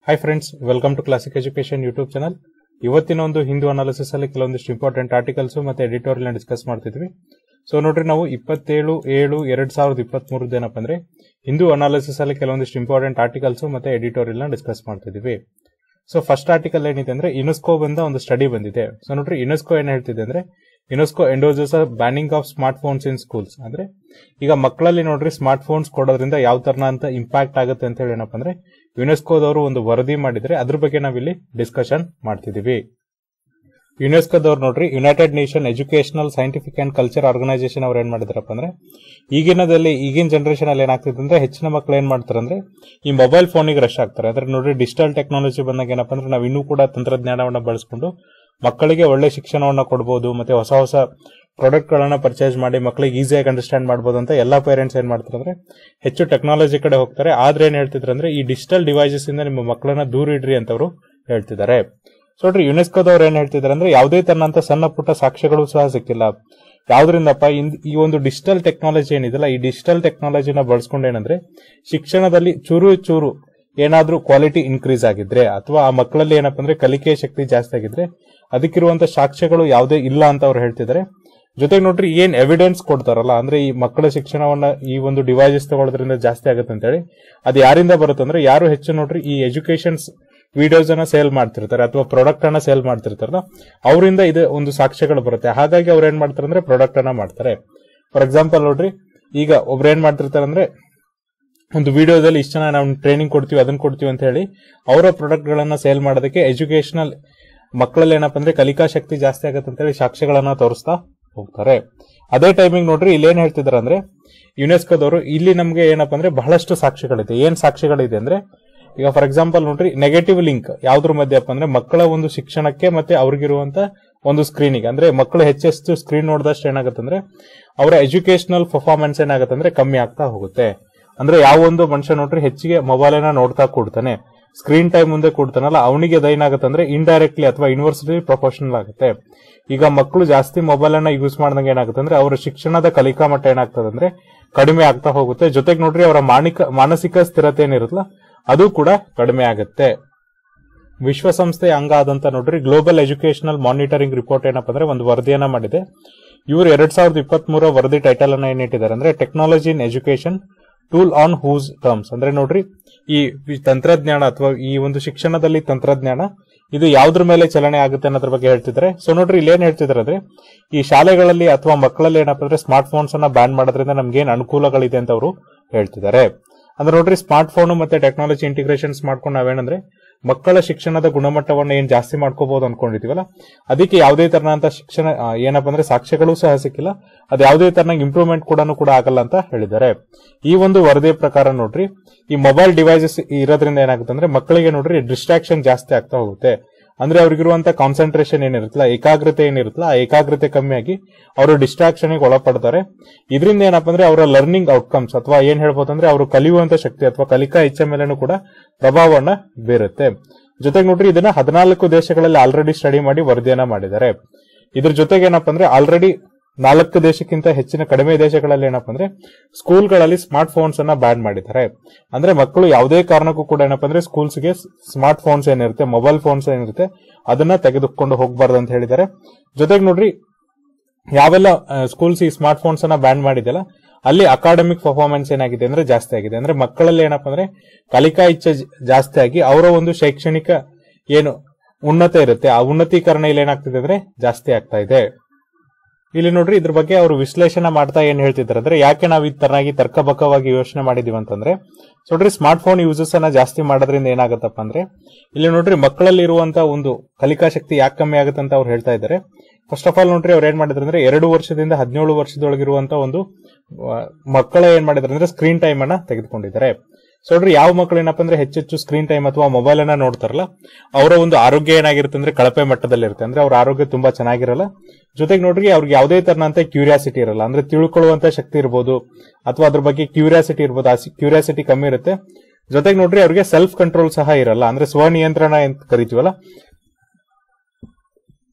hi friends welcome to classic education YouTube channel ಇವತ್ತಿನ ಒಂದು Hindu analysis ಅಲ್ಲಿ ಕೆಲವೊಂದಿಷ್ಟು ಇಂಪಾರ್ಟೆಂಟ್ ಆರ್ಟಿಕಲ್ಸ್ ಮತ್ತೆ ಎಡಿಟೋರಿಯಲ್ ಡಿಸ್ಕಸ್ ಮಾಡ್ತಿದ್ವಿ ಸೊ ನೋಡ್ರಿ ನಾವು ಇಪ್ಪತ್ತೇಳು ಏಳು ಎರಡ್ ಸಾವಿರದ ಇಪ್ಪತ್ತ್ ಮೂರದ್ದು ಏನಪ್ಪ ಅಂದ್ರೆ ಹಿಂದೂ ಅನಾಲಿಸಿಸ್ ಅಲ್ಲಿ ಕೆಲವೊಂದಿಷ್ಟು ಇಂಪಾರ್ಟೆಂಟ್ ಆರ್ಟಿಕಲ್ಸ್ ಮತ್ತೆ ಎಡಿಟೋರಿಯಲ್ ನ ಡಿಸ್ಕಸ್ ಮಾಡ್ತಿದ್ವಿ ಸೊ ಫಸ್ಟ್ ಆರ್ಟಿಕಲ್ ಏನಿದೆ ಅಂದ್ರೆ ಯುನೆಸ್ಕೋ ಬಂದ ಒಂದು ಸ್ಟಡಿ ಬಂದಿದೆ ಸೊ ನೋಡ್ರಿ ಯುನೆಸ್ಕೋ ಏನ್ ಹೇಳ್ತಿದೆ ಅಂದ್ರೆ UNESCO endorses banning of smart phones in schools ಅಂದ್ರೆ ಈಗ ಮಕ್ಕಳಲ್ಲಿ ನೋಡ್ರಿ ಸ್ಮಾರ್ಟ್ ಫೋನ್ಸ್ ಕೊಡೋದ್ರಿಂದ ಯಾವ ತರನ ಅಂತ ಇಂಪ್ಯಾಕ್ಟ್ ಆಗುತ್ತೆ ಅಂತ ಹೇಳಿ ಏನಪ್ಪ ಅಂದ್ರೆ ಯುನೆಸ್ಕೋದವರು ಒಂದು ವರದಿ ಮಾಡಿದ್ರೆ ಅದ್ರ ಬಗ್ಗೆ ನಾವಿಲ್ಲಿ ಡಿಸ್ಕಷನ್ ಮಾಡ್ತಿದೀವಿ ಯುನೆಸ್ಕೋದವ್ರು ನೋಡ್ರಿ United nation educational scientific and culture organisation ಅವ್ರು ಏನ್ ಮಾಡಿದಾರಪ್ಪ ಅಂದ್ರೆ ಈಗಿನದಲ್ಲಿ ಈಗಿನ ಜನರೇಷನ್ ಅಲ್ಲಿ ಏನಾಗ್ತಿದೆ ಅಂದ್ರೆ ಹೆಚ್ಚಿನ ಮಕ್ಕಳು ಏನ್ ಮಾಡ್ತಾರೆ ಅಂದ್ರೆ ಈ ಮೊಬೈಲ್ ಫೋನಿಗೆ ರಶ್ ಆಗ್ತಾರೆ ಅಂದ್ರೆ ನೋಡ್ರಿ ಡಿಜಿಟಲ್ ಟೆಕ್ನಾಲಜಿ ಬಂದಾಗ ಏನಪ್ಪ ಅಂದ್ರೆ ನಾವು ಇನ್ನೂ ಕೂಡ ತಂತ್ರಜ್ಞಾನವನ್ನ ಬಳಸ್ಕೊಂಡು ಮಕ್ಕಳಿಗೆ ಒಳ್ಳೆ ಶಿಕ್ಷಣವನ್ನ ಕೊಡಬಹುದು ಮತ್ತೆ ಹೊಸ ಹೊಸ ಪ್ರಾಡಕ್ಟ್ ಗಳನ್ನ ಪರ್ಚೇಸ್ ಮಾಡಿ ಮಕ್ಕಳಿಗೆ ಈಸಿಯಾಗಿ ಅಂಡರ್ಸ್ಟ್ಯಾಂಡ್ ಮಾಡಬಹುದು ಅಂತ ಎಲ್ಲಾ ಪೇರೆಂಟ್ಸ್ ಏನ್ ಮಾಡ್ತಾರೆ ಅಂದ್ರೆ ಹೆಚ್ಚು ಟೆಕ್ನಾಲಜಿ ಕಡೆ ಹೋಗ್ತಾರೆ ಆದ್ರೆ ಏನ್ ಹೇಳ್ತಿದ್ರು ಅಂದ್ರೆ ಈ ಡಿಜಿಟಲ್ ಡಿವೈಸಸ್ ಇಂದ ನಿಮ್ಮ ಮಕ್ಕಳನ್ನ ದೂರ ಇಡ್ರಿ ಅಂತವ್ರು ಹೇಳ್ತಿದ್ದಾರೆ ಸೊ ನೋಡ್ರಿ ಯುನೆಸ್ಕೋದವ್ರು ಏನ್ ಹೇಳ್ತಿದ್ದಾರೆ ಅಂದ್ರೆ ಯಾವುದೇ ತನ್ನಂತ ಸಣ್ಣ ಪುಟ್ಟ ಸಾಕ್ಷ್ಯಗಳು ಸಹ ಸಿಕ್ಕಿಲ್ಲ ಯಾವ್ದ್ರಿಂದಪ್ಪ ಇನ್- ಈ ಒಂದು ಡಿಜಿಟಲ್ ಟೆಕ್ನಾಲಜಿ ಏನಿದೆಲ್ಲ ಈ ಡಿಜಿಟಲ್ ಟೆಕ್ನಾಲಜಿನ ಬಳಸ್ಕೊಂಡು ಏನಂದ್ರೆ ಶಿಕ್ಷಣದಲ್ಲಿ ಚೂರು ಚೂರು ಏನಾದ್ರೂ ಕ್ವಾಲಿಟಿ ಇನ್ಕ್ರೀಸ್ ಆಗಿದ್ರೆ ಅಥವಾ ಆ ಮಕ್ಕಳಲ್ಲಿ ಏನಪ್ಪ ಅಂದ್ರೆ ಕಲಿಕೆಯ ಶಕ್ತಿ ಜಾಸ್ತಿ ಆಗಿದ್ರೆ ಅದಕ್ಕಿರುವಂತ ಸಾಕ್ಷ್ಯಗಳು ಯಾವುದೇ ಇಲ್ಲ ಅಂತ ಅವ್ರು ಹೇಳ್ತಿದ್ದಾರೆ ಜೊತೆಗೆ ನೋಡ್ರಿ ಏನ್ ಎವಿಡೆನ್ಸ್ ಕೊಡ್ತಾರಲ್ಲ ಅಂದ್ರೆ ಈ ಮಕ್ಕಳ ಶಿಕ್ಷಣವನ್ನ ಈ ಒಂದು ಡಿವೈಸಸ್ ತಗೊಳ್ಳೋದ್ರಿಂದ ಜಾಸ್ತಿ ಆಗುತ್ತೆ ಅಂತ ಹೇಳಿ ಅದು ಯಾರಿಂದ ಬರುತ್ತೆ ಅಂದ್ರೆ ಯಾರು ಹೆಚ್ಚು ನೋಡ್ರಿ ಈ ಎಜುಕೇಶನ್ಸ್ ವಿಡಿಯೋಸ್ ಅನ್ನ ಸೇಲ್ ಮಾಡ್ತಿರ್ತಾರೆ ಅಥವಾ ಪ್ರಾಡಕ್ಟ್ ಅನ್ನ ಸೇಲ್ ಮಾಡ್ತಿರ್ತಾರಲ್ಲ ಅವರಿಂದ ಇದು ಒಂದು ಸಾಕ್ಷ್ಯಗಳು ಬರುತ್ತೆ ಹಾಗಾಗಿ ಅವ್ರು ಏನ್ ಮಾಡ್ತಾರೆ ಅಂದ್ರೆ ಪ್ರಾಡಕ್ಟ್ ಅನ್ನ ಮಾಡ್ತಾರೆ ಫಾರ್ ಎಕ್ಸಾಂಪಲ್ ನೋಡ್ರಿ ಈಗ ಒಬ್ರು ಏನ್ ಮಾಡ್ತಿರ್ತಾರೆ ಅಂದ್ರೆ ಒಂದು ವಿಡಿಯೋದಲ್ಲಿ ಇಷ್ಟ ಜನ ನಾವು ಟ್ರೈನಿಂಗ್ ಕೊಡ್ತೀವಿ ಅದನ್ನ ಕೊಡ್ತೀವಿ ಅಂತ ಹೇಳಿ ಅವರ ಪ್ರಾಡಕ್ಟ್ ಗಳನ್ನ ಸೇಲ್ ಮಾಡೋದಕ್ಕೆ ಎಜುಕೇಶನಲ್ ಮಕ್ಕಳಲ್ಲಿ ಏನಪ್ಪ ಅಂದ್ರೆ ಕಲಿಕಾ ಶಕ್ತಿ ಜಾಸ್ತಿ ಆಗುತ್ತೆ ಅಂತ ಹೇಳಿ ಸಾಕ್ಷ್ಯಗಳನ್ನ ತೋರಿಸ್ತಾ ಹೋಗ್ತಾರೆ ಅದೇ ಟೈಮಿಂಗ್ ನೋಡ್ರಿ ಇಲ್ಲಿ ಏನ್ ಹೇಳ್ತಿದಾರೆ ಅಂದ್ರೆ ಯುನೆಸ್ಕೋದವರು ಇಲ್ಲಿ ನಮ್ಗೆ ಏನಪ್ಪ ಅಂದ್ರೆ ಬಹಳಷ್ಟು ಸಾಕ್ಷ್ಯಗಳಿದೆ ಏನ್ ಸಾಕ್ಷ್ಯಗಳಿದೆ ಅಂದ್ರೆ ಈಗ ಫಾರ್ ಎಕ್ಸಾಂಪಲ್ ನೋಡ್ರಿ ನೆಗೆಟಿವ್ ಲಿಂಕ್ ಯಾವ್ದ್ರ ಮಧ್ಯಪ್ಪ ಅಂದ್ರೆ ಮಕ್ಕಳ ಒಂದು ಶಿಕ್ಷಣಕ್ಕೆ ಮತ್ತೆ ಅವ್ರಿಗಿರುವಂತ ಒಂದು ಸ್ಕ್ರೀನಿಗೆ ಅಂದ್ರೆ ಮಕ್ಕಳು ಹೆಚ್ಚೆಷ್ಟು ಸ್ಕ್ರೀನ್ ನೋಡಿದಷ್ಟು ಏನಾಗುತ್ತೆ ಅಂದ್ರೆ ಅವರ ಎಜುಕೇಶನಲ್ ಪರ್ಫಾರ್ಮೆನ್ಸ್ ಏನಾಗುತ್ತೆ ಅಂದ್ರೆ ಕಮ್ಮಿ ಆಗ್ತಾ ಹೋಗುತ್ತೆ ಅಂದ್ರೆ ಯಾವ ಒಂದು ಮನುಷ್ಯ ನೋಡ್ರಿ ಹೆಚ್ಚಿಗೆ ಮೊಬೈಲ್ ಅನ್ನ ನೋಡ್ತಾ ಕೂಡ್ತಾನೆ ಸ್ಕ್ರೀನ್ ಟೈಮ್ ಮುಂದೆ ಕೂಡ್ತಾನಲ್ಲ ಅವನಿಗೆ ಅದೇನಾಗುತ್ತೆ ಅಂದ್ರೆ ಇಂಡೈರೆಕ್ಟ್ಲಿ ಅಥವಾ ಯೂನಿವರ್ಸಿಟಿ ಪ್ರೊಫೆಷನಲ್ ಆಗುತ್ತೆ ಈಗ ಮಕ್ಕಳು ಜಾಸ್ತಿ ಮೊಬೈಲ್ ಅನ್ನ ಯೂಸ್ ಮಾಡಿದಂಗೆ ಏನಾಗುತ್ತೆ ಅಂದ್ರೆ ಅವರ ಶಿಕ್ಷಣದ ಕಲಿಕಾ ಮಟ್ಟ ಏನಾಗ್ತದೆ ಅಂದ್ರೆ ಕಡಿಮೆ ಆಗ್ತಾ ಹೋಗುತ್ತೆ ಜೊತೆಗೆ ನೋಡ್ರಿ ಅವರ ಮಾನಿಕ ಮಾನಸಿಕ ಸ್ಥಿರತೆ ಏನಿರುತ್ತಲ್ಲ ಅದು ಕೂಡ ಕಡಿಮೆ ಆಗುತ್ತೆ ವಿಶ್ವಸಂಸ್ಥೆ ಅಂಗ ಆದಂತ ನೋಡ್ರಿ ಗ್ಲೋಬಲ್ ಎಜುಕೇಶನಲ್ ಮಾನಿಟರಿಂಗ್ ರಿಪೋರ್ಟ್ ಏನಪ್ಪ ಅಂದ್ರೆ ಒಂದು ವರದಿಯನ್ನ ಮಾಡಿದೆ ಇವರು ಎರಡ್ ಸಾವಿರದ ಇಪ್ಪತ್ತ್ ಮೂರ ವರದಿ ಟೈಟಲ್ ಅನ್ನ ಏನ್ ಇಟ್ಟಿದ್ದಾರೆ ಅಂದ್ರೆ technology in education tool on whose terms ಅಂದ್ರೆ ನೋಡ್ರಿ ಈ ವಿ- ತಂತ್ರಜ್ಞಾನ ಅಥವಾ ಈ ಒಂದು ಶಿಕ್ಷಣದಲ್ಲಿ ತಂತ್ರಜ್ಞಾನ ಇದು ಯಾವ್ದ್ರ ಮೇಲೆ ಚಲನೆ ಆಗುತ್ತೆ ಅನ್ನೋದ್ರ ಬಗ್ಗೆ ಹೇಳ್ತಿದ್ದಾರೆ ಸೊ ನೋಡ್ರಿ ಇಲ್ಲಿ ಏನ್ ಹೇಳ್ತಿದ್ದಾರೆ ಅಂದ್ರೆ ಈ ಶಾಲೆಗಳಲ್ಲಿ ಅಥವಾ ಮಕ್ಕಳಲ್ಲಿ ಏನಪ್ಪ ಅಂದ್ರೆ ಸ್ಮಾರ್ಟ್ ಫೋನ್ಸ್ ಅನ್ನ ಬ್ಯಾನ್ ಮಾಡೋದ್ರಿಂದ ನಮ್ಗೆ ಏನ್ ಅನುಕೂಲಗಳಿದೆ ಅಂತ ಅವರು ಹೇಳ್ತಿದ್ದಾರೆ ಅಂದ್ರೆ ನೋಡ್ರಿ ಸ್ಮಾರ್ಟ್ ಫೋನ್ ಮತ್ತೆ ಟೆಕ್ನಾಲಜಿ ಇಂಟಿಗ್ರೇಷನ್ಸ್ ಮಾಡ್ಕೊಂಡು ನಾವೇನಂದ್ರೆ ಮಕ್ಕಳ ಶಿಕ್ಷಣದ ಗುಣಮಟ್ಟವನ್ನ ಏನ್ ಜಾಸ್ತಿ ಮಾಡ್ಕೋಬಹುದು ಅನ್ಕೊಂಡಿದೀವಲ್ಲ ಅದಕ್ಕೆ ಯಾವುದೇ ತರನಂತ ಶಿಕ್ಷಣ ಆ, ಏನಪ್ಪ ಅಂದ್ರೆ ಸಾಕ್ಷ್ಯಗಳು ಸಹ ಸಿಕ್ಕಿಲ್ಲ ಅದು ಯಾವುದೇ ತರನಾಗಿ ಇಂಪ್ರೂವ್ಮೆಂಟ್ ಕೂಡ ಕೂಡ ಆಗಲ್ಲ ಅಂತ ಹೇಳಿದ್ದಾರೆ ಈ ಒಂದು ವರದಿಯ ಪ್ರಕಾರ ನೋಡ್ರಿ ಈ ಮೊಬೈಲ್ ಡಿವೈಸಸ್ ಇರೋದ್ರಿಂದ ಏನಾಗುತ್ತೆ ಅಂದ್ರೆ ಮಕ್ಕಳಿಗೆ ನೋಡ್ರಿ ಡಿಸ್ಟ್ರಾಕ್ಷನ್ ಜಾಸ್ತಿ ಆಗ್ತಾ ಹೋಗುತ್ತೆ ಅಂದ್ರೆ ಅವ್ರಿಗಿರುವಂತ ಕಾನ್ಸಂಟ್ರೇಷನ್ ಏನಿರುತ್ತಲ್ಲ ಏಕಾಗ್ರತೆ ಏನಿರುತ್ತಲ್ಲ ಆ ಏಕಾಗ್ರತೆ ಕಮ್ಮಿಯಾಗಿ ಅವರು ಡಿಸ್ಟ್ರಾಕ್ಷನ್ ಒಳಪಡ್ತಾರೆ ಇದರಿಂದ ಏನಪ್ಪ ಅಂದ್ರೆ ಅವರ ಲರ್ನಿಂಗ್ ಔಟ್ಕಮ್ಸ್ ಅಥವಾ ಏನ್ ಹೇಳ್ಬೋದು ಅಂದ್ರೆ ಅವರು ಕಲಿಯುವಂತ ಶಕ್ತಿ ಅಥವಾ ಕಲಿಕಾ ಇಚ್ಛೆ ಮೇಲೆನೂ ಕೂಡ ಪ್ರಭಾವವನ್ನ ಬೀರುತ್ತೆ ಜೊತೆಗೆ ನೋಡ್ರಿ ಇದನ್ನ ಹದಿನಾಲ್ಕು ದೇಶಗಳಲ್ಲಿ ಆಲ್ರೆಡಿ ಸ್ಟಡಿ ಮಾಡಿ ವರದಿಯನ್ನ ಮಾಡಿದ್ದಾರೆ ಇದ್ರ ಜೊತೆಗೆ ಏನಪ್ಪ ಅಂದ್ರೆ ಆಲ್ರೆಡಿ ನಾಲ್ಕು ದೇಶಕ್ಕಿಂತ ಹೆಚ್ಚಿನ ಕಡಿಮೆ ದೇಶಗಳಲ್ಲಿ ಏನಪ್ಪ ಅಂದ್ರೆ ಸ್ಕೂಲ್ಗಳಲ್ಲಿ ಸ್ಮಾರ್ಟ್ ಫೋನ್ಸ್ ಅನ್ನ ಬ್ಯಾನ್ ಮಾಡಿದ್ದಾರೆ ಅಂದ್ರೆ ಮಕ್ಕಳು ಯಾವುದೇ ಕಾರಣಕ್ಕೂ ಕೂಡ ಏನಪ್ಪ ಅಂದ್ರೆ ಸ್ಕೂಲ್ಸ್ಗೆ ಸ್ಮಾರ್ಟ್ ಫೋನ್ಸ್ ಏನಿರುತ್ತೆ ಮೊಬೈಲ್ ಫೋನ್ಸ್ ಏನಿರುತ್ತೆ ಅದನ್ನ ತೆಗೆದುಕೊಂಡು ಹೋಗಬಾರ್ದು ಅಂತ ಹೇಳಿದ್ದಾರೆ ಜೊತೆಗೆ ನೋಡ್ರಿ ಯಾವೆಲ್ಲ ಸ್ಕೂಲ್ಸ್ ಈ ಸ್ಮಾರ್ಟ್ ಫೋನ್ಸ್ ಅನ್ನ ಬ್ಯಾನ್ ಮಾಡಿದೆಯಲ್ಲ ಅಲ್ಲಿ ಅಕಾಡೆಮಿಕ್ ಪರ್ಫಾರ್ಮೆನ್ಸ್ ಏನಾಗಿದೆ ಅಂದ್ರೆ ಜಾಸ್ತಿ ಆಗಿದೆ ಅಂದ್ರೆ ಮಕ್ಕಳಲ್ಲಿ ಏನಪ್ಪ ಅಂದ್ರೆ ಕಲಿಕಾ ಇಚ್ಛೆ ಜ- ಜಾಸ್ತಿ ಆಗಿ ಅವರ ಒಂದು ಶೈಕ್ಷಣಿಕ ಏನು ಉನ್ನತ ಇರುತ್ತೆ ಆ ಉನ್ನತೀಕರಣ ಇಲ್ಲಿ ಏನಾಗ್ತಿದೆ ಅಂದ್ರೆ ಜಾಸ್ತಿ ಆಗ್ತಾ ಇದೆ ಇಲ್ಲಿ ನೋಡ್ರಿ ಇದ್ರ ಬಗ್ಗೆ ಅವರು ವಿಶ್ಲೇಷಣೆ ಮಾಡ್ತಾ ಏನ್ ಹೇಳ್ತಿದ್ದಾರೆ ಅಂದ್ರೆ ಯಾಕೆ ನಾವು ಈ ತರನಾಗಿ ತರ್ಕಬಕ್ಕವಾಗಿ ಯೋಚನೆ ಮಾಡಿದೀವಿ ಅಂತಂದ್ರೆ ಸೊ ನೋಡ್ರಿ ಸ್ಮಾರ್ಟ್ ಫೋನ್ ಯೂಸಸ್ ಅನ್ನ ಜಾಸ್ತಿ ಮಾಡೋದ್ರಿಂದ ಏನಾಗುತ್ತಪ್ಪ ಅಂದ್ರೆ ಇಲ್ಲಿ ನೋಡ್ರಿ ಮಕ್ಕಳಲ್ಲಿ ಇರುವಂತ ಒಂದು ಕಲಿಕಾ ಶಕ್ತಿ ಯಾಕೆ ಕಮ್ಮಿ ಆಗುತ್ತೆ ಅಂತ ಅವ್ರು ಹೇಳ್ತಾ ಇದ್ದಾರೆ ಫಸ್ಟ್ ಆಫ್ ಆಲ್ ನೋಡ್ರಿ ಅವ್ರು ಏನ್ ಮಾಡಿದ್ರು ಅಂದ್ರೆ ಎರಡು ವರ್ಷದಿಂದ ಹದಿನೇಳು ವರ್ಷದೊಳಗಿರುವಂತ ಒಂದು ಆ, ಮಕ್ಕಳ ಏನ್ ಮಾಡಿದ್ರು ಅಂದ್ರೆ ಸ್ಕ್ರೀನ್ ಟೈಮ್ ಅನ್ನ ತೆಗೆದುಕೊಂಡಿದ್ದಾರೆ ಸೊ ನೋಡ್ರಿ ಯಾವ ಮಕ್ಕಳು ಏನಪ್ಪ ಅಂದ್ರೆ ಹೆಚ್ಚೆಚ್ಚು ಸ್ಕ್ರೀನ್ ಟೈಮ್ ಅಥವಾ ಮೊಬೈಲ್ ಅನ್ನ ನೋಡ್ತಾರಲ್ಲ ಅವರ ಒಂದು ಆರೋಗ್ಯ ಏನಾಗಿರುತ್ತೆ ಅಂದ್ರೆ ಕಳಪೆ ಮಟ್ಟದಲ್ಲಿ ಇರುತ್ತೆ ಅಂದ್ರೆ ಅವ್ರ ಆರೋಗ್ಯ ತುಂಬಾ ಚೆನ್ನಾಗಿರಲ್ಲ ಜೊತೆಗೆ ನೋಡ್ರಿ ಅವ್ರಿಗೆ ಯಾವುದೇ ತರನಂತ ಕ್ಯೂರಿಯಾಸಿಟಿ ಇರಲ್ಲ ಅಂದ್ರೆ ತಿಳ್ಕೊಳ್ಳುವಂತ ಶಕ್ತಿ ಇರ್ಬೋದು ಅಥವಾ ಅದ್ರ ಬಗ್ಗೆ ಕ್ಯೂರಿಯಾಸಿಟಿ ಇರ್ಬೋದು ಆ ಕ್ಯೂರಿಯಾಸಿಟಿ ಕಮ್ಮಿ ಇರುತ್ತೆ ಜೊತೆಗೆ ನೋಡ್ರಿ ಅವ್ರಿಗೆ ಸೆಲ್ಫ್ ಕಂಟ್ರೋಲ್ ಸಹ ಇರಲ್ಲ ಅಂದ್ರೆ ಸ್ವನಿಯಂತ್ರಣ ಅಂತ ಕರಿತೀವಲ್ಲ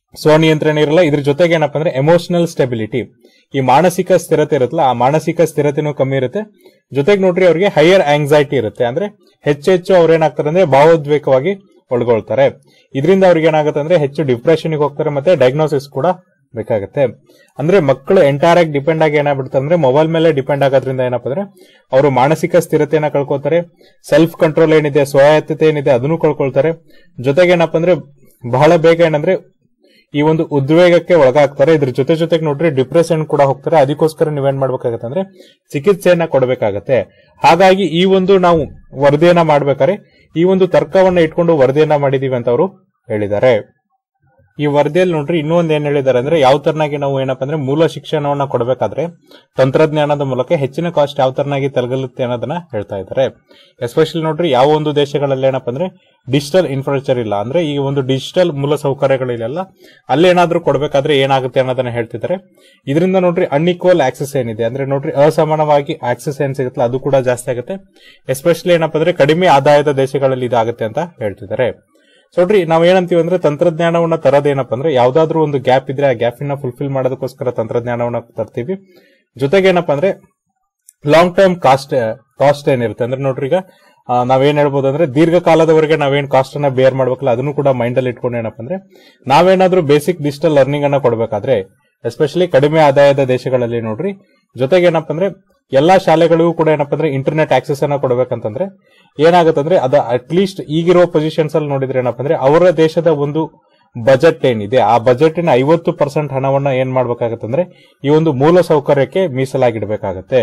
ಸ್ವನಿಯಂತ್ರಣ ಇರಲ್ಲ ಇದ್ರ ಜೊತೆಗೆ ಏನಪ್ಪಾ ಅಂದ್ರೆ ಎಮೋಷನಲ್ ಸ್ಟೆಬಿಲಿಟಿ ಈ ಮಾನಸಿಕ ಸ್ಥಿರತೆ ಇರುತ್ತಲ್ಲ ಆ ಮಾನಸಿಕ ಸ್ಥಿರತೆನೂ ಕಮ್ಮಿ ಇರುತ್ತೆ ಜೊತೆಗೆ ನೋಡ್ರಿ ಅವ್ರಿಗೆ ಹೈಯರ್ ಆಂಗ್ಸೈಟಿ ಇರುತ್ತೆ ಅಂದ್ರೆ ಹೆಚ್ಚೆಚ್ಚು ಅವ್ರು ಏನಾಗ್ತಾರೆ ಅಂದ್ರೆ ಭಾವೋದ್ವೇಗವಾಗಿ ಒಳಗೊಳ್ತಾರೆ ಇದರಿಂದ ಅವ್ರಿಗೆ ಏನಾಗುತ್ತೆ ಅಂದ್ರೆ ಹೆಚ್ಚು ಡಿಪ್ರೆಷನ್ ಹೋಗ್ತಾರೆ ಮತ್ತೆ ಡಯಾಗ್ನೋಸಿಸ್ ಕೂಡ ಬೇಕಾಗುತ್ತೆ ಅಂದ್ರೆ ಮಕ್ಕಳು ಎಂಟೈರ್ ಆಗಿ ಡಿಪೆಂಡ್ ಆಗಿ ಏನಾಗ್ಬಿಡ್ತಾರೆ ಅಂದ್ರೆ ಮೊಬೈಲ್ ಮೇಲೆ ಡಿಪೆಂಡ್ ಆಗೋದ್ರಿಂದ ಏನಪ್ಪ ಅಂದ್ರೆ ಅವರು ಮಾನಸಿಕ ಸ್ಥಿರತೆಯನ್ನ ಕಳ್ಕೊತಾರೆ ಸೆಲ್ಫ್ ಕಂಟ್ರೋಲ್ ಏನಿದೆ ಸ್ವಾಯತ್ತತೆ ಏನಿದೆ ಅದನ್ನು ಕಳ್ಕೊಳ್ತಾರೆ ಜೊತೆಗೆ ಏನಪ್ಪ ಅಂದ್ರೆ ಬಹಳ ಬೇಗ ಏನಂದ್ರೆ ಈ ಒಂದು ಉದ್ವೇಗಕ್ಕೆ ಒಳಗಾಗ್ತಾರೆ ಇದ್ರ ಜೊತೆ ಜೊತೆಗೆ ನೋಡ್ರಿ ಡಿಪ್ರೆಷನ್ ಕೂಡ ಹೋಗ್ತಾರೆ ಅದಕ್ಕೋಸ್ಕರ ನೀವೇನ್ ಮಾಡ್ಬೇಕಾಗತ್ತೆ ಅಂದ್ರೆ ಚಿಕಿತ್ಸೆಯನ್ನ ಕೊಡಬೇಕಾಗತ್ತೆ ಹಾಗಾಗಿ ಈ ಒಂದು ನಾವು ವರದಿಯನ್ನ ಮಾಡ್ಬೇಕಾದ್ರೆ ಈ ಒಂದು ತರ್ಕವನ್ನ ಇಟ್ಕೊಂಡು ವರದಿಯನ್ನ ಮಾಡಿದೀವಿ ಅಂತ ಅವರು ಹೇಳಿದ್ದಾರೆ ಈ ವರದಿಯಲ್ಲಿ ನೋಡ್ರಿ ಇನ್ನೂ ಒಂದ್ ಏನ್ ಹೇಳಿದ್ದಾರೆ ಅಂದ್ರೆ ಯಾವ ತರನಾಗಿ ನಾವು ಏನಪ್ಪಾ ಅಂದ್ರೆ ಮೂಲ ಶಿಕ್ಷಣವನ್ನ ಕೊಡಬೇಕಾದ್ರೆ ತಂತ್ರಜ್ಞಾನದ ಮೂಲಕ ಹೆಚ್ಚಿನ ಕಾಸ್ಟ್ ಯಾವ ತರನಾಗಿ ತಲಗಲುತ್ತೆ ಅನ್ನೋದನ್ನ ಹೇಳ್ತಾ ಇದ್ದಾರೆ ಎಸ್ಪೆಷಲಿ ನೋಡ್ರಿ ಯಾವ ಒಂದು ದೇಶಗಳಲ್ಲಿ ಏನಪ್ಪಾ ಅಂದ್ರೆ ಡಿಜಿಟಲ್ ಇನ್ಫ್ರಾಸ್ಟ್ರಕ್ಚರ್ ಇಲ್ಲ ಅಂದ್ರೆ ಈ ಒಂದು ಡಿಜಿಟಲ್ ಮೂಲ ಸೌಕರ್ಯಗಳಿಲ್ಲ ಅಲ್ಲೇನಾದ್ರೂ ಕೊಡಬೇಕಾದ್ರೆ ಏನಾಗುತ್ತೆ ಅನ್ನೋದನ್ನ ಹೇಳ್ತಿದ್ದಾರೆ ಇದರಿಂದ ನೋಡ್ರಿ ಅನ್ಇಕ್ವಲ್ ಆಕ್ಸೆಸ್ ಏನಿದೆ ಅಂದ್ರೆ ನೋಡ್ರಿ ಅಸಮಾನವಾಗಿ ಆಕ್ಸೆಸ್ ಏನ್ ಸಿಗುತ್ತಲ್ಲ ಅದು ಕೂಡ ಜಾಸ್ತಿ ಆಗುತ್ತೆ ಎಸ್ಪೆಷಲಿ ಏನಪ್ಪಾ ಅಂದ್ರೆ ಕಡಿಮೆ ಆದಾಯದ ದೇಶಗಳಲ್ಲಿ ಇದಾಗುತ್ತೆ ಅಂತ ಹೇಳ್ತಿದ್ದಾರೆ ಸೊ ನೋಡ್ರಿ ನಾವ್ ಏನಂತೀವಿ ಅಂದ್ರೆ ತಂತ್ರಜ್ಞಾನವನ್ನ ತರೋದೇನಪ್ಪ ಅಂದ್ರೆ ಯಾವ್ದಾದ್ರು ಒಂದು ಗ್ಯಾಪ್ ಇದ್ರೆ ಆ ಗ್ಯಾಪ್ ನ ಫುಲ್ಫಿಲ್ ಮಾಡೋದಕ್ಕೋಸ್ಕರ ತಂತ್ರಜ್ಞಾನವನ್ನ ತರ್ತೀವಿ ಜೊತೆಗೆ ಏನಪ್ಪಾ ಅಂದ್ರೆ ಲಾಂಗ್ ಟರ್ಮ್ ಕಾಸ್ಟ್ ಕಾಸ್ಟ್ ಏನಿರುತ್ತೆ ಅಂದ್ರೆ ನೋಡ್ರಿ ಈಗ ಆ, ನಾವೇನ್ ಹೇಳ್ಬೋದು ಅಂದ್ರೆ ದೀರ್ಘಕಾಲದವರೆಗೆ ನಾವೇನ್ ಕಾಸ್ಟ್ ಅನ್ನ ಬೇರ್ ಮಾಡ್ಬೇಕಲ್ಲ ಅದನ್ನು ಕೂಡ ಮೈಂಡ್ ಅಲ್ಲಿ ಇಟ್ಕೊಂಡು ಏನಪ್ಪ ಅಂದ್ರೆ ನಾವೇನಾದ್ರೂ ಬೇಸಿಕ್ ಡಿಜಿಟಲ್ ಲರ್ನಿಂಗ್ ಅನ್ನ ಕೊಡ್ಬೇಕಾದ್ರೆ ಎಸ್ಪೆಷಲಿ ಕಡಿಮೆ ಆದಾಯದ ದೇಶಗಳಲ್ಲಿ ನೋಡ್ರಿ ಜೊತೆಗೆ ಏನಪ್ಪ ಅಂದ್ರೆ ಎಲ್ಲಾ ಶಾಲೆಗಳಿಗೂ ಕೂಡ ಏನಪ್ಪ ಅಂದ್ರೆ ಇಂಟರ್ನೆಟ್ ಆಕ್ಸೆಸ್ ಅನ್ನ ಕೊಡ್ಬೇಕಂತಂದ್ರೆ ಏನಾಗುತ್ತಂದ್ರೆ ಅದ ಅಟ್ಲೀಸ್ಟ್ ಈಗಿರೋ ಪೊಸಿಷನ್ಸ್ ಅಲ್ಲಿ ನೋಡಿದ್ರೆ ಏನಪ್ಪ ಅಂದ್ರೆ ಅವರ ದೇಶದ ಒಂದು ಬಜೆಟ್ ಏನಿದೆ ಆ ಬಜೆಟಿನ ಐವತ್ತು ಪರ್ಸೆಂಟ್ ಹಣವನ್ನ ಏನ್ ಮಾಡ್ಬೇಕಾಗತ್ತಂದ್ರೆ ಈ ಒಂದು ಮೂಲ ಸೌಕರ್ಯಕ್ಕೆ ಮೀಸಲಾಗಿಡ್ಬೇಕಾಗತ್ತೆ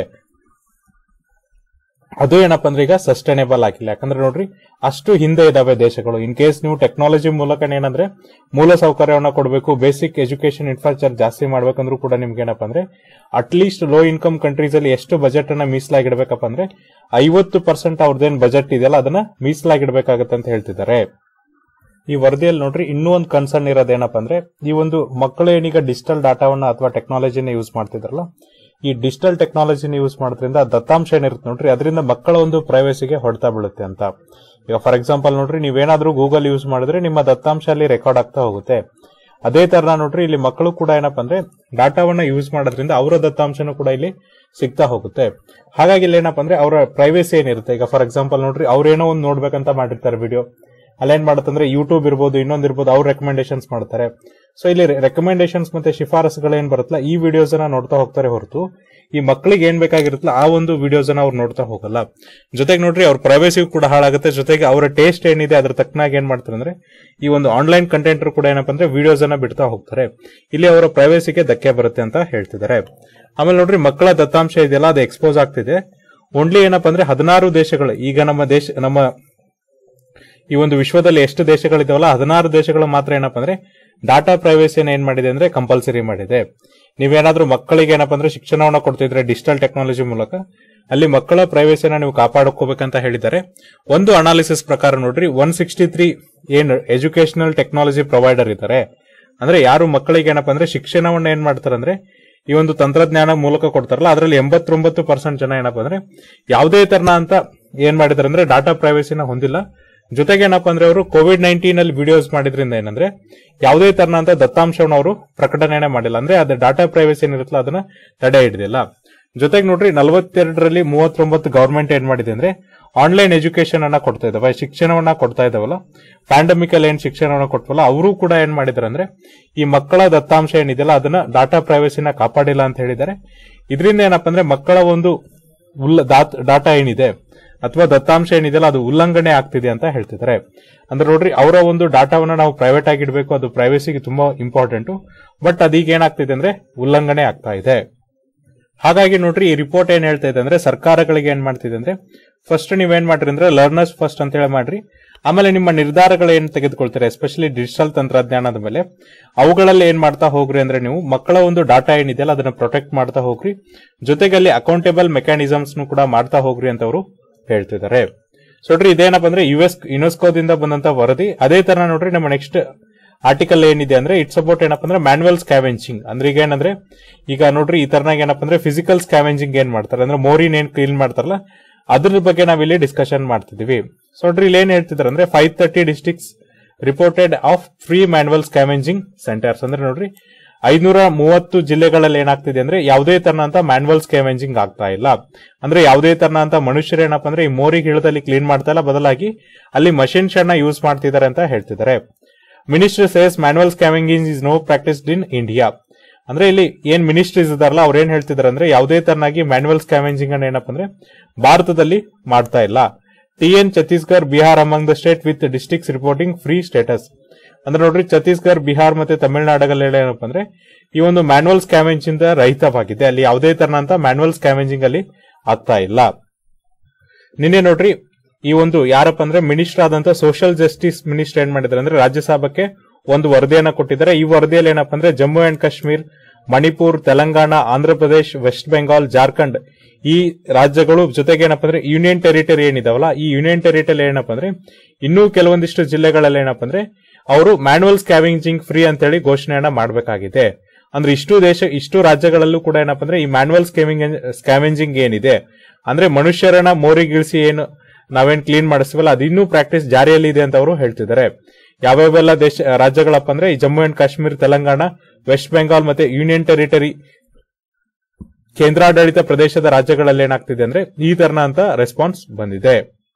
ಅದು ಏನಪ್ಪ ಅಂದ್ರೆ ಈಗ ಸಸ್ಟೈನೇಬಲ್ ಆಗಿಲ್ಲ ಯಾಕಂದ್ರೆ ನೋಡ್ರಿ ಅಷ್ಟು ಹಿಂದೆ ಇದಾವೆ ದೇಶಗಳು ಇನ್ ಕೇಸ್ ನೀವು ಟೆಕ್ನಾಲಜಿ ಮೂಲಕ ಏನಂದ್ರೆ ಮೂಲ ಸೌಕರ್ಯವನ್ನ ಕೊಡಬೇಕು ಬೇಸಿಕ್ ಎಜುಕೇಶನ್ ಇನ್ಫ್ರಾಸ್ಟ್ರಕ್ಚರ್ ಜಾಸ್ತಿ ಮಾಡ್ಬೇಕಂದ್ರೂ ಕೂಡ ನಿಮ್ಗೆ ಏನಪ್ಪ ಅಂದ್ರೆ ಅಟ್ಲೀಸ್ಟ್ ಲೋ ಇನ್ಕಮ್ ಕಂಟ್ರೀಸ್ ಅಲ್ಲಿ ಎಷ್ಟು ಬಜೆಟ್ ಅನ್ನ ಮೀಸಲಾಗಿಡ್ಬೇಕಪ್ಪ ಅಂದ್ರೆ ಐವತ್ತು ಪರ್ಸೆಂಟ್ ಅವ್ರದ್ದೇನ್ ಬಜೆಟ್ ಇದೆಯಲ್ಲ ಅದನ್ನ ಮೀಸಲಾಗಿಡ್ಬೇಕಾಗತ್ತೆ ಅಂತ ಹೇಳ್ತಿದ್ದಾರೆ ಈ ವರದಿಯಲ್ಲಿ ನೋಡ್ರಿ ಇನ್ನೂ ಒಂದು ಕನ್ಸರ್ನ್ ಇರೋದೇನಪ್ಪ ಅಂದ್ರೆ ಈ ಒಂದು ಮಕ್ಕಳು ಏನೀಗ ಡಿಜಿಟಲ್ ಡಾಟಾವನ್ನ ಅಥವಾ ಟೆಕ್ನಾಲಜಿನ ಯೂಸ್ ಮಾಡ್ತಿದಾರಲ್ಲ ಈ ಡಿಜಿಟಲ್ ಟೆಕ್ನಾಲಜಿನ ಯೂಸ್ ಮಾಡೋದ್ರಿಂದ ದತ್ತಾಂಶ ಏನಿರುತ್ತೆ ನೋಡ್ರಿ ಅದರಿಂದ ಮಕ್ಕಳ ಒಂದು ಪ್ರೈವಸಿಗೆ ಹೊಡ್ತಾ ಬೀಳುತ್ತೆ ಅಂತ ಈಗ ಫಾರ್ ಎಕ್ಸಾಂಪಲ್ ನೋಡ್ರಿ ನೀವೇನಾದ್ರೂ ಗೂಗಲ್ ಯೂಸ್ ಮಾಡಿದ್ರೆ ನಿಮ್ಮ ದತ್ತಾಂಶ ಅಲ್ಲಿ ರೆಕಾರ್ಡ್ ಆಗ್ತಾ ಹೋಗುತ್ತೆ ಅದೇ ತರ ನೋಡ್ರಿ ಇಲ್ಲಿ ಮಕ್ಕಳು ಕೂಡ ಏನಪ್ಪಾ ಅಂದ್ರೆ ಡಾಟಾವನ್ನ ಯೂಸ್ ಮಾಡೋದ್ರಿಂದ ಅವರ ದತ್ತಾಂಶನೂ ಕೂಡ ಇಲ್ಲಿ ಸಿಗ್ತಾ ಹೋಗುತ್ತೆ ಹಾಗಾಗಿ ಇಲ್ಲಿ ಏನಪ್ಪಾ ಅಂದ್ರೆ ಅವರ ಪ್ರೈವೇಸಿ ಏನಿರುತ್ತೆ ಈಗ ಫಾರ್ ಎಕ್ಸಾಂಪಲ್ ನೋಡ್ರಿ ಅವ್ರೇನೋ ಒಂದು ನೋಡ್ಬೇಕಂತ ಮಾಡಿರ್ತಾರೆ ವಿಡಿಯೋ ಅಲ್ಲೇನ್ ಮಾಡುತ್ತಂದ್ರೆ ಯೂಟ್ಯೂಬ್ ಇರ್ಬೋದು ಇನ್ನೊಂದ್ ಇರ್ಬೋದು ಅವ್ರು ರೆಕಮೆಂಡೇಶನ್ಸ್ ಮಾಡ್ತಾರೆ ಸೊ ಇಲ್ಲಿ ರೆಕಮೆಂಡೇಶನ್ಸ್ ಮತ್ತೆ ಶಿಫಾರಸುಗಳು ಏನ್ ಬರುತ್ತಲ್ಲ ಈ ವಿಡಿಯೋಸ್ ಅನ್ನ ನೋಡ್ತಾ ಹೋಗ್ತಾರೆ ಹೊರತು ಈ ಮಕ್ಕಳಿಗೆ ಏನ್ ಬೇಕಾಗಿರುತ್ತಲ್ಲ ಆ ಒಂದು ವಿಡಿಯೋಸ್ ಅನ್ನ ಅವ್ರು ನೋಡ್ತಾ ಹೋಗಲ್ಲ ಜೊತೆಗೆ ನೋಡ್ರಿ ಅವ್ರ ಪ್ರೈವೇಸಿ ಕೂಡ ಹಾಳಾಗುತ್ತೆ ಜೊತೆಗೆ ಅವರ ಟೇಸ್ಟ್ ಏನಿದೆ ಅದ್ರ ತಕ್ಕನಾಗಿ ಏನ್ ಮಾಡ್ತಾರೆ ಅಂದ್ರೆ ಈ ಒಂದು ಆನ್ಲೈನ್ ಕಂಟೆಂಟ್ ಕೂಡ ಏನಪ್ಪಾ ಅಂದ್ರೆ ವಿಡಿಯೋಸ್ ಅನ್ನ ಬಿಡ್ತಾ ಹೋಗ್ತಾರೆ ಇಲ್ಲಿ ಅವರ ಪ್ರೈವೇಸಿಗೆ ಧಕ್ಕೆ ಬರುತ್ತೆ ಅಂತ ಹೇಳ್ತಿದ್ದಾರೆ ಆಮೇಲೆ ನೋಡ್ರಿ ಮಕ್ಕಳ ದತ್ತಾಂಶ ಇದೆಯಲ್ಲ ಅದು ಎಕ್ಸ್ಪೋಸ್ ಆಗ್ತಿದೆ ಓನ್ಲಿ ಏನಪ್ಪಾ ಅಂದ್ರೆ ಹದಿನಾರು ದೇಶಗಳು ಈಗ ನಮ್ಮ ದೇಶ ನಮ್ಮ ಈ ಒಂದು ವಿಶ್ವದಲ್ಲಿ ಎಷ್ಟು ದೇಶಗಳಿದಾವಲ್ಲ ಹದಿನಾರು ದೇಶಗಳು ಮಾತ್ರ ಏನಪ್ಪಾ ಅಂದ್ರೆ ಡಾಟಾ ಪ್ರೈವೇಸಿಯನ್ನು ಏನ್ ಮಾಡಿದೆ ಅಂದ್ರೆ ಕಂಪಲ್ಸರಿ ಮಾಡಿದೆ ನೀವೇನಾದ್ರೂ ಮಕ್ಕಳಿಗೆ ಏನಪ್ಪಾ ಅಂದ್ರೆ ಶಿಕ್ಷಣವನ್ನ ಕೊಡ್ತಿದ್ರೆ ಡಿಜಿಟಲ್ ಟೆಕ್ನಾಲಜಿ ಮೂಲಕ ಅಲ್ಲಿ ಮಕ್ಕಳ ಪ್ರೈವೇಸಿಯನ್ನ ನೀವು ಕಾಪಾಡ್ಕೋಬೇಕಂತ ಹೇಳಿದ್ದಾರೆ ಒಂದು ಅನಾಲಿಸಿಸ್ ಪ್ರಕಾರ ನೋಡ್ರಿ ಒನ್ ಸಿಕ್ಸ್ಟಿ ತ್ರೀ ಏನ್ ಎಜುಕೇಶನಲ್ ಟೆಕ್ನಾಲಜಿ ಪ್ರೊವೈಡರ್ ಇದ್ದಾರೆ ಅಂದ್ರೆ ಯಾರು ಮಕ್ಕಳಿಗೆ ಏನಪ್ಪಾ ಅಂದ್ರೆ ಶಿಕ್ಷಣವನ್ನ ಏನ್ ಮಾಡ್ತಾರೆ ಅಂದ್ರೆ ಈ ಒಂದು ತಂತ್ರಜ್ಞಾನ ಮೂಲಕ ಕೊಡ್ತಾರಲ್ಲ ಅದರಲ್ಲಿ ಎಂಬತ್ತೊಂಬತ್ತು ಪರ್ಸೆಂಟ್ ಜನ ಏನಪ್ಪಾ ಅಂದ್ರೆ ಯಾವುದೇ ತರನ ಅಂತ ಏನ್ ಮಾಡಿದಾರೆ ಅಂದ್ರೆ ಡಾಟಾ ಪ್ರೈವೇಸಿನ ಹೊಂದಿಲ್ಲ ಜೊತೆಗೆ ಏನಪ್ಪಾ ಅಂದ್ರೆ ಅವರು ಕೋವಿಡ್ ನೈನ್ಟೀನ್ ಅಲ್ಲಿ ವಿಡಿಯೋಸ್ ಮಾಡಿದ್ರಿಂದ ಏನಂದ್ರೆ ಯಾವುದೇ ತರನ ಅಂತ ದತ್ತಾಂಶವನ್ನು ಅವರು ಪ್ರಕಟಣೆನೆ ಮಾಡಿಲ್ಲ ಅಂದ್ರೆ ಅದು ಡಾಟಾ ಪ್ರೈವೇಸಿ ಏನಿರುತ್ತಲ್ಲ ಅದನ್ನ ತಡೆ ಹಿಡಿದಿಲ್ಲ ಜೊತೆಗೆ ನೋಡ್ರಿ ನಲವತ್ತೆರಡರಲ್ಲಿ ಮೂವತ್ತೊಂಬತ್ತು ಗವರ್ಮೆಂಟ್ ಏನ್ ಮಾಡಿದೆ ಅಂದ್ರೆ ಆನ್ಲೈನ್ ಎಜುಕೇಶನ್ ಅನ್ನ ಕೊಡ್ತಾ ಇದಾವೆ ಶಿಕ್ಷಣವನ್ನ ಕೊಡ್ತಾ ಇದಾವಲ್ಲ ಪ್ಯಾಂಡಮಿಕ್ ಅಲ್ಲಿ ಏನ್ ಶಿಕ್ಷಣವನ್ನ ಕೊಟ್ವಲ್ಲ ಅವರು ಕೂಡ ಏನ್ ಮಾಡಿದಾರೆ ಅಂದ್ರೆ ಈ ಮಕ್ಕಳ ದತ್ತಾಂಶ ಏನಿದೆಯಲ್ಲ ಅದನ್ನ ಡಾಟಾ ಪ್ರೈವೇಸಿನ ಕಾಪಾಡಿಲ್ಲ ಅಂತ ಹೇಳಿದ್ದಾರೆ ಇದರಿಂದ ಏನಪ್ಪಾ ಅಂದ್ರೆ ಮಕ್ಕಳ ಒಂದು ಡಾಟಾ ಏನಿದೆ ಅಥವಾ ದತ್ತಾಂಶ ಏನಿದೆಯಲ್ಲ ಅದು ಉಲ್ಲಂಘನೆ ಆಗ್ತಿದೆ ಅಂತ ಹೇಳ್ತಿದ್ದಾರೆ ಅಂದ್ರೆ ನೋಡ್ರಿ ಅವರ ಒಂದು ಡಾಟಾವನ್ನ ನಾವು ಪ್ರೈವೇಟ್ ಆಗಿ ಇಡಬೇಕು ಅದು ಪ್ರೈವೇಸಿಗೆ ತುಂಬಾ ಇಂಪಾರ್ಟೆಂಟ್ ಬಟ್ ಅದೀಗ ಏನಾಗ್ತಿದೆ ಅಂದ್ರೆ ಉಲ್ಲಂಘನೆ ಆಗ್ತಾ ಇದೆ ಹಾಗಾಗಿ ನೋಡ್ರಿ ಈ ರಿಪೋರ್ಟ್ ಏನ್ ಹೇಳ್ತಾ ಇದೆ ಅಂದ್ರೆ ಸರ್ಕಾರಗಳಿಗೆ ಏನ್ ಮಾಡ್ತಿದೆ ಅಂದ್ರೆ ಫಸ್ಟ್ ನೀವೇನ್ ಮಾಡ್ರಿ ಅಂದ್ರೆ ಲರ್ನರ್ಸ್ ಫಸ್ಟ್ ಅಂತ ಹೇಳಿ ಮಾಡ್ರಿ ಆಮೇಲೆ ನಿಮ್ಮ ನಿರ್ಧಾರಗಳು ಏನ್ ತೆಗೆದುಕೊಳ್ತೀರಾ ಎಸ್ಪೆಷಲಿ ಡಿಜಿಟಲ್ ತಂತ್ರಜ್ಞಾನದ ಮೇಲೆ ಅವುಗಳಲ್ಲಿ ಏನ್ ಮಾಡ್ತಾ ಹೋಗ್ರಿ ಅಂದ್ರೆ ನೀವು ಮಕ್ಕಳ ಒಂದು ಡಾಟಾ ಏನಿದೆಯಲ್ಲ ಅದನ್ನ ಪ್ರೊಟೆಕ್ಟ್ ಮಾಡ್ತಾ ಹೋಗ್ರಿ ಜೊತೆಗೆ ಅಲ್ಲಿ ಅಕೌಂಟೇಬಲ್ ಮೆಕ್ಯಾನಿಸಮ್ಸ್ ಕೂಡ ಮಾಡ್ತಾ ಹೋಗ್ರಿ ಅಂತ ಅವರು ಹೇಳ್ತಿದ್ದಾರೆ ಸೊ ನೋಡ್ರಿ ಇದೇನಪ್ಪ ಅಂದ್ರೆ ಯು ಎಸ್ ಯುನೆಸ್ಕೋದಿಂದ ಬಂದಂತ ವರದಿ ಅದೇ ತರ ನೋಡ್ರಿ ನಮ್ಮ ನೆಕ್ಸ್ಟ್ ಆರ್ಟಿಕಲ್ ಏನಿದೆ ಅಂದ್ರೆ ಇಟ್ಸ್ ಅಬೌಟ್ ಏನಪ್ಪ ಅಂದ್ರೆ ಮ್ಯಾನ್ಯುವಲ್ ಸ್ಕ್ಯಾವೆಂಜಿಂಗ್ ಅಂದ್ರೆ ಈಗ ಏನಂದ್ರೆ ಈಗ ನೋಡ್ರಿ ಈ ತರನಾಗ ಏನಪ್ಪ ಅಂದ್ರೆ ಫಿಸಿಕಲ್ ಸ್ಕ್ಯಾವೆಂಜಿಂಗ್ ಏನ್ ಮಾಡ್ತಾರೆ ಅಂದ್ರೆ ಮೋರಿನ್ ಏನ್ ಕ್ಲೀನ್ ಮಾಡ್ತಾರಲ್ಲ ಅದ್ರ ಬಗ್ಗೆ ನಾವಿಲ್ಲಿ ಡಿಸ್ಕಷನ್ ಮಾಡ್ತಿದೀವಿ ಸೊ ನೋಡ್ರಿ ಇಲ್ಲಿ ಏನ್ ಹೇಳ್ತಿದಾರೆ ಅಂದ್ರೆ five thirty districts reported of free manual scavenging centres ಅಂದ್ರೆ ನೋಡ್ರಿ ಐನೂರ ಮೂವತ್ತು ಜಿಲ್ಲೆಗಳಲ್ಲಿ ಏನಾಗ್ತಿದೆ ಅಂದ್ರೆ ಯಾವುದೇ ತರನಂತ ಮ್ಯಾನ್ಯುವಲ್ ಸ್ಕ್ಯಾವೆಂಜಿಂಗ್ ಆಗ್ತಾ ಇಲ್ಲ ಅಂದ್ರೆ ಯಾವುದೇ ತರನಂತ ಮನುಷ್ಯರು ಏನಪ್ಪಾ ಅಂದ್ರೆ ಈ ಮೋರಿಗೆ ಇಳಿದಲ್ಲಿ ಕ್ಲೀನ್ ಮಾಡ್ತಾ ಇಲ್ಲ ಬದಲಾಗಿ ಅಲ್ಲಿ ಮಷಿನ್ಸ್ ಅನ್ನ ಯೂಸ್ ಮಾಡ್ತಿದ್ದಾರೆ ಅಂತ ಹೇಳ್ತಿದ್ದಾರೆ minister says manual scavenging is no practised in India ಅಂದ್ರೆ ಇಲ್ಲಿ ಏನ್ ಮಿನಿಸ್ಟ್ರೀಸ್ ಇದಾರಲ್ಲ ಅವ್ರು ಏನ್ ಹೇಳ್ತಿದಾರೆ ಅಂದ್ರೆ ಯಾವುದೇ ತರನಾಗಿ ಮ್ಯಾನ್ಯುವಲ್ ಸ್ಕ್ಯಾವೆಂಜಿಂಗ್ ಅನ್ನ ಏನಪ್ಪಾ ಅಂದ್ರೆ ಭಾರತದಲ್ಲಿ ಮಾಡ್ತಾ ಇಲ್ಲ T N Chhattisgarh Bihar among the state with districts reporting free status ಅಂದ್ರೆ ನೋಡ್ರಿ ಛತ್ತೀಸ್ಗಢ ಬಿಹಾರ್ ಮತ್ತೆ ತಮಿಳುನಾಡುಗಳಲ್ಲಿ ಏನಪ್ಪಾ ಅಂದ್ರೆ ಈ ಒಂದು ಮ್ಯಾನ್ಯುವಲ್ ಸ್ಕ್ಯಾವೆಂಜ್ ಇಂದ ರಹಿತವಾಗಿದೆ ಅಲ್ಲಿ ಯಾವುದೇ ತರನಂತ ಮ್ಯಾನ್ಯುವಲ್ ಸ್ಕ್ಯಾವೆಂಜಿಂಗ್ ಅಲ್ಲಿ ಆಗ್ತಾ ಇಲ್ಲ ನಿನ್ನೆ ನೋಡ್ರಿ ಈ ಒಂದು ಯಾರಪ್ಪ ಅಂದ್ರೆ ಮಿನಿಸ್ಟರ್ ಆದಂತ ಸೋಷಿಯಲ್ ಜಸ್ಟಿಸ್ ಮಿನಿಸ್ಟರ್ ಏನ್ ಮಾಡಿದ್ದಾರೆ ಅಂದ್ರೆ ರಾಜ್ಯಸಭೆಗೆ ಒಂದು ವರದಿಯನ್ನ ಕೊಟ್ಟಿದ್ದಾರೆ ಈ ವರದಿಯಲ್ಲಿ ಏನಪ್ಪಾ ಅಂದ್ರೆ ಜಮ್ಮು ಅಂಡ್ ಕಾಶ್ಮೀರ್ ಮಣಿಪುರ್ ತೆಲಂಗಾಣ ಆಂಧ್ರ ಪ್ರದೇಶ್ ವೆಸ್ಟ್ ಬೆಂಗಾಲ್ ಜಾರ್ಖಂಡ್ ಈ ರಾಜ್ಯಗಳು ಜೊತೆಗೆ ಏನಪ್ಪಾ ಅಂದ್ರೆ ಯೂನಿಯನ್ ಟೆರಿಟರಿ ಏನಿದಾವಲ್ಲ ಈ ಯೂನಿಯನ್ ಟೆರಿಟರಿ ಏನಪ್ಪಾ ಅಂದ್ರೆ ಇನ್ನೂ ಕೆಲವೊಂದಿಷ್ಟು ಜಿಲ್ಲೆಗಳಲ್ಲಿ ಏನಪ್ಪಾ ಅಂದ್ರೆ ಅವರು ಮ್ಯಾನ್ಯುವಲ್ ಸ್ಕ್ಯಾವೆಂಜಿಂಗ್ ಫ್ರೀ ಅಂತೇಳಿ ಘೋಷಣೆಯನ್ನ ಮಾಡಬೇಕಾಗಿದೆ ಅಂದ್ರೆ ಇಷ್ಟು ದೇಶ ಇಷ್ಟು ರಾಜ್ಯಗಳಲ್ಲೂ ಕೂಡ ಏನಪ್ಪಾ ಅಂದ್ರೆ ಈ ಮ್ಯಾನ್ಯುವಲ್ ಸ್ಕ್ಯಾವಿಂಗ್ ಸ್ಕ್ಯಾವೆಂಜಿಂಗ್ ಏನಿದೆ ಅಂದ್ರೆ ಮನುಷ್ಯರನ್ನ ಮೋರಿಗಿಳಿಸಿ ಏನು ನಾವೇನ್ ಕ್ಲೀನ್ ಮಾಡಿಸ್ತೀವಲ್ಲ ಅದು ಇನ್ನೂ ಪ್ರಾಕ್ಟೀಸ್ ಜಾರಿಯಲ್ಲಿ ಇದೆ ಅಂತ ಅವರು ಹೇಳ್ತಿದ್ದಾರೆ ಯಾವ್ಯಾವೆಲ್ಲ ದೇಶ ರಾಜ್ಯಗಳಪ್ಪ ಅಂದ್ರೆ ಈ ಜಮ್ಮು ಅಂಡ್ ಕಾಶ್ಮೀರ್ ತೆಲಂಗಾಣ ವೆಸ್ಟ್ ಬೆಂಗಾಲ್ ಮತ್ತೆ ಯೂನಿಯನ್ ಟೆರಿಟರಿ ಕೇಂದ್ರಾಡಳಿತ ಪ್ರದೇಶದ ರಾಜ್ಯಗಳಲ್ಲಿ ಏನಾಗ್ತಿದೆ ಅಂದ್ರೆ ಈ ತರನ ಅಂತ ರೆಸ್ಪಾನ್ಸ್ ಬಂದಿದೆ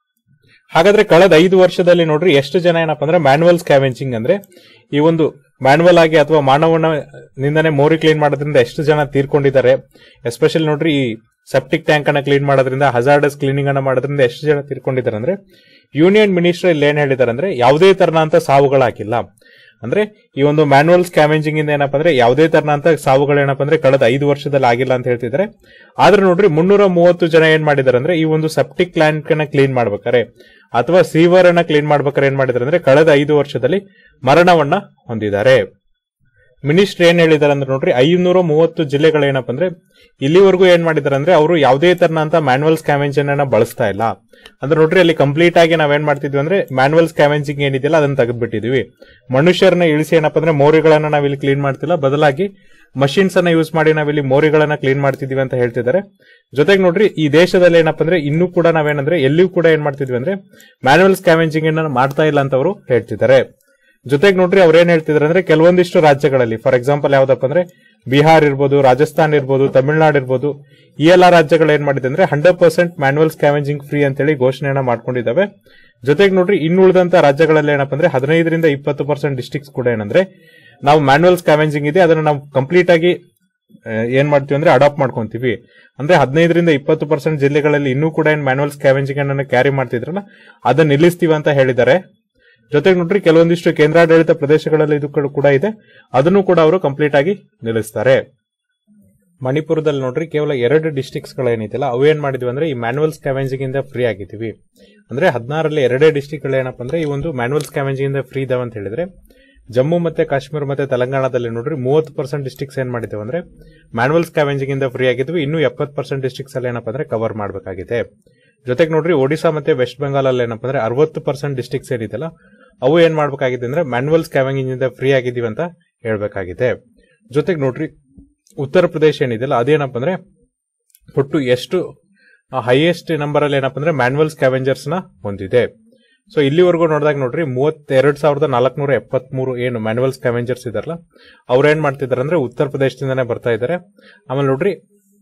ಹಾಗಾದ್ರೆ ಕಳೆದ ಐದು ವರ್ಷದಲ್ಲಿ ನೋಡ್ರಿ ಎಷ್ಟು ಜನ ಏನಪ್ಪಾ ಅಂದ್ರೆ ಮ್ಯಾನ್ಯುವಲ್ ಸ್ಕ್ಯಾವೆಂಜಿಂಗ್ ಅಂದ್ರೆ ಈ ಒಂದು ಮ್ಯಾನ್ಯುವಲ್ ಆಗಿ ಅಥವಾ ಮಾನವನ ನಿಂದನೆ ಮೋರಿ ಕ್ಲೀನ್ ಮಾಡೋದ್ರಿಂದ ಎಷ್ಟು ಜನ ತೀರ್ಕೊಂಡಿದ್ದಾರೆ ಎಸ್ಪೆಷಲಿ ನೋಡ್ರಿ ಈ ಸೆಪ್ಟಿಕ್ ಟ್ಯಾಂಕ್ ಅನ್ನ ಕ್ಲೀನ್ ಮಾಡೋದ್ರಿಂದ ಹಜಾರ್ಡಸ್ ಕ್ಲೀನಿಂಗ್ ಅನ್ನ ಮಾಡೋದ್ರಿಂದ ಎಷ್ಟು ಜನ ತೀರ್ಕೊಂಡಿದ್ದಾರೆ ಅಂದ್ರೆ ಯೂನಿಯನ್ ಮಿನಿಸ್ಟರ್ ಇಲ್ಲಿ ಏನ್ ಹೇಳಿದ್ದಾರೆ ಅಂದ್ರೆ ಯಾವುದೇ ತರನಂತ ಸಾವುಗಳಾಗಿಲ್ಲ ಅಂದ್ರೆ ಈ ಒಂದು ಮ್ಯಾನ್ಯುವಲ್ ಸ್ಕ್ಯಾವೆಂಜಿಂಗ್ ಇಂದ ಏನಪ್ಪಾ ಅಂದ್ರೆ ಯಾವುದೇ ತರನಂತ ಸಾವುಗಳು ಏನಪ್ಪಾ ಅಂದ್ರೆ ಕಳೆದ ಐದು ವರ್ಷದಲ್ಲಿ ಆಗಿಲ್ಲ ಅಂತ ಹೇಳ್ತಿದ್ದಾರೆ ಆದ್ರೆ ನೋಡ್ರಿ ಮುನ್ನೂರ ಮೂವತ್ತು ಜನ ಏನ್ ಮಾಡಿದಾರೆ ಅಂದ್ರೆ ಈ ಒಂದು ಸೆಪ್ಟಿಕ್ ಟ್ಯಾಂಕ್ ಅನ್ನ ಕ್ಲೀನ್ ಮಾಡ್ಬೇಕಾರೆ ಅಥವಾ ಸೀವರ್ ಅನ್ನ ಕ್ಲೀನ್ ಮಾಡ್ಬೇಕಾರೆ ಏನ್ ಮಾಡಿದಾರೆ ಅಂದ್ರೆ ಕಳೆದ ಐದು ವರ್ಷದಲ್ಲಿ ಮರಣವನ್ನ ಹೊಂದಿದ್ದಾರೆ ಮಿನಿಸ್ಟರ್ ಏನ್ ಹೇಳಿದಾರೆ ಅಂದ್ರೆ ನೋಡ್ರಿ ಐನೂರ ಮೂವತ್ತು ಜಿಲ್ಲೆಗಳು ಏನಪ್ಪ ಅಂದ್ರೆ ಇಲ್ಲಿವರೆಗೂ ಏನ್ ಮಾಡಿದಾರೆ ಅಂದ್ರೆ ಅವರು ಯಾವುದೇ ತರನಂತ ಮ್ಯಾನ್ಯುವಲ್ ಸ್ಕ್ಯಾವೆಂಜಿಂಗ್ ಅನ್ನ ಬಳಸ್ತಾ ಇಲ್ಲ ಅಂದ್ರೆ ನೋಡ್ರಿ ಅಲ್ಲಿ ಕಂಪ್ಲೀಟ್ ಆಗಿ ನಾವೇನ್ ಮಾಡ್ತಿದ್ವಿ ಅಂದ್ರೆ ಮ್ಯಾನ್ಯುವಲ್ ಸ್ಕ್ಯಾವೆಂಜಿಂಗ್ ಏನಿದೆಯಲ್ಲ ಅದನ್ನ ತೆಗೆದ್ಬಿಟ್ಟಿದ್ವಿ ಮನುಷ್ಯರನ್ನ ಇಳಿಸಿ ಏನಪ್ಪ ಅಂದ್ರೆ ಮೋರಿಗಳನ್ನ ನಾವಿಲ್ಲಿ ಕ್ಲೀನ್ ಮಾಡ್ತಿಲ್ಲ ಬದಲಾಗಿ ಮಷಿನ್ಸ್ ಅನ್ನ ಯೂಸ್ ಮಾಡಿ ನಾವಿಲ್ಲಿ ಮೋರಿಗಳನ್ನ ಕ್ಲೀನ್ ಮಾಡ್ತಿದೀವಿ ಅಂತ ಹೇಳ್ತಿದ್ದಾರೆ ಜೊತೆಗೆ ನೋಡ್ರಿ ಈ ದೇಶದಲ್ಲಿ ಏನಪ್ಪ ಅಂದ್ರೆ ಇನ್ನೂ ಕೂಡ ನಾವೇನಂದ್ರೆ ಎಲ್ಲಿಯೂ ಕೂಡ ಏನ್ ಮಾಡ್ತಿದ್ವಿ ಅಂದ್ರೆ ಮ್ಯಾನ್ಯುವಲ್ ಸ್ಕ್ಯಾವೆಂಜಿಂಗ್ ಅನ್ನ ಮಾಡ್ತಾ ಇಲ್ಲ ಅಂತ ಅವರು ಹೇಳ್ತಿದ್ದಾರೆ ಜೊತೆಗೆ ನೋಡ್ರಿ ಅವ್ರು ಏನ್ ಹೇಳ್ತಿದಾರೆ ಅಂದ್ರೆ ಕೆಲವೊಂದಿಷ್ಟು ರಾಜ್ಯಗಳಲ್ಲಿ ಫಾರ್ ಎಕ್ಸಾಂಪಲ್ ಯಾವ್ದಪ್ಪ ಅಂದ್ರೆ ಬಿಹಾರ್ ಇರ್ಬೋದು ರಾಜಸ್ಥಾನ್ ಇರ್ಬೋದು ತಮಿಳುನಾಡು ಇರ್ಬೋದು ಈ ಎಲ್ಲಾ ರಾಜ್ಯಗಳು ಏನ್ ಮಾಡಿದೆ ಅಂದ್ರೆ hundred percent manual scavenging free ಅಂತೇಳಿ ಘೋಷಣೆಯನ್ನ ಮಾಡ್ಕೊಂಡಿದ್ದಾವೆ ಜೊತೆಗೆ ನೋಡ್ರಿ ಇನ್ನುಳಿದಂತ ರಾಜ್ಯಗಳಲ್ಲಿ ಏನಪ್ಪ ಅಂದ್ರೆ ಹದಿನೈದರಿಂದ ಇಪ್ಪತ್ತು ಪರ್ಸೆಂಟ್ ಡಿಸ್ಟಿಕ್ಸ್ ಕೂಡ ಏನಂದ್ರೆ ನಾವು ಮ್ಯಾನ್ಯುವಲ್ ಸ್ಕ್ಯಾವೆಂಜಿಂಗ್ ಇದೆ ಅದನ್ನ ನಾವು ಕಂಪ್ಲೀಟ್ ಆಗಿ ಆ, ಏನ್ ಮಾಡ್ತೀವಿ ಅಂದ್ರೆ ಅಡಾಪ್ಟ್ ಮಾಡ್ಕೊಂತೀವಿ ಅಂದ್ರೆ ಹದಿನೈದರಿಂದ ಇಪ್ಪತ್ತು ಪರ್ಸೆಂಟ್ ಜಿಲ್ಲೆಗಳಲ್ಲಿ ಇನ್ನೂ ಕೂಡ ಏನ್ ಮ್ಯಾನ್ಯುವಲ್ ಸ್ಕ್ಯಾವೆಂಜಿಂಗ್ ಅನ್ನ ಕ್ಯಾರಿ ಮಾಡ್ತಿದ್ರಲ್ಲ ಅದನ್ನ ನಿಲ್ಲಿಸ್ತೀವಿ ಅಂತ ಹೇಳಿದ್ದಾರೆ ಜೊತೆಗೆ ನೋಡ್ರಿ ಕೆಲವೊಂದಿಷ್ಟು ಕೇಂದ್ರಾಡಳಿತ ಪ್ರದೇಶಗಳಲ್ಲಿ ಇದು ಕೂಡ- ಕೂಡ ಇದೆ ಅದನ್ನು ಕೂಡ ಅವರು ಕಂಪ್ಲೀಟ್ ಆಗಿ ನಿಲ್ಲಿಸ್ತಾರೆ ಮಣಿಪುರದಲ್ಲಿ ನೋಡ್ರಿ ಕೇವಲ ಎರಡು ಡಿಸ್ಟಿಕ್ಸ್ ಗಳೇನಿದೆಯಲ್ಲ ಅವು ಏನ್ ಮಾಡಿದ್ವಿ ಅಂದ್ರೆ ಈ ಮ್ಯಾನ್ಯುವಲ್ ಸ್ಕ್ಯಾವೆಂಜಿಂಗ್ ಇಂದ ಫ್ರೀ ಆಗಿದ್ದೀವಿ ಅಂದ್ರೆ ಹದಿನಾರಲ್ಲಿ ಎರಡೇ ಡಿಸ್ಟಿಕ್ ಏನಪ್ಪ ಅಂದ್ರೆ ಈ ಒಂದು ಮ್ಯಾನ್ಯುವಲ್ ಸ್ಕ್ಯಾವೆಂಜಿಂಗ್ ಇಂದ ಫ್ರೀ ಇದಾವೆ ಅಂತ ಹೇಳಿದ್ರೆ ಜಮ್ಮು ಮತ್ತೆ ಕಾಶ್ಮೀರ ಮತ್ತೆ ತೆಲಂಗಾಣದಲ್ಲಿ ನೋಡ್ರಿ ಮೂವತ್ತು ಪರ್ಸೆಂಟ್ ಡಿಸ್ಟಿಕ್ಸ್ ಏನ್ ಮಾಡಿದ್ದೇವೆ ಅಂದ್ರೆ ಮ್ಯಾನ್ಯುವಲ್ ಸ್ಕ್ಯಾವೆಂಜಿಂಗ್ ಇಂದ ಫ್ರೀ ಆಗಿದ್ವಿ ಇನ್ನು ಎಪ್ಪತ್ತು ಪರ್ಸೆಂಟ್ ಡಿಸ್ಟಿಕ್ಸ್ ಅಲ್ಲಿ ಏನಪ್ಪ ಅಂದ್ರೆ ಕವರ್ ಮಾಡಬೇಕಾಗಿದೆ ಜೊತೆಗೆ ನೋಡ್ರಿ ಒಡಿಶಾ ಮತ್ತೆ ವೆಸ್ಟ್ ಬೆಂಗಾಲ್ ಅಲ್ಲಿ ಏನಪ್ಪ ಅಂದ್ರೆ ಅರವತ್ತು ಪರ್ಸೆಂಟ್ ಡಿಸ್ಟಿಕ್ಸ್ ಏನಿದೆಯಲ್ಲ ಅವು ಏನ್ ಮಾಡಬೇಕಾಗಿದೆ ಅಂದ್ರೆ ಮ್ಯಾನ್ಯುವಲ್ ಸ್ಕ್ಯಾವೆಂಜಿಂಗ್ ಇಂದ ಫ್ರೀ ಆಗಿದೀವಿ ಅಂತ ಹೇಳ್ಬೇಕಾಗಿದೆ ಜೊತೆಗೆ ನೋಡ್ರಿ ಉತ್ತರ ಪ್ರದೇಶ ಏನಿದೆಯಲ್ಲ ಅದೇನಪ್ಪ ಅಂದ್ರೆ ಒಟ್ಟು ಎಷ್ಟು ಹೈಯೆಸ್ಟ್ ನಂಬರ್ ಅಲ್ಲಿ ಏನಪ್ಪ ಅಂದ್ರೆ ಮ್ಯಾನ್ಯುವಲ್ ಸ್ಕ್ಯಾವೆಂಜರ್ಸ್ ನ ಹೊಂದಿದೆ ಸೊ ಇಲ್ಲಿವರೆಗೂ ನೋಡಿದಾಗ ನೋಡ್ರಿ ಮೂವತ್ತೆರಡು ಸಾವಿರದ ನಾಲ್ಕನೂರ ಎಪ್ಪತ್ಮೂರು ಏನು ಮ್ಯಾನ್ಯುವಲ್ ಸ್ಕ್ಯಾವೆಂಜರ್ಸ್ ಇದಾರಲ್ಲ ಅವ್ರು ಏನ್ ಮಾಡ್ತಿದಾರೆ ಅಂದ್ರೆ ಉತ್ತರ ಪ್ರದೇಶದಿಂದನೇ ಬರ್ತಾ ಇದ್ದಾರೆ ಆಮೇಲೆ ನೋಡ್ರಿ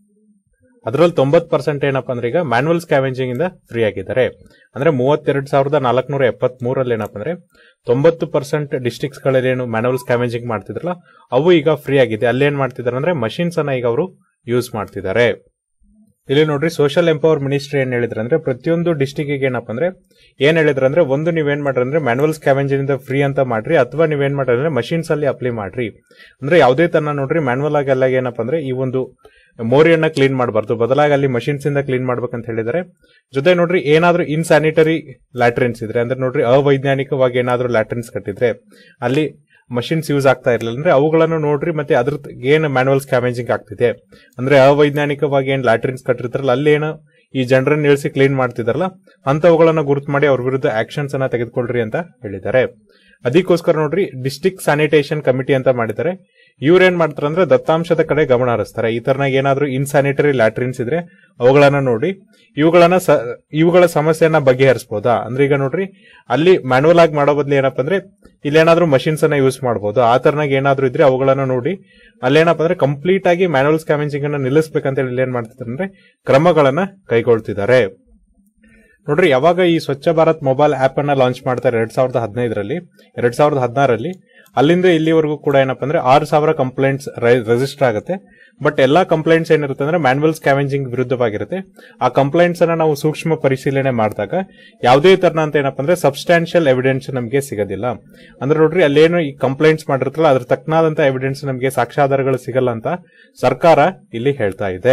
ಅದರಲ್ಲಿ ತೊಂಬತ್ ಪರ್ಸೆಂಟ್ ಏನಪ್ಪ ಅಂದ್ರೆ ಈಗ ಮ್ಯಾನ್ಯುವಲ್ ಸ್ಕ್ಯಾವೆಂಜಿಂಗ್ ಇಂದ ಫ್ರೀ ಆಗಿದ್ದಾರೆ ಅಂದ್ರೆ ಮೂವತ್ತೆರಡು ಸಾವಿರದ ನಾಲ್ಕನೂರ ಎಪ್ಪತ್ತ್ ಮೂರಲ್ಲಿ ಏನಪ್ಪ ಅಂದ್ರೆ ತೊಂಬತ್ತು ಪರ್ಸೆಂಟ್ ಡಿಸ್ಟಿಕ್ಸ್ ಗಳಲ್ಲಿ ಏನು ಮ್ಯಾನ್ಯುವಲ್ ಸ್ಕ್ಯಾವೆಂಜಿಂಗ್ ಮಾಡ್ತಿದ್ರಲ್ಲ ಅವು ಈಗ ಫ್ರೀ ಆಗಿದೆ ಅಲ್ಲಿ ಏನ್ ಮಾಡ್ತಿದ್ದಾರೆ ಅಂದ್ರೆ ಮಷಿನ್ಸ್ ಅನ್ನ ಈಗ ಅವರು ಯೂಸ್ ಮಾಡ್ತಿದ್ದಾರೆ ಇಲ್ಲಿ ನೋಡ್ರಿ ಸೋಷಿಯಲ್ ಎಂಪವರ್ ಮಿನಿಸ್ಟ್ರಿ ಏನ್ ಹೇಳಿದ್ರೆ ಅಂದ್ರೆ ಪ್ರತಿಯೊಂದು ಡಿಸ್ಟಿಕ್ ಏನಪ್ಪ ಅಂದ್ರೆ ಏನ್ ಹೇಳಿದ್ರೆ ಅಂದ್ರೆ ಒಂದು ನೀವೇನ್ ಮಾಡ್ರಿ ಅಂದ್ರೆ ಮ್ಯಾನ್ಯುವಲ್ ಸ್ಕ್ಯಾವೆಂಜಿಂಗ್ ಇಂದ ಫ್ರೀ ಅಂತ ಮಾಡ್ರಿ ಅಥವಾ ನೀವೇನ್ ಮಾಡ್ರಿ ಅಂದ್ರೆ ಮಷಿನ್ಸ್ ಅಲ್ಲಿ ಅಪ್ಲೈ ಮಾಡ್ರಿ ಅಂದ್ರೆ ಯಾವುದೇ ತನ್ನ ನೋಡ್ರಿ ಮ್ಯಾನ್ಯುವಲ್ ಆಗಿ ಎಲ್ಲ ಏನಪ್ಪ ಅಂದ್ರೆ ಈ ಒಂದು ಮೋರಿಯನ್ನ ಕ್ಲೀನ್ ಮಾಡಬಾರ್ದು ಬದಲಾಗಿ ಅಲ್ಲಿ ಮಷಿನ್ಸ್ ಇಂದ ಕ್ಲೀನ್ ಮಾಡ್ಬೇಕಂತ ಹೇಳಿದ್ದಾರೆ ಜೊತೆ ನೋಡ್ರಿ ಏನಾದ್ರೂ ಇನ್ಸ್ಯಾನಿಟರಿ ಲ್ಯಾಟ್ರಿನ್ಸ್ ಇದ್ರೆ ಅಂದ್ರೆ ನೋಡ್ರಿ ಅವೈಜ್ಞಾನಿಕವಾಗಿ ಏನಾದ್ರೂ ಲ್ಯಾಟ್ರಿನ್ಸ್ ಕಟ್ಟಿದ್ರೆ ಅಲ್ಲಿ ಮಷಿನ್ಸ್ ಯೂಸ್ ಆಗ್ತಾ ಇರಲಿಲ್ಲ ಅಂದ್ರೆ ಅವುಗಳನ್ನು ನೋಡ್ರಿ ಮತ್ತೆ ಅದ್ರ ಏನ್ ಮ್ಯಾನ್ಯುವಲ್ ಸ್ಕ್ಯಾವೆಂಜಿಂಗ್ ಆಗ್ತಿದೆ ಅಂದ್ರೆ ಅವೈಜ್ಞಾನಿಕವಾಗಿ ಏನ್ ಲ್ಯಾಟ್ರಿನ್ಸ್ ಕಟ್ಟಿರ್ತಾರಲ್ಲ ಅಲ್ಲಿ ಏನು ಈ ಜನರನ್ನ ಇಳಿಸಿ ಕ್ಲೀನ್ ಮಾಡ್ತಿದಾರಲ್ಲ ಅಂತವುಗಳನ್ನ ಗುರುತು ಮಾಡಿ ಅವ್ರ ವಿರುದ್ಧ ಆಕ್ಷನ್ಸ್ ಅನ್ನ ತೆಗೆದುಕೊಳ್ರಿ ಅಂತ ಹೇಳಿದ್ದಾರೆ ಅದಕ್ಕೋಸ್ಕರ ನೋಡ್ರಿ ಡಿಸ್ಟಿಕ್ ಸ್ಯಾನಿಟೇಷನ್ ಕಮಿಟಿ ಅಂತ ಮಾಡಿದ್ದಾರೆ ಇವ್ರು ಏನ್ ಮಾಡ್ತಾರೆ ಅಂದ್ರೆ ದತ್ತಾಂಶದ ಕಡೆ ಗಮನ ಹರಿಸ್ತಾರೆ ಈ ತರನಾಗ ಏನಾದ್ರೂ ಇನ್ಸ್ಯಾನಿಟರಿ ಲ್ಯಾಟ್ರಿನ್ಸ್ ಇದ್ರೆ ಅವುಗಳನ್ನ ನೋಡಿ ಇವುಗಳನ್ನ ಸ- ಇವುಗಳ ಸಮಸ್ಯೆಯನ್ನ ಬಗೆಹರಿಸಬಹುದಾ ಅಂದ್ರೆ ಈಗ ನೋಡ್ರಿ ಅಲ್ಲಿ ಮ್ಯಾನುವಲ್ ಆಗಿ ಮಾಡೋ ಬದಲು ಏನಪ್ಪ ಅಂದ್ರೆ ಇಲ್ಲೇನಾದ್ರೂ ಮಷಿನ್ಸ್ ಅನ್ನ ಯೂಸ್ ಮಾಡಬಹುದು ಆ ತರನಾಗ ಏನಾದ್ರೂ ಇದ್ರೆ ಅವುಗಳನ್ನ ನೋಡಿ ಅಲ್ಲೇನಪ್ಪ ಅಂದ್ರೆ ಕಂಪ್ಲೀಟ್ ಆಗಿ ಮ್ಯಾನುವಲ್ ಸ್ಕ್ಯಾವೆಂಜಿಂಗ್ ಅನ್ನ ನಿಲ್ಲಿಸಬೇಕಂತ ಹೇಳಿ ಇಲ್ಲಿ ಏನ್ ಮಾಡ್ತಿದ್ದಾರೆ ಅಂದ್ರೆ ಕ್ರಮಗಳನ್ನ ಕೈಗೊಳ್ತಿದ್ದಾರೆ ನೋಡ್ರಿ ಯಾವಾಗ ಈ ಸ್ವಚ್ಛ ಭಾರತ್ ಮೊಬೈಲ್ ಆಪ್ ಅನ್ನ ಲಾಂಚ್ ಮಾಡ್ತಾರೆ ಎರಡ್ ಸಾವಿರದ ಹದಿನೈದರಲ್ಲಿ ಎರಡ್ ಸಾವಿರದ ಹದಿನಾರಲ್ಲಿ ಅಲ್ಲಿಂದ ಇಲ್ಲಿವರೆಗೂ ಕೂಡ ಏನಪ್ಪಾ ಅಂದ್ರೆ ಆರು ಸಾವಿರ ಕಂಪ್ಲೇಂಟ್ಸ್ ರಿಜಿಸ್ಟರ್ ಆಗುತ್ತೆ ಬಟ್ ಎಲ್ಲಾ ಕಂಪ್ಲೇಂಟ್ಸ್ ಏನಿರುತ್ತೆ ಅಂದ್ರೆ ಮ್ಯಾನ್ಯಲ್ ಸ್ಕ್ಯಾವೆಂಜಿಂಗ್ ವಿರುದ್ಧವಾಗಿರುತ್ತೆ ಆ ಕಂಪ್ಲೇಂಟ್ಸ್ ಅನ್ನ ನಾವು ಸೂಕ್ಷ್ಮ ಪರಿಶೀಲನೆ ಮಾಡಿದಾಗ ಯಾವುದೇ ತರನಂತ ಏನಪ್ಪಾ ಅಂದ್ರೆ ಸಬ್ಸ್ಟಾನ್ಷಿಯಲ್ ಎವಿಡೆನ್ಸ್ ನಮಗೆ ಸಿಗೋದಿಲ್ಲ ಅಂದ್ರೆ ನೋಡ್ರಿ ಅಲ್ಲೇನು ಈ ಕಂಪ್ಲೇಂಟ್ಸ್ ಮಾಡಿರುತ್ತಲ್ಲ ಅದ್ರ ತಕ್ಕನಾದಂತ ಎವಿಡೆನ್ಸ್ ನಮಗೆ ಸಾಕ್ಷ್ಯಾಧಾರಗಳು ಸಿಗಲ್ಲ ಅಂತ ಸರ್ಕಾರ ಇಲ್ಲಿ ಹೇಳ್ತಾ ಇದೆ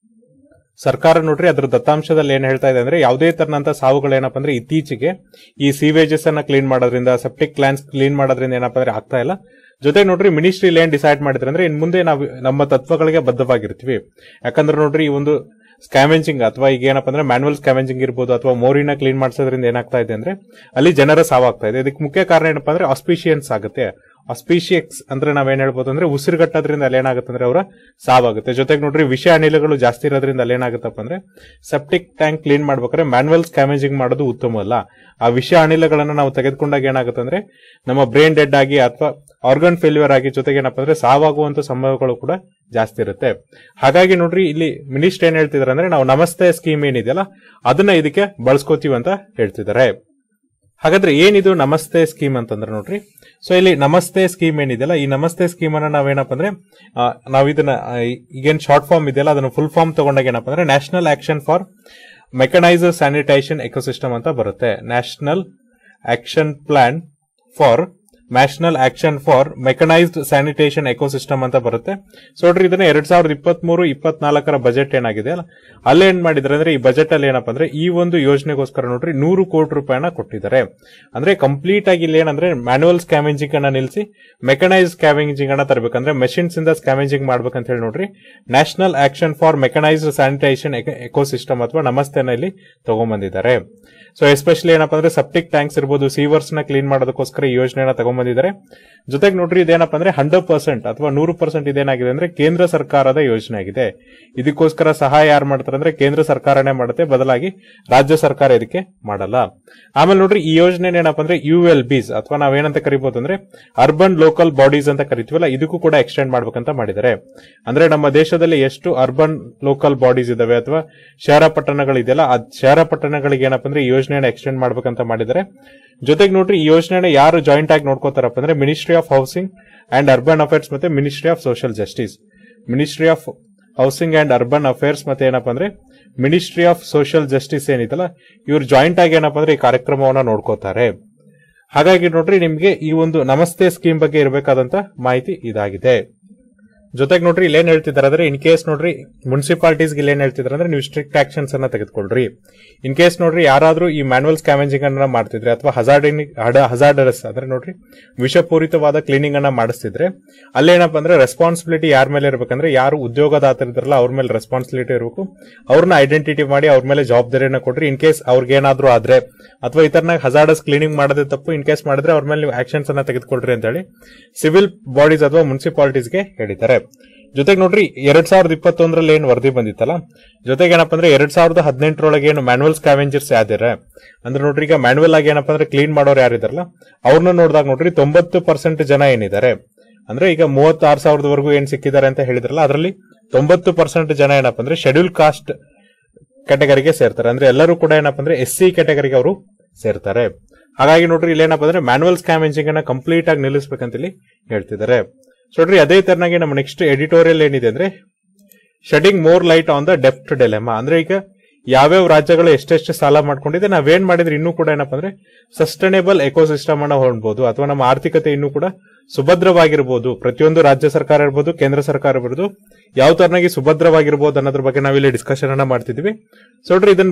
ಸರ್ಕಾರ ನೋಡ್ರಿ ಅದ್ರ ದತ್ತಾಂಶದಲ್ಲಿ ಏನ್ ಹೇಳ್ತಾ ಇದೆ ಅಂದ್ರೆ ಯಾವುದೇ ತರನಂತ ಸಾವುಗಳು ಏನಪ್ಪಾ ಅಂದ್ರೆ ಇತ್ತೀಚೆಗೆ ಈ ಸೀವೇಜಸ್ ಅನ್ನ ಕ್ಲೀನ್ ಮಾಡೋದ್ರಿಂದ ಸೆಪ್ಟಿಕ್ ಪ್ಲಾನ್ಸ್ ಕ್ಲೀನ್ ಮಾಡೋದ್ರಿಂದ ಏನಪ್ಪಾ ಅಂದ್ರೆ ಆಗ್ತಾ ಇಲ್ಲ ಜೊತೆ ನೋಡ್ರಿ ಮಿನಿಸ್ಟ್ರಿ ಏನ್ ಡಿಸೈಡ್ ಮಾಡಿದ್ರೆ ಅಂದ್ರೆ ಇನ್ ಮುಂದೆ ನಾವು ನಮ್ಮ ತತ್ವಗಳಿಗೆ ಬದ್ಧವಾಗಿರ್ತೀವಿ ಯಾಕಂದ್ರೆ ನೋಡ್ರಿ ಈ ಒಂದು ಸ್ಕ್ಯಾವೆಂಜಿಂಗ್ ಅಥವಾ ಈಗ ಏನಪ್ಪಾ ಅಂದ್ರೆ ಮ್ಯಾನ್ಯಲ್ ಸ್ಕ್ಯಾವೆಂಜಿಂಗ್ ಇರ್ಬೋದು ಅಥವಾ ಮೋರಿನ ಕ್ಲೀನ್ ಮಾಡಿಸೋದ್ರಿಂದ ಏನಾಗ್ತಾ ಇದೆ ಅಂದ್ರೆ ಅಲ್ಲಿ ಜನರ ಸಾವಾಗ್ತಾ ಇದೆ ಇದಕ್ಕೆ ಮುಖ್ಯ ಕಾರಣ ಏನಪ್ಪಾ ಅಂದ್ರೆ ಆಸ್ಪಿಷಿಯನ್ಸ್ ಆಗುತ್ತೆ ಆಸ್ಪಿಷಿಯಕ್ಸ್ ಅಂದ್ರೆ ನಾವೇನ್ ಹೇಳ್ಬೋದು ಅಂದ್ರೆ ಉಸಿರುಗಟ್ಟೋದ್ರಿಂದ ಅಲ್ಲಿ ಏನಾಗುತ್ತೆ ಅಂದ್ರೆ ಅವರ ಸಾವಾಗುತ್ತೆ ಜೊತೆಗೆ ನೋಡ್ರಿ ವಿಷ ಅನಿಲಗಳು ಜಾಸ್ತಿ ಇರೋದ್ರಿಂದ ಅಲ್ಲಿ ಏನಾಗುತ್ತಪ್ಪ ಅಂದ್ರೆ ಸೆಪ್ಟಿಕ್ ಟ್ಯಾಂಕ್ ಕ್ಲೀನ್ ಮಾಡ್ಬೇಕಾದ್ರೆ ಮ್ಯಾನ್ಯಲ್ ಸ್ಕ್ಯಾಮೇಜಿಂಗ್ ಮಾಡೋದು ಉತ್ತಮ ಅಲ್ಲ ಆ ವಿಷ ಅನಿಲಗಳನ್ನ ನಾವು ತೆಗೆದುಕೊಂಡಾಗ ಏನಾಗುತ್ತೆ ಅಂದ್ರೆ ನಮ್ಮ ಬ್ರೈನ್ ಡೆಡ್ ಆಗಿ ಅಥವಾ ಆರ್ಗನ್ ಫೇಲ್ಯೂರ್ ಆಗಿ ಜೊತೆಗೆ ಏನಪ್ಪಾ ಅಂದ್ರೆ ಸಾವಾಗುವಂತ ಸಂಭವಗಳು ಕೂಡ ಜಾಸ್ತಿ ಇರುತ್ತೆ ಹಾಗಾಗಿ ನೋಡ್ರಿ ಇಲ್ಲಿ ಮಿನಿಸ್ಟರ್ ಏನ್ ಹೇಳ್ತಿದಾರೆ ಅಂದ್ರೆ ನಾವು ನಮಸ್ತೆ ಸ್ಕೀಮ್ ಏನಿದೆಯಲ್ಲ ಅದನ್ನ ಇದಕ್ಕೆ ಬಳಸ್ಕೋತೀವಿ ಅಂತ ಹೇಳ್ತಿದ್ದಾರೆ ಹಾಗಾದ್ರೆ ಏನಿದು ನಮಸ್ತೆ ಸ್ಕೀಮ್ ಅಂತಂದ್ರೆ ನೋಡ್ರಿ ಸೊ ಇಲ್ಲಿ ನಮಸ್ತೆ ಸ್ಕೀಮ್ ಏನಿದೆಯಲ್ಲ ಈ ನಮಸ್ತೆ ಸ್ಕೀಮ್ ಅನ್ನ ನಾವೇನಪ್ಪ ಅಂದ್ರೆ ಆ, ನಾವ್ ಇದನ್ನ ಆ, ಈಗೇನ್ ಶಾರ್ಟ್ ಫಾರ್ಮ್ ಇದೆಯಲ್ಲ ಅದನ್ನ ಫುಲ್ ಫಾರ್ಮ್ ತಗೊಂಡಾಗ ಏನಪ್ಪ ಅಂದ್ರೆ national action for mechanise sanitisation ecosystem ಅಂತ ಬರುತ್ತೆ national action plan for national action for mechanised sanitation ecosystem ಅಂತ ಬರುತ್ತೆ ಸೊ ನೋಡ್ರಿ ಇದನ್ನ ಎರಡ್ ಸಾವಿರದ ಇಪ್ಪತ್ತ್ ಮೂರು ಇಪ್ಪತ್ನಾಲ್ಕರ ಬಜೆಟ್ ಏನಾಗಿದೆ ಅಲ್ಲ ಅಲ್ಲೇ ಏನ್ ಮಾಡಿದ್ರೆ ಅಂದ್ರೆ ಈ ಬಜೆಟ್ ಅಲ್ಲಿ ಏನಪ್ಪಾ ಅಂದ್ರೆ ಈ ಒಂದು ಯೋಜನೆಗೋಸ್ಕರ ನೋಡ್ರಿ ನೂರು ಕೋಟಿ ರೂಪಾಯಿನ ಕೊಟ್ಟಿದ್ದಾರೆ ಅಂದ್ರೆ ಕಂಪ್ಲೀಟ್ ಆಗಿ ಇಲ್ಲಿ ಏನಂದ್ರೆ ಮ್ಯಾನುವಲ್ ಸ್ಕ್ಯಾವೆಂಜಿಂಗ್ ಅನ್ನ ನಿಲ್ಲಿಸಿ ಮೆಕನೈಸ್ ಸ್ಕ್ಯಾವೆಂಜಿಂಗ್ ಅನ್ನ ತರಬೇಕಂದ್ರೆ ಮೆಷಿನ್ಸ್ ಇಂದ ಸ್ಕ್ಯಾವೆಂಜಿಂಗ್ ಮಾಡ್ಬೇಕಂತ ಹೇಳಿ ನೋಡ್ರಿ national action for mechanised sanitisation ecosystem ಅಥವಾ ನಮಸ್ತೆನ ಇಲ್ಲಿ ತಗೊಂಡ್ಬಂದಿದ್ದಾರೆ ಸೊ ಎಸ್ಪೆಷಲಿ ಏನಪ್ಪಾ ಅಂದ್ರೆ ಸೆಪ್ಟಿಕ್ ಟ್ಯಾಂಕ್ಸ್ ಇರ್ಬೋದು ಸೀವರ್ಸ್ ನ ಕ್ಲೀನ್ ಮಾಡೋದಕ್ಕೋಸ್ಕರ ಈ ಯೋಜನೆನ ತಗೊಂಡ್ಬಂದಿದ್ದಾರೆ ಜೊತೆಗೆ ನೋಡ್ರಿ ಇದೇನಪ್ಪ ಅಂದ್ರೆ ಹಂಡ್ರೆಡ್ ಪರ್ಸೆಂಟ್ ಅಥವಾ ನೂರು ಪರ್ಸೆಂಟ್ ಇದೇನಾಗಿದೆ ಅಂದ್ರೆ ಕೇಂದ್ರ ಸರ್ಕಾರದ ಯೋಜನೆ ಆಗಿದೆ ಇದಕ್ಕೋಸ್ಕರ ಸಹಾಯ ಯಾರು ಮಾಡ್ತಾರೆ ಅಂದ್ರೆ ಕೇಂದ್ರ ಸರ್ಕಾರನೇ ಮಾಡುತ್ತೆ ಬದಲಾಗಿ ರಾಜ್ಯ ಸರ್ಕಾರ ಇದಕ್ಕೆ ಮಾಡಲ್ಲ ಆಮೇಲೆ ನೋಡ್ರಿ ಈ ಯೋಜನೆ ಏನಪ್ಪ ಅಂದ್ರೆ ಯು ಎಲ್ ಬಿಸ್ ಅಥವಾ ನಾವೇನಂತ ಕರಿಬಹುದು ಅಂದ್ರೆ ಅರ್ಬನ್ ಲೋಕಲ್ ಬಾಡೀಸ್ ಅಂತ ಕರಿತೀವಲ್ಲ ಇದಕ್ಕೂ ಕೂಡ ಎಕ್ಸ್ಟೆಂಡ್ ಮಾಡ್ಬೇಕಂತ ಮಾಡಿದ್ದಾರೆ ಅಂದ್ರೆ ನಮ್ಮ ದೇಶದಲ್ಲಿ ಎಷ್ಟು ಅರ್ಬನ್ ಲೋಕಲ್ ಬಾಡೀಸ್ ಇದಾವೆ ಅಥವಾ ಶಹರ ಪಟ್ಟಣಗಳಿದೆಯಲ್ಲ ಆ ಶಹರ ಪಟ್ಟಣಗಳಿಗೆ ಏನಪ್ಪ ಅಂದ್ರೆ ಈ ಯೋಜನೆಯನ್ನು ಎಕ್ಸ್ಟೆಂಡ್ ಮಾಡ್ಬೇಕಂತ ಮಾಡಿದ್ದಾರೆ ಜೊತೆಗೆ ನೋಡ್ರಿ ಈ ಯೋಜನೆನ ಯಾರು ಜಾಯಿಂಟ್ ಆಗಿ ನೋಡ್ಕೋತಾರಪ್ಪ ಅಂದ್ರೆ ministry of housing and urban affairs ಮತ್ತೆ ministry of social justice ministry of housing and urban affairs ಮತ್ತೆ ಏನಪ್ಪ ಅಂದ್ರೆ ಮಿನಿಸ್ಟ್ರಿ ಆಫ್ ಸೋಷಿಯಲ್ ಜಸ್ಟಿಸ್ ಏನಿದಲ್ಲ ಇವ್ರು ಜಾಯಿಂಟ್ ಆಗಿ ಏನಪ್ಪ ಅಂದ್ರೆ ಈ ಕಾರ್ಯಕ್ರಮವನ್ನ ನೋಡ್ಕೋತಾರೆ ಹಾಗಾಗಿ ನೋಡ್ರಿ ನಿಮ್ಗೆ ಈ ಒಂದು ನಮಸ್ತೆ ಸ್ಕೀಮ್ ಬಗ್ಗೆ ಇರಬೇಕಾದಂತ ಮಾಹಿತಿ ಇದಾಗಿದೆ ಜೊತೆಗೆ ನೋಡ್ರಿ ಇಲ್ಲಿ ಏನ್ ಹೇಳ್ತಿದ್ದಾರೆ ಅಂದ್ರೆ ಇನ್ ಕೇಸ್ ನೋಡ್ರಿ ಮುನ್ಸಿಪಾಲಿಟೀಸ್ ಇಲ್ಲಿ ಏನ್ ಹೇಳ್ತಿದ್ದಾರೆ ಅಂದ್ರೆ ನೀವು ಸ್ಟ್ರಿಕ್ಟ್ ಆಕ್ಷನ್ಸ್ ಅನ್ನ ತೆಗೆದುಕೊಳ್ರಿ ಇನ್ ಕೇಸ್ ನೋಡ್ರಿ ಯಾರಾದ್ರೂ ಈ ಮ್ಯಾನುವಲ್ ಸ್ಕ್ಯಾವೆಂಜಿಂಗ್ ಅನ್ನ ಮಾಡ್ತಿದ್ರೆ ಅಥವಾ ಹಜಾರ್ಡಿನಿಕ್ ಹಜಾರ್ಡರಸ್ ಅಂದ್ರೆ ನೋಡ್ರಿ ವಿಷಪೂರಿತವಾದ ಕ್ಲೀನಿಂಗ್ ಅನ್ನ ಮಾಡಿಸ್ತಿದ್ರೆ ಅಲ್ಲೇನಪ್ಪ ಅಂದ್ರೆ ರೆಸ್ಪಾನ್ಸಿಬಿಲಿಟಿ ಯಾರ ಮೇಲೆ ಇರ್ಬೇಕಂದ್ರೆ ಯಾರು ಉದ್ಯೋಗದಾತರಿದ್ರಲ್ಲ ಅವ್ರ ಮೇಲೆ ರೆಸ್ಪಾನ್ಸಿಬಿಲಿಟಿ ಇರಬೇಕು ಅವ್ರನ್ನ ಐಡೆಂಟಿಟಿ ಮಾಡಿ ಅವ್ರ ಮೇಲೆ ಜವಾಬ್ದಾರಿಯನ್ನ ಕೊಡ್ರಿ ಇನ್ ಕೇಸ್ ಅವ್ರಿಗೆ ಏನಾದ್ರೂ ಆದ್ರೆ ಅಥವಾ ಈ ತರನಾಗ ಹಜಾರ್ಡಸ್ ಕ್ಲೀನಿಂಗ್ ಮಾಡೋದೇ ತಪ್ಪು ಇನ್ ಕೇಸ್ ಮಾಡಿದ್ರೆ ಅವ್ರ ಮೇಲೆ ನೀವು ಆಕ್ಷನ್ಸ್ ಅನ್ನ ತೆಗೆದುಕೊಳ್ರಿ ಅಂತ ಹೇಳಿ ಸಿವಿಲ್ ಬಾಡೀಸ್ ಅಥವಾ ಮುನ್ಸಿಪಾಲಿಟೀಸ್ಗೆ ಹೇಳಿದ್ದಾರೆ ಜೊತೆಗೆ ನೋಡ್ರಿ ಎರಡ್ ಸಾವಿರದ ಇಪ್ಪತ್ತೊಂದರಲ್ಲಿ ಏನು ವರದಿ ಬಂದಿತ್ತಲ್ಲ ಜೊತೆಗೆ ಏನಪ್ಪ ಅಂದ್ರೆ ಎರಡ್ ಸಾವಿರದ ಹದಿನೆಂಟರೊಳಗೆ ಏನು ಮ್ಯಾನುವಲ್ ಸ್ಕ್ಯಾವೆಂಜರ್ಸ್ ಯಾವ್ದಿರ ಅಂದ್ರೆ ನೋಡ್ರಿ ಈಗ ಮ್ಯಾನುವಲ್ ಆಗಿ ಏನಪ್ಪ ಅಂದ್ರೆ ಕ್ಲೀನ್ ಮಾಡೋರು ಯಾರಿದಾರಲ್ಲ ಅವ್ರನ್ನ ನೋಡಿದಾಗ ನೋಡ್ರಿ ತೊಂಬತ್ತು ಪರ್ಸೆಂಟ್ ಜನ ಏನಿದ್ದಾರೆ ಅಂದ್ರೆ ಈಗ ಮೂವತ್ತಾರು ಸಾವಿರದವರೆಗೂ ಏನ್ ಸಿಕ್ಕಿದ್ದಾರೆ ಅಂತ ಹೇಳಿದ್ರಲ್ಲ ಅದರಲ್ಲಿ ತೊಂಬತ್ತು ಪರ್ಸೆಂಟ್ ಜನ ಏನಪ್ಪ ಅಂದ್ರೆ ಶೆಡ್ಯೂಲ್ ಕಾಸ್ಟ್ ಕ್ಯಾಟಗರಿಗೆ ಸೇರ್ತಾರೆ ಅಂದ್ರೆ ಎಲ್ಲರೂ ಕೂಡ ಏನಪ್ಪ ಅಂದ್ರೆ ಎಸ್ ಸಿ ಕ್ಯಾಟಗರಿಗೆ ಅವರು ಸೇರ್ತಾರೆ ಹಾಗಾಗಿ ನೋಡ್ರಿ ಇಲ್ಲಿ ಏನಪ್ಪ ಅಂದ್ರೆ ಮ್ಯಾನುವಲ್ ಸ್ಕ್ಯಾಮೆಂಜಿಂಗ್ ಅನ್ನ ಕಂಪ್ಲೀಟ್ ಆಗಿ ನಿಲ್ಲಿಸಬೇಕಂತ ಇಲ್ಲಿ ಹೇಳ್ತಿದ್ದಾರೆ ಸೊ ನೋಡ್ರಿ ಅದೇ ತರನಾಗಿ ನಮ್ಮ ನೆಕ್ಸ್ಟ್ ಎಡಿಟೋರಿಯಲ್ ಏನಿದೆ ಅಂದ್ರೆ shedding more light on the ಡೆಪ್ಟ್ ಡೆಲೆಮಾ ಅಂದ್ರೆ ಈಗ ಯಾವ್ಯಾವ ರಾಜ್ಯಗಳು ಎಷ್ಟೆಷ್ಟು ಸಾಲ ಮಾಡ್ಕೊಂಡಿದೆ ನಾವೇನ್ ಮಾಡಿದ್ರೆ ಇನ್ನೂ ಕೂಡ ಏನಪ್ಪ ಅಂದ್ರೆ ಸಸ್ಟೈನೇಬಲ್ ಎಕೋಸಿಸ್ಟಮ್ ಅನ್ನ ಹೊಂದಬಹುದು ಅಥವಾ ನಮ್ಮ ಆರ್ಥಿಕತೆ ಇನ್ನೂ ಕೂಡ ಸುಭದ್ರವಾಗಿರ್ಬೋದು ಪ್ರತಿಯೊಂದು ರಾಜ್ಯ ಸರ್ಕಾರ ಇರ್ಬೋದು ಕೇಂದ್ರ ಸರ್ಕಾರ ಇರ್ಬೋದು ಯಾವ ತರನಾಗಿ ಸುಭದ್ರವಾಗಿರ್ಬೋದು ಅನ್ನೋದ್ರ ಬಗ್ಗೆ ನಾವಿಲ್ಲಿ ಡಿಸ್ಕಷನ್ ಅನ್ನ ಮಾಡ್ತಿದ್ವಿ ಸೊ ನೋಡ್ರಿ ಇದನ್ನ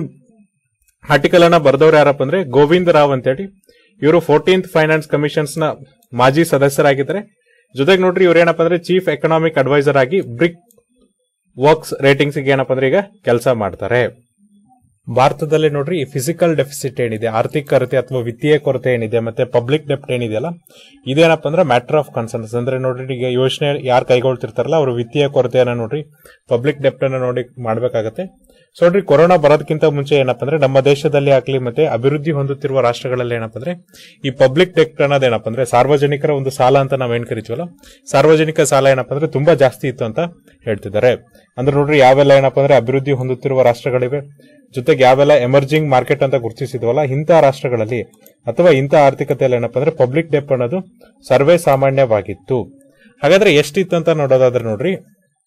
ಆರ್ಟಿಕಲ್ ಅನ್ನ ಬರೆದವ್ರು ಯಾರಪ್ಪ ಅಂದ್ರೆ ಗೋವಿಂದ ರಾವ್ ಅಂತೇಳಿ ಇವರು ಫೋರ್ಟೀನ್ತ್ ಫೈನಾನ್ಸ್ ಕಮಿಷನ್ಸ್ ನ ಮಾಜಿ ಸದಸ್ಯರಾಗಿದ್ದಾರೆ ಜೊತೆಗೆ ನೋಡ್ರಿ ಇವ್ರು ಏನಪ್ಪ ಅಂದ್ರೆ ಚೀಫ್ ಎಕನಾಮಿಕ್ ಅಡ್ವೈಸರ್ ಆಗಿ ಬ್ರಿಕ್ ವರ್ಕ್ಸ್ ರೇಟಿಂಗ್ಸ್ ಏನಪ್ಪ ಅಂದ್ರೆ ಈಗ ಕೆಲಸ ಮಾಡ್ತಾರೆ ಭಾರತದಲ್ಲಿ ನೋಡ್ರಿ ಈ ಫಿಸಿಕಲ್ ಡೆಫಿಸಿಟ್ ಏನಿದೆ ಆರ್ಥಿಕ ಕೊರತೆ ಅಥವಾ ವಿತ್ತೀಯ ಕೊರತೆ ಏನಿದೆ ಮತ್ತೆ ಪಬ್ಲಿಕ್ ಡೆಪ್ಟ್ ಏನಿದೆಯಲ್ಲ ಇದೇನಪ್ಪ ಅಂದ್ರೆ ಮ್ಯಾಟರ್ ಆಫ್ ಕನ್ಸರ್ನ್ಸ್ ಅಂದ್ರೆ ನೋಡ್ರಿ ಈಗ ಯೋಜನೆ ಯಾರು ಕೈಗೊಳ್ತಿರ್ತಾರಲ್ಲ ಅವರು ವಿತ್ತೀಯ ಕೊರತೆಯನ್ನ ನೋಡ್ರಿ ಪಬ್ಲಿಕ್ ಡೆಪ್ಟ್ ಅನ್ನ ನೋಡಿ ಮಾಡ್ಬೇಕಾಗತ್ತೆ ಸೊ ನೋಡ್ರಿ ಕೊರೋನಾ ಬರೋದಕ್ಕಿಂತ ಮುಂಚೆ ಏನಪ್ಪ ಅಂದ್ರೆ ನಮ್ಮ ದೇಶದಲ್ಲಿ ಆಗ್ಲಿ ಮತ್ತೆ ಅಭಿವೃದ್ಧಿ ಹೊಂದುತ್ತಿರುವ ರಾಷ್ಟ್ರಗಳಲ್ಲಿ ಏನಪ್ಪ ಅಂದ್ರೆ ಈ ಪಬ್ಲಿಕ್ ಡೆಪ್ಟ್ ಅನ್ನೋದು ಏನಪ್ಪ ಅಂದ್ರೆ ಸಾರ್ವಜನಿಕರ ಒಂದು ಸಾಲ ಅಂತ ನಾವೇನ್ ಕರಿತೀವಲ್ಲ ಸಾರ್ವಜನಿಕ ಸಾಲ ಏನಪ್ಪ ಅಂದ್ರೆ ತುಂಬಾ ಜಾಸ್ತಿ ಇತ್ತು ಅಂತ ಹೇಳ್ತಿದ್ದಾರೆ ಅಂದ್ರೆ ನೋಡ್ರಿ ಯಾವೆಲ್ಲ ಏನಪ್ಪ ಅಂದ್ರೆ ಅಭಿವೃದ್ಧಿ ಹೊಂದುತ್ತಿರುವ ರಾಷ್ಟ್ರಗಳಿವೆ ಜೊತೆಗೆ ಯಾವೆಲ್ಲ ಎಮರ್ಜಿಂಗ್ ಮಾರ್ಕೆಟ್ ಅಂತ ಗುರುತಿಸಿದ್ವಲ್ಲ ಇಂತಹ ರಾಷ್ಟ್ರಗಳಲ್ಲಿ ಅಥವಾ ಇಂತಹ ಆರ್ಥಿಕತೆಯಲ್ಲಿ ಏನಪ್ಪ ಅಂದ್ರೆ ಪಬ್ಲಿಕ್ ಡೆಪ್ ಅನ್ನೋದು ಸರ್ವೇ ಸಾಮಾನ್ಯವಾಗಿತ್ತು ಹಾಗಾದ್ರೆ ಎಷ್ಟಿತ್ತು ಅಂತ ನೋಡೋದಾದ್ರೆ ನೋಡ್ರಿ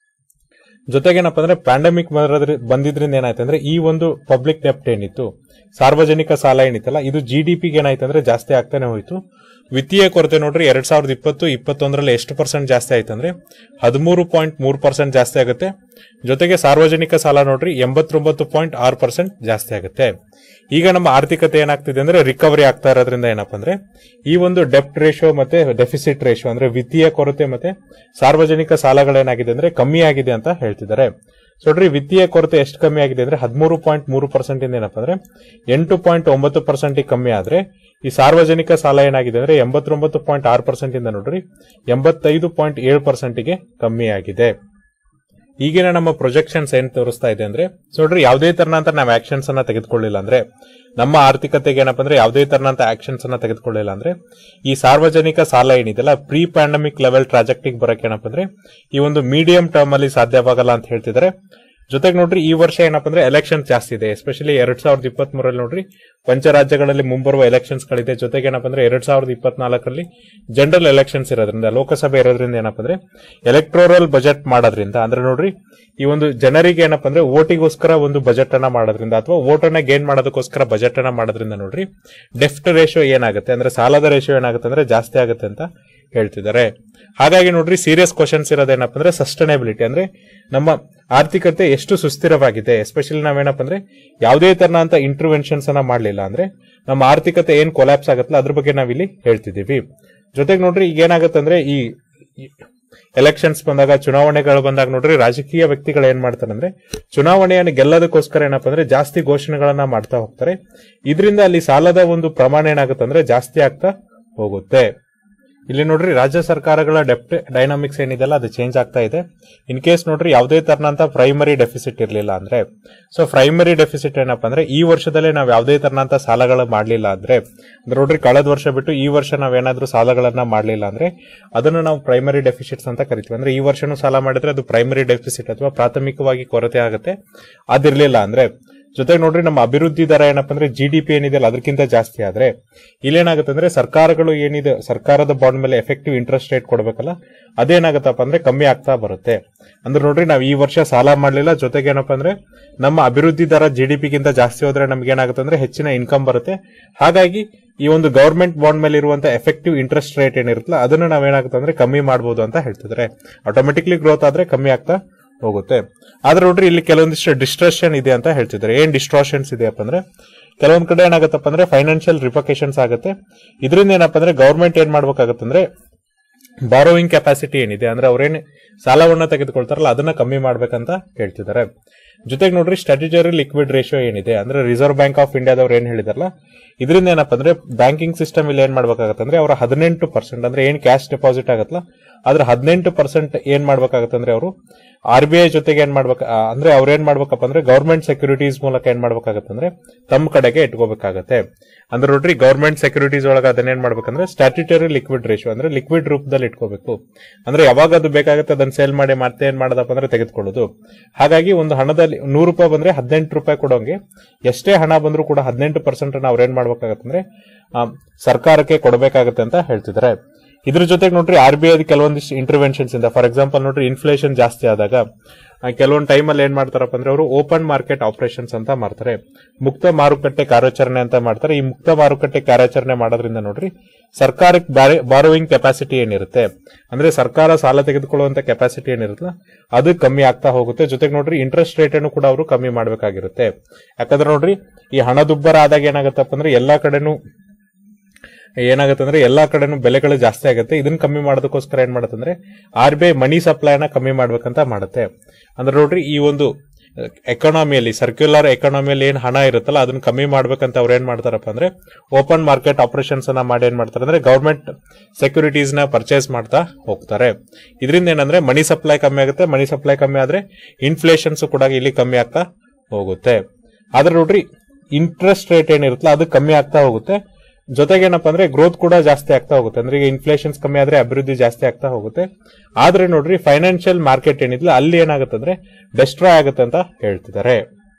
ಜೊತೆಗೇನಪ್ಪ ಅಂದ್ರೆ ಪ್ಯಾಂಡಮಿಕ್ ಬಂದಿದ್ರಿಂದ ಏನಾಯ್ತು ಅಂದ್ರೆ ಈ ಒಂದು ಪಬ್ಲಿಕ್ ಡೆಪ್ಟ್ ಏನಿತ್ತು ಸಾರ್ವಜನಿಕ ಸಾಲ ಏನಿತ್ತಲ್ಲ ಇದು ಜಿ ಡಿ ಪಿಗೆ ಏನಾಯ್ತು ಅಂದ್ರೆ ಜಾಸ್ತಿ ಆಗ್ತಾನೆ ಹೋಯ್ತು ವಿತ್ತೀಯ ಕೊರತೆ ನೋಡ್ರಿ ಎರಡ್ ಸಾವಿರದ ಇಪ್ಪತ್ತು ಇಪ್ಪತ್ತೊಂದರಲ್ಲಿ ಎಷ್ಟು ಪರ್ಸೆಂಟ್ ಜಾಸ್ತಿ ಆಯ್ತು ಅಂದ್ರೆ ಹದಿಮೂರು ಪಾಯಿಂಟ್ ಮೂರು ಪರ್ಸೆಂಟ್ ಜಾಸ್ತಿ ಆಗುತ್ತೆ ಜೊತೆಗೆ ಸಾರ್ವಜನಿಕ ಸಾಲ ನೋಡ್ರಿ ಎಂಬತ್ತೊಂಬತ್ತು ಪಾಯಿಂಟ್ ಆರು ಪರ್ಸೆಂಟ್ ಜಾಸ್ತಿ ಆಗುತ್ತೆ ಈಗ ನಮ್ಮ ಆರ್ಥಿಕತೆ ಏನಾಗ್ತಿದೆ ಅಂದ್ರೆ ರಿಕವರಿ ಆಗ್ತಾ ಇರೋದ್ರಿಂದ ಏನಪ್ಪ ಅಂದ್ರೆ ಈ ಒಂದು ಡೆಪ್ಟ್ ರೇಷಿಯೋ ಮತ್ತೆ ಡೆಫಿಸಿಟ್ ರೇಷಿಯೋ ಅಂದ್ರೆ ವಿತ್ತೀಯ ಕೊರತೆ ಮತ್ತೆ ಸಾರ್ವಜನಿಕ ಸಾಲಗಳೇನಾಗಿದೆ ಅಂದ್ರೆ ಕಮ್ಮಿ ಆಗಿದೆ ಅಂತ ಹೇಳ್ತಿದ್ದಾರೆ ಸೊ ನೋಡ್ರಿ ವಿತ್ತೀಯ ಕೊರತೆ ಎಷ್ಟು ಕಮ್ಮಿ ಆಗಿದೆ ಅಂದ್ರೆ ಹದಿಮೂರು ಪಾಯಿಂಟ್ ಮೂರು ಪರ್ಸೆಂಟ್ ಇಂದ ಏನಪ್ಪ ಅಂದ್ರೆ ಎಂಟು ಪಾಯಿಂಟ್ ಒಂಬತ್ತು ಪರ್ಸೆಂಟ್ ಕಮ್ಮಿ ಆದ್ರೆ ಈ ಸಾರ್ವಜನಿಕ ಸಾಲ ಏನಾಗಿದೆ ಅಂದ್ರೆ ಎಂಬತ್ತೊಂಬತ್ತು ಪಾಯಿಂಟ್ ಆರು ಪರ್ಸೆಂಟ್ ಇಂದ ನೋಡ್ರಿ ಎಂಬತ್ತೈದು ಪಾಯಿಂಟ್ ಏಳು ಪರ್ಸೆಂಟ್ಗೆ ಕಮ್ಮಿ ಆಗಿದೆ ಈಗಿನ ನಮ್ಮ ಪ್ರೊಜೆಕ್ಷನ್ಸ್ ಏನ್ ತೋರಿಸ್ತಾ ಇದೆ ಅಂದ್ರೆ ಸೊ ನೋಡ್ರಿ ಯಾವುದೇ ತರನಂತ ನಾವು ಆಕ್ಷನ್ಸ್ ಅನ್ನ ತೆಗೆದುಕೊಳ್ಳಿಲ್ಲ ಅಂದ್ರೆ ನಮ್ಮ ಆರ್ಥಿಕತೆಗೆ ಏನಪ್ಪ ಅಂದ್ರೆ ಯಾವುದೇ ತರನಂತ ಆಕ್ಷನ್ಸ್ ಅನ್ನ ತೆಗೆದುಕೊಳ್ಳಿಲ್ಲ ಅಂದ್ರೆ ಈ ಸಾರ್ವಜನಿಕ ಸಾಲ ಏನಿದೆಲ್ಲ ಪ್ರೀ ಪ್ಯಾಂಡಮಿಕ್ ಲೆವೆಲ್ ಟ್ರಾಜೆಕ್ಟಿಗೆ ಬರಕ್ಕೆ ಏನಪ್ಪ ಅಂದ್ರೆ ಈ ಒಂದು ಮೀಡಿಯಂ ಟರ್ಮ್ ಅಲ್ಲಿ ಸಾಧ್ಯವಾಗಲ್ಲ ಅಂತ ಹೇಳ್ತಿದ್ದಾರೆ ಜೊತೆಗೆ ನೋಡ್ರಿ ಈ ವರ್ಷ ಏನಪ್ಪ ಅಂದ್ರೆ ಎಲೆಕ್ಷನ್ ಜಾಸ್ತಿ ಇದೆ ಎಸ್ಪೆಷಲಿ ಎರಡ್ ಸಾವಿರದ ಇಪ್ಪತ್ತ್ ಮೂರಲ್ಲಿ ನೋಡ್ರಿ ಪಂಚರಾಜ್ಯಗಳಲ್ಲಿ ಮುಂಬರುವ ಎಲೆಕ್ಷನ್ಸ್ ಗಳಿದೆ ಜೊತೆಗೆ ಏನಪ್ಪ ಅಂದ್ರೆ ಎರಡ್ ಸಾವಿರದ ಇಪ್ಪತ್ನಾಲ್ಕರಲ್ಲಿ ಜನರಲ್ ಎಲೆಕ್ಷನ್ಸ್ ಇರೋದ್ರಿಂದ ಲೋಕಸಭೆ ಇರೋದ್ರಿಂದ ಏನಪ್ಪ ಅಂದ್ರೆ ಎಲೆಕ್ಟ್ರೋರಲ್ ಬಜೆಟ್ ಮಾಡೋದ್ರಿಂದ ಅಂದ್ರೆ ನೋಡ್ರಿ ಈ ಒಂದು ಜನರಿಗೆ ಏನಪ್ಪ ಅಂದ್ರೆ ಓಟಿಗೋಸ್ಕರ ಒಂದು ಬಜೆಟ್ ಅನ್ನ ಮಾಡೋದ್ರಿಂದ ಅಥವಾ ವೋಟ್ ಅನ್ನ ಗೇನ್ ಮಾಡೋದಕ್ಕೋಸ್ಕರ ಬಜೆಟ್ ಅನ್ನ ಮಾಡೋದ್ರಿಂದ ನೋಡ್ರಿ ಡೆಫ್ಟ್ ರೇಷಿಯೋ ಏನಾಗುತ್ತೆ ಅಂದ್ರೆ ಸಾಲದ ರೇಷಿಯೋ ಏನಾಗುತ್ತೆ ಅಂದ್ರೆ ಜಾಸ್ತಿ ಆಗುತ್ತೆ ಅಂತ ಹೇಳ್ತಿದ್ದಾರೆ ಹಾಗಾಗಿ ನೋಡ್ರಿ ಸೀರಿಯಸ್ ಕ್ವಶನ್ಸ್ ಇರೋದೇನಪ್ಪ ಅಂದ್ರೆ ಸಸ್ಟೈನಬಿಲಿಟಿ ಅಂದ್ರೆ ನಮ್ಮ ಆರ್ಥಿಕತೆ ಎಷ್ಟು ಸುಸ್ಥಿರವಾಗಿದೆ ಎಸ್ಪೆಷಲಿ ನಾವೇನಪ್ಪ ಅಂದ್ರೆ ಯಾವುದೇ ತರನಂತ ಇಂಟರ್ವೆನ್ಷನ್ಸ್ ಅನ್ನ ಮಾಡಲಿಲ್ಲ ಅಂದ್ರೆ ನಮ್ಮ ಆರ್ಥಿಕತೆ ಏನ್ ಕೊಲ್ಯಾಪ್ಸ್ ಆಗತ್ತಲ್ಲ ಅದ್ರ ಬಗ್ಗೆ ನಾವಿಲ್ಲಿ ಹೇಳ್ತಿದ್ದೀವಿ ಜೊತೆಗೆ ನೋಡ್ರಿ ಈಗ ಏನಾಗುತ್ತೆ ಅಂದ್ರೆ ಈ ಎಲೆಕ್ಷನ್ಸ್ ಬಂದಾಗ ಚುನಾವಣೆಗಳು ಬಂದಾಗ ನೋಡ್ರಿ ರಾಜಕೀಯ ವ್ಯಕ್ತಿಗಳು ಏನ್ ಮಾಡ್ತಾರೆ ಅಂದ್ರೆ ಚುನಾವಣೆಯನ್ನು ಗೆಲ್ಲೋದಕ್ಕೋಸ್ಕರ ಏನಪ್ಪ ಅಂದ್ರೆ ಜಾಸ್ತಿ ಘೋಷಣೆಗಳನ್ನ ಮಾಡ್ತಾ ಹೋಗ್ತಾರೆ ಇದರಿಂದ ಅಲ್ಲಿ ಸಾಲದ ಒಂದು ಪ್ರಮಾಣ ಏನಾಗುತ್ತೆ ಅಂದ್ರೆ ಜಾಸ್ತಿ ಆಗ್ತಾ ಹೋಗುತ್ತೆ ಇಲ್ಲಿ ನೋಡ್ರಿ ರಾಜ್ಯ ಸರ್ಕಾರಗಳ ಡೆಪ್ಟ್ ಡೈನಾಮಿಕ್ಸ್ ಏನಿದೆಲ್ಲ ಅದು ಚೇಂಜ್ ಆಗ್ತಾ ಇದೆ ಇನ್ ಕೇಸ್ ನೋಡ್ರಿ ಯಾವುದೇ ತರನಂತ ಪ್ರೈಮರಿ ಡೆಫಿಸಿಟ್ ಇರಲಿಲ್ಲ ಅಂದ್ರೆ ಸೊ ಪ್ರೈಮರಿ ಡೆಫಿಸಿಟ್ ಏನಪ್ಪ ಅಂದ್ರೆ ಈ ವರ್ಷದಲ್ಲೇ ನಾವು ಯಾವುದೇ ತರನಂತ ಸಾಲಗಳು ಮಾಡಲಿಲ್ಲ ಅಂದ್ರೆ ಅಂದ್ರೆ ನೋಡ್ರಿ ಕಳೆದ ವರ್ಷ ಬಿಟ್ಟು ಈ ವರ್ಷ ನಾವೇನಾದ್ರೂ ಸಾಲಗಳನ್ನ ಮಾಡಲಿಲ್ಲ ಅಂದ್ರೆ ಅದನ್ನು ನಾವು ಪ್ರೈಮರಿ ಡೆಫಿಸಿಟ್ಸ್ ಅಂತ ಕರಿತೀವಿ ಅಂದ್ರೆ ಈ ವರ್ಷನೂ ಸಾಲ ಮಾಡಿದ್ರೆ ಅದು ಪ್ರೈಮರಿ ಡೆಫಿಸಿಟ್ ಅಥವಾ ಪ್ರಾಥಮಿಕವಾಗಿ ಕೊರತೆ ಆಗುತ್ತೆ ಅದಿರ್ಲಿಲ್ಲ ಅಂದ್ರೆ ಜೊತೆಗೆ ನೋಡ್ರಿ ನಮ್ಮ ಅಭಿವೃದ್ಧಿ ದರ ಏನಪ್ಪ ಅಂದ್ರೆ ಜಿ ಡಿ ಪಿ ಏನಿದೆಯಲ್ಲ ಅದಕ್ಕಿಂತ ಜಾಸ್ತಿ ಆದ್ರೆ ಇಲ್ಲೇನಾಗುತ್ತೆ ಅಂದ್ರೆ ಸರ್ಕಾರಗಳು ಏನಿದೆ ಸರ್ಕಾರದ ಬಾಂಡ್ ಮೇಲೆ ಎಫೆಕ್ಟಿವ್ ಇಂಟ್ರೆಸ್ಟ್ ರೇಟ್ ಕೊಡ್ಬೇಕಲ್ಲ ಅದೇನಾಗತ್ತಪ್ಪ ಅಂದ್ರೆ ಕಮ್ಮಿ ಆಗ್ತಾ ಬರುತ್ತೆ ಅಂದ್ರೆ ನೋಡ್ರಿ ನಾವು ಈ ವರ್ಷ ಸಾಲ ಮಾಡ್ಲಿಲ್ಲ ಜೊತೆಗೆ ಏನಪ್ಪ ಅಂದ್ರೆ ನಮ್ಮ ಅಭಿವೃದ್ಧಿ ದರ ಜಿ ಡಿ ಪಿಗಿಂತ ಜಾಸ್ತಿ ಹೋದ್ರೆ ನಮ್ಗೆ ಏನಾಗುತ್ತೆ ಅಂದ್ರೆ ಹೆಚ್ಚಿನ ಇನ್ಕಮ್ ಬರುತ್ತೆ ಹಾಗಾಗಿ ಈ ಒಂದು ಗವರ್ಮೆಂಟ್ ಬಾಂಡ್ ಮೇಲೆ ಇರುವಂತ ಎಫೆಕ್ಟಿವ್ ಇಂಟ್ರೆಸ್ಟ್ ರೇಟ್ ಏನಿರುತ್ತಲ್ಲ ಅದನ್ನ ನಾವೇನಾಗುತ್ತೆ ಅಂದ್ರೆ ಕಮ್ಮಿ ಮಾಡಬಹುದು ಅಂತ ಹೇಳ್ತಿದ್ರೆ ಆಟೋಮೆಟಿಕ್ಲಿ ಗ್ರೋತ್ ಆದ್ರೆ ಕಮ್ಮಿ ಆಗ್ತಾ ಹೋಗುತ್ತೆ ಆದ್ರೆ ನೋಡ್ರಿ ಇಲ್ಲಿ ಕೆಲವೊಂದಿಷ್ಟು ಡಿಸ್ಟ್ರಕ್ಷನ್ ಇದೆ ಅಂತ ಹೇಳ್ತಿದ್ದಾರೆ ಏನ್ ಡಿಸ್ಟ್ರಾಕ್ಷನ್ಸ್ ಇದೆಯಪ್ಪ ಅಂದ್ರೆ ಕೆಲವೊಂದ್ ಕಡೆ ಏನಾಗತ್ತಪ್ಪ ಅಂದ್ರೆ ಫೈನಾನ್ಷಿಯಲ್ ರಿಪಕೇಶನ್ಸ್ ಆಗುತ್ತೆ ಇದರಿಂದ ಏನಪ್ಪ ಅಂದ್ರೆ ಗೌರ್ಮೆಂಟ್ ಏನ್ ಮಾಡ್ಬೇಕಾಗತ್ತಂದ್ರೆ ಬಾರೋಯಿಂಗ್ ಕೆಪಾಸಿಟಿ ಏನಿದೆ ಅಂದ್ರೆ ಅವ್ರೇನ್ ಸಾಲವನ್ನ ತೆಗೆದುಕೊಳ್ತಾರಲ್ಲ ಅದನ್ನ ಕಮ್ಮಿ ಮಾಡ್ಬೇಕಂತ ಹೇಳ್ತಿದ್ದಾರೆ ಜೊತೆಗೆ ನೋಡ್ರಿ ಸ್ಟ್ಯಾಟ್ಯುಟರಿ ಲಿಕ್ವಿಡ್ ರೇಷಿಯೋ ಏನಿದೆ ಅಂದ್ರೆ ರಿಸರ್ವ್ ಬ್ಯಾಂಕ್ ಆಫ್ ಇಂಡಿಯಾದವ್ರು ಏನ್ ಹೇಳಿದಾರಲ್ಲ ಇದರಿಂದ ಏನಪ್ಪ ಅಂದ್ರೆ ಬ್ಯಾಂಕಿಂಗ್ ಸಿಸ್ಟಮ್ ಇಲ್ಲಿ ಏನ್ ಮಾಡ್ಬೇಕಾಗತ್ತೆ ಅಂದ್ರೆ ಅವರ ಹದಿನೆಂಟು ಪರ್ಸೆಂಟ್ ಅಂದ್ರೆ ಏನ್ ಕ್ಯಾಶ್ ಡೆಪಾಸಿಟ್ ಆಗತ್ತಲ್ಲ ಅದ್ರ ಹದಿನೆಂಟು ಪರ್ಸೆಂಟ್ ಏನ್ ಮಾಡ್ಬೇಕಾಗತ್ತೆ ಅಂದ್ರೆ ಅವರು ಆರ್ ಬಿ ಐ ಜೊತೆಗೆ ಏನ್ ಮಾಡ್ಬೇಕ ಆ, ಅಂದ್ರೆ ಅವ್ರ ಏನ್ ಮಾಡ್ಬೇಕಪ್ಪ ಅಂದ್ರೆ ಗೌರ್ಮೆಂಟ್ ಸೆಕ್ಯೂರಿಟೀಸ್ ಮೂಲಕ ಏನ್ ಮಾಡ್ಬೇಕಾಗತ್ತೆ ಅಂದ್ರೆ ತಮ್ಮ ಕಡೆಗೆ ಇಟ್ಕೋಬೇಕಾಗತ್ತೆ ಅಂದ್ರೆ ನೋಡ್ರಿ ಗೌರ್ಮೆಂಟ್ ಸೆಕ್ಯೂರಿಟೀಸ್ ಒಳಗೆ ಅದನ್ನೇನ್ ಮಾಡ್ಬೇಕಂದ್ರೆ ಸ್ಟ್ಯಾಟ್ಯುಟರಿ ಲಿಕ್ವಿಡ್ ರೇಷಿಯೋ ಅಂದ್ರೆ ಲಿಕ್ವಿಡ್ ರೂಪದಲ್ಲಿ ಇಟ್ಕೋಬೇಕು ಅಂದ್ರೆ ಯಾವಾಗ ಅದು ಬೇಕಾಗುತ್ತೆ ಅದನ್ನ ಸೇಲ್ ಮಾಡಿ ಮತ್ತೆ ಏನ್ ಮಾಡೋದಪ್ಪ ಅಂದ್ರೆ ತೆಗೆದುಕೊಳ್ಳೋದು ಹಾಗಾಗಿ ಒಂದು ಹಣದಲ್ಲಿ ನೂರು ರೂಪಾಯಿ ಬಂದ್ರೆ ಹದಿನೆಂಟು ರೂಪಾಯಿ ಕೊಡೋಂಗೆ ಎಷ್ಟೇ ಹಣ ಬಂದ್ರೂ ಕೂಡ ಹದಿನೆಂಟು ಪರ್ಸೆಂಟ್ ಅವ್ರ ಏನ್ ಮಾಡ್ಬೇಕಾಗತ್ತಂದ್ರೆ ಆ, ಸರ್ಕಾರಕ್ಕೆ ಕೊಡಬೇಕಾಗತ್ತೆ ಅಂತ ಹೇಳ್ತಿದ್ದಾರೆ ಇದ್ರ ಜೊತೆಗೆ ನೋಡ್ರಿ ಆರ್ ಬಿ ಐ ಕೆಲವೊಂದಿಷ್ಟು ಇಂಟರ್ವೆನ್ಷನ್ಸ್ ಇಂದ ಫಾರ್ ಎಕ್ಸಾಂಪಲ್ ನೋಡ್ರಿ ಇನ್ಫ್ಲೇಷನ್ ಜಾಸ್ತಿ ಆದಾಗ ಆ, ಕೆಲವೊಂದು ಟೈಮಲ್ಲಿ ಏನ್ ಮಾಡ್ತಾರಪ್ಪ ಅಂದ್ರೆ ಅವರು ಓಪನ್ ಮಾರ್ಕೆಟ್ ಆಪರೇಷನ್ಸ್ ಅಂತ ಮಾಡ್ತಾರೆ ಮುಕ್ತ ಮಾರುಕಟ್ಟೆ ಕಾರ್ಯಾಚರಣೆ ಅಂತ ಮಾಡ್ತಾರೆ ಈ ಮುಕ್ತ ಮಾರುಕಟ್ಟೆ ಕಾರ್ಯಾಚರಣೆ ಮಾಡೋದ್ರಿಂದ ನೋಡ್ರಿ ಸರ್ಕಾರಕ್ಕೆ ಬಾರೋವಿಂಗ್ ಕೆಪಾಸಿಟಿ ಏನಿರುತ್ತೆ ಅಂದ್ರೆ ಸರ್ಕಾರ ಸಾಲ ತೆಗೆದುಕೊಳ್ಳುವಂತ ಕೆಪಾಸಿಟಿ ಏನಿರುತ್ತಲ್ಲ ಅದು ಕಮ್ಮಿ ಆಗ್ತಾ ಹೋಗುತ್ತೆ ಜೊತೆಗೆ ನೋಡ್ರಿ ಇಂಟ್ರೆಸ್ಟ್ ರೇಟ್ ಅನ್ನು ಕೂಡ ಅವರು ಕಮ್ಮಿ ಮಾಡಬೇಕಾಗಿರುತ್ತೆ ಯಾಕಂದ್ರೆ ನೋಡ್ರಿ ಈ ಹಣದುಬ್ಬರ ಆದಾಗ ಏನಾಗುತ್ತಪ್ಪ ಅಂದ್ರೆ ಎಲ್ಲಾ ಕಡೆನೂ ಏನಾಗುತ್ತೆ ಅಂದ್ರೆ ಎಲ್ಲಾ ಕಡೆನೂ ಬೆಲೆಗಳು ಜಾಸ್ತಿ ಆಗುತ್ತೆ ಇದನ್ನ ಕಮ್ಮಿ ಮಾಡೋದಕ್ಕೋಸ್ಕರ ಏನ್ ಮಾಡುತ್ತಂದ್ರೆ ಆರ್ ಬಿ ಐ ಮನಿ ಸಪ್ಲೈನ ಕಮ್ಮಿ ಮಾಡ್ಬೇಕಂತ ಮಾಡುತ್ತೆ ಅಂದ್ರೆ ನೋಡ್ರಿ ಈ ಒಂದು ಎಕಾನಮಿಯಲ್ಲಿ ಸರ್ಕ್ಯುಲರ್ ಎಕಾನಮಿಯಲ್ಲಿ ಏನ್ ಹಣ ಇರುತ್ತಲ್ಲ ಅದನ್ನ ಕಮ್ಮಿ ಮಾಡ್ಬೇಕಂತ ಅವ್ರು ಏನ್ ಮಾಡ್ತಾರಪ್ಪ ಅಂದ್ರೆ ಓಪನ್ ಮಾರ್ಕೆಟ್ ಆಪರೇಷನ್ಸ್ ಅನ್ನ ಮಾಡಿ ಏನ್ ಮಾಡ್ತಾರೆ ಅಂದ್ರೆ ಗವರ್ಮೆಂಟ್ ಸೆಕ್ಯೂರಿಟೀಸ್ ನ ಪರ್ಚೇಸ್ ಮಾಡ್ತಾ ಹೋಗ್ತಾರೆ ಇದರಿಂದ ಏನಂದ್ರೆ ಮನಿ ಸಪ್ಲೈ ಕಮ್ಮಿ ಆಗುತ್ತೆ ಮನಿ ಸಪ್ಲೈ ಕಮ್ಮಿ ಆದ್ರೆ ಇನ್ಫ್ಲೇಷನ್ಸ್ ಕೂಡ ಇಲ್ಲಿ ಕಮ್ಮಿ ಆಗ್ತಾ ಹೋಗುತ್ತೆ ಆದ್ರೆ ನೋಡ್ರಿ ಇಂಟ್ರೆಸ್ಟ್ ರೇಟ್ ಏನಿರುತ್ತಲ್ಲ ಅದು ಕಮ್ಮಿ ಆಗ್ತಾ ಹೋಗುತ್ತೆ ಜೊತೆಗೆ ಏನಪ್ಪಾ ಅಂದ್ರೆ ಗ್ರೋತ್ ಕೂಡ ಜಾಸ್ತಿ ಆಗ್ತಾ ಹೋಗುತ್ತೆ ಅಂದ್ರೆ ಈಗ ಇನ್ಫ್ಲೇಷನ್ಸ್ ಕಮ್ಮಿ ಆದ್ರೆ ಅಭಿವೃದ್ಧಿ ಜಾಸ್ತಿ ಆಗ್ತಾ ಹೋಗುತ್ತೆ ಆದ್ರೆ ನೋಡ್ರಿ ಫೈನಾನ್ಷಿಯಲ್ ಮಾರ್ಕೆಟ್ ಏನಿದ್ಲ ಅಲ್ಲಿ ಏನಾಗುತ್ತೆ ಅಂದ್ರೆ ಡೆಸ್ಟ್ರಾಯ್ ಆಗುತ್ತೆ ಅಂತ ಹೇಳ್ತಿದ್ದಾರೆ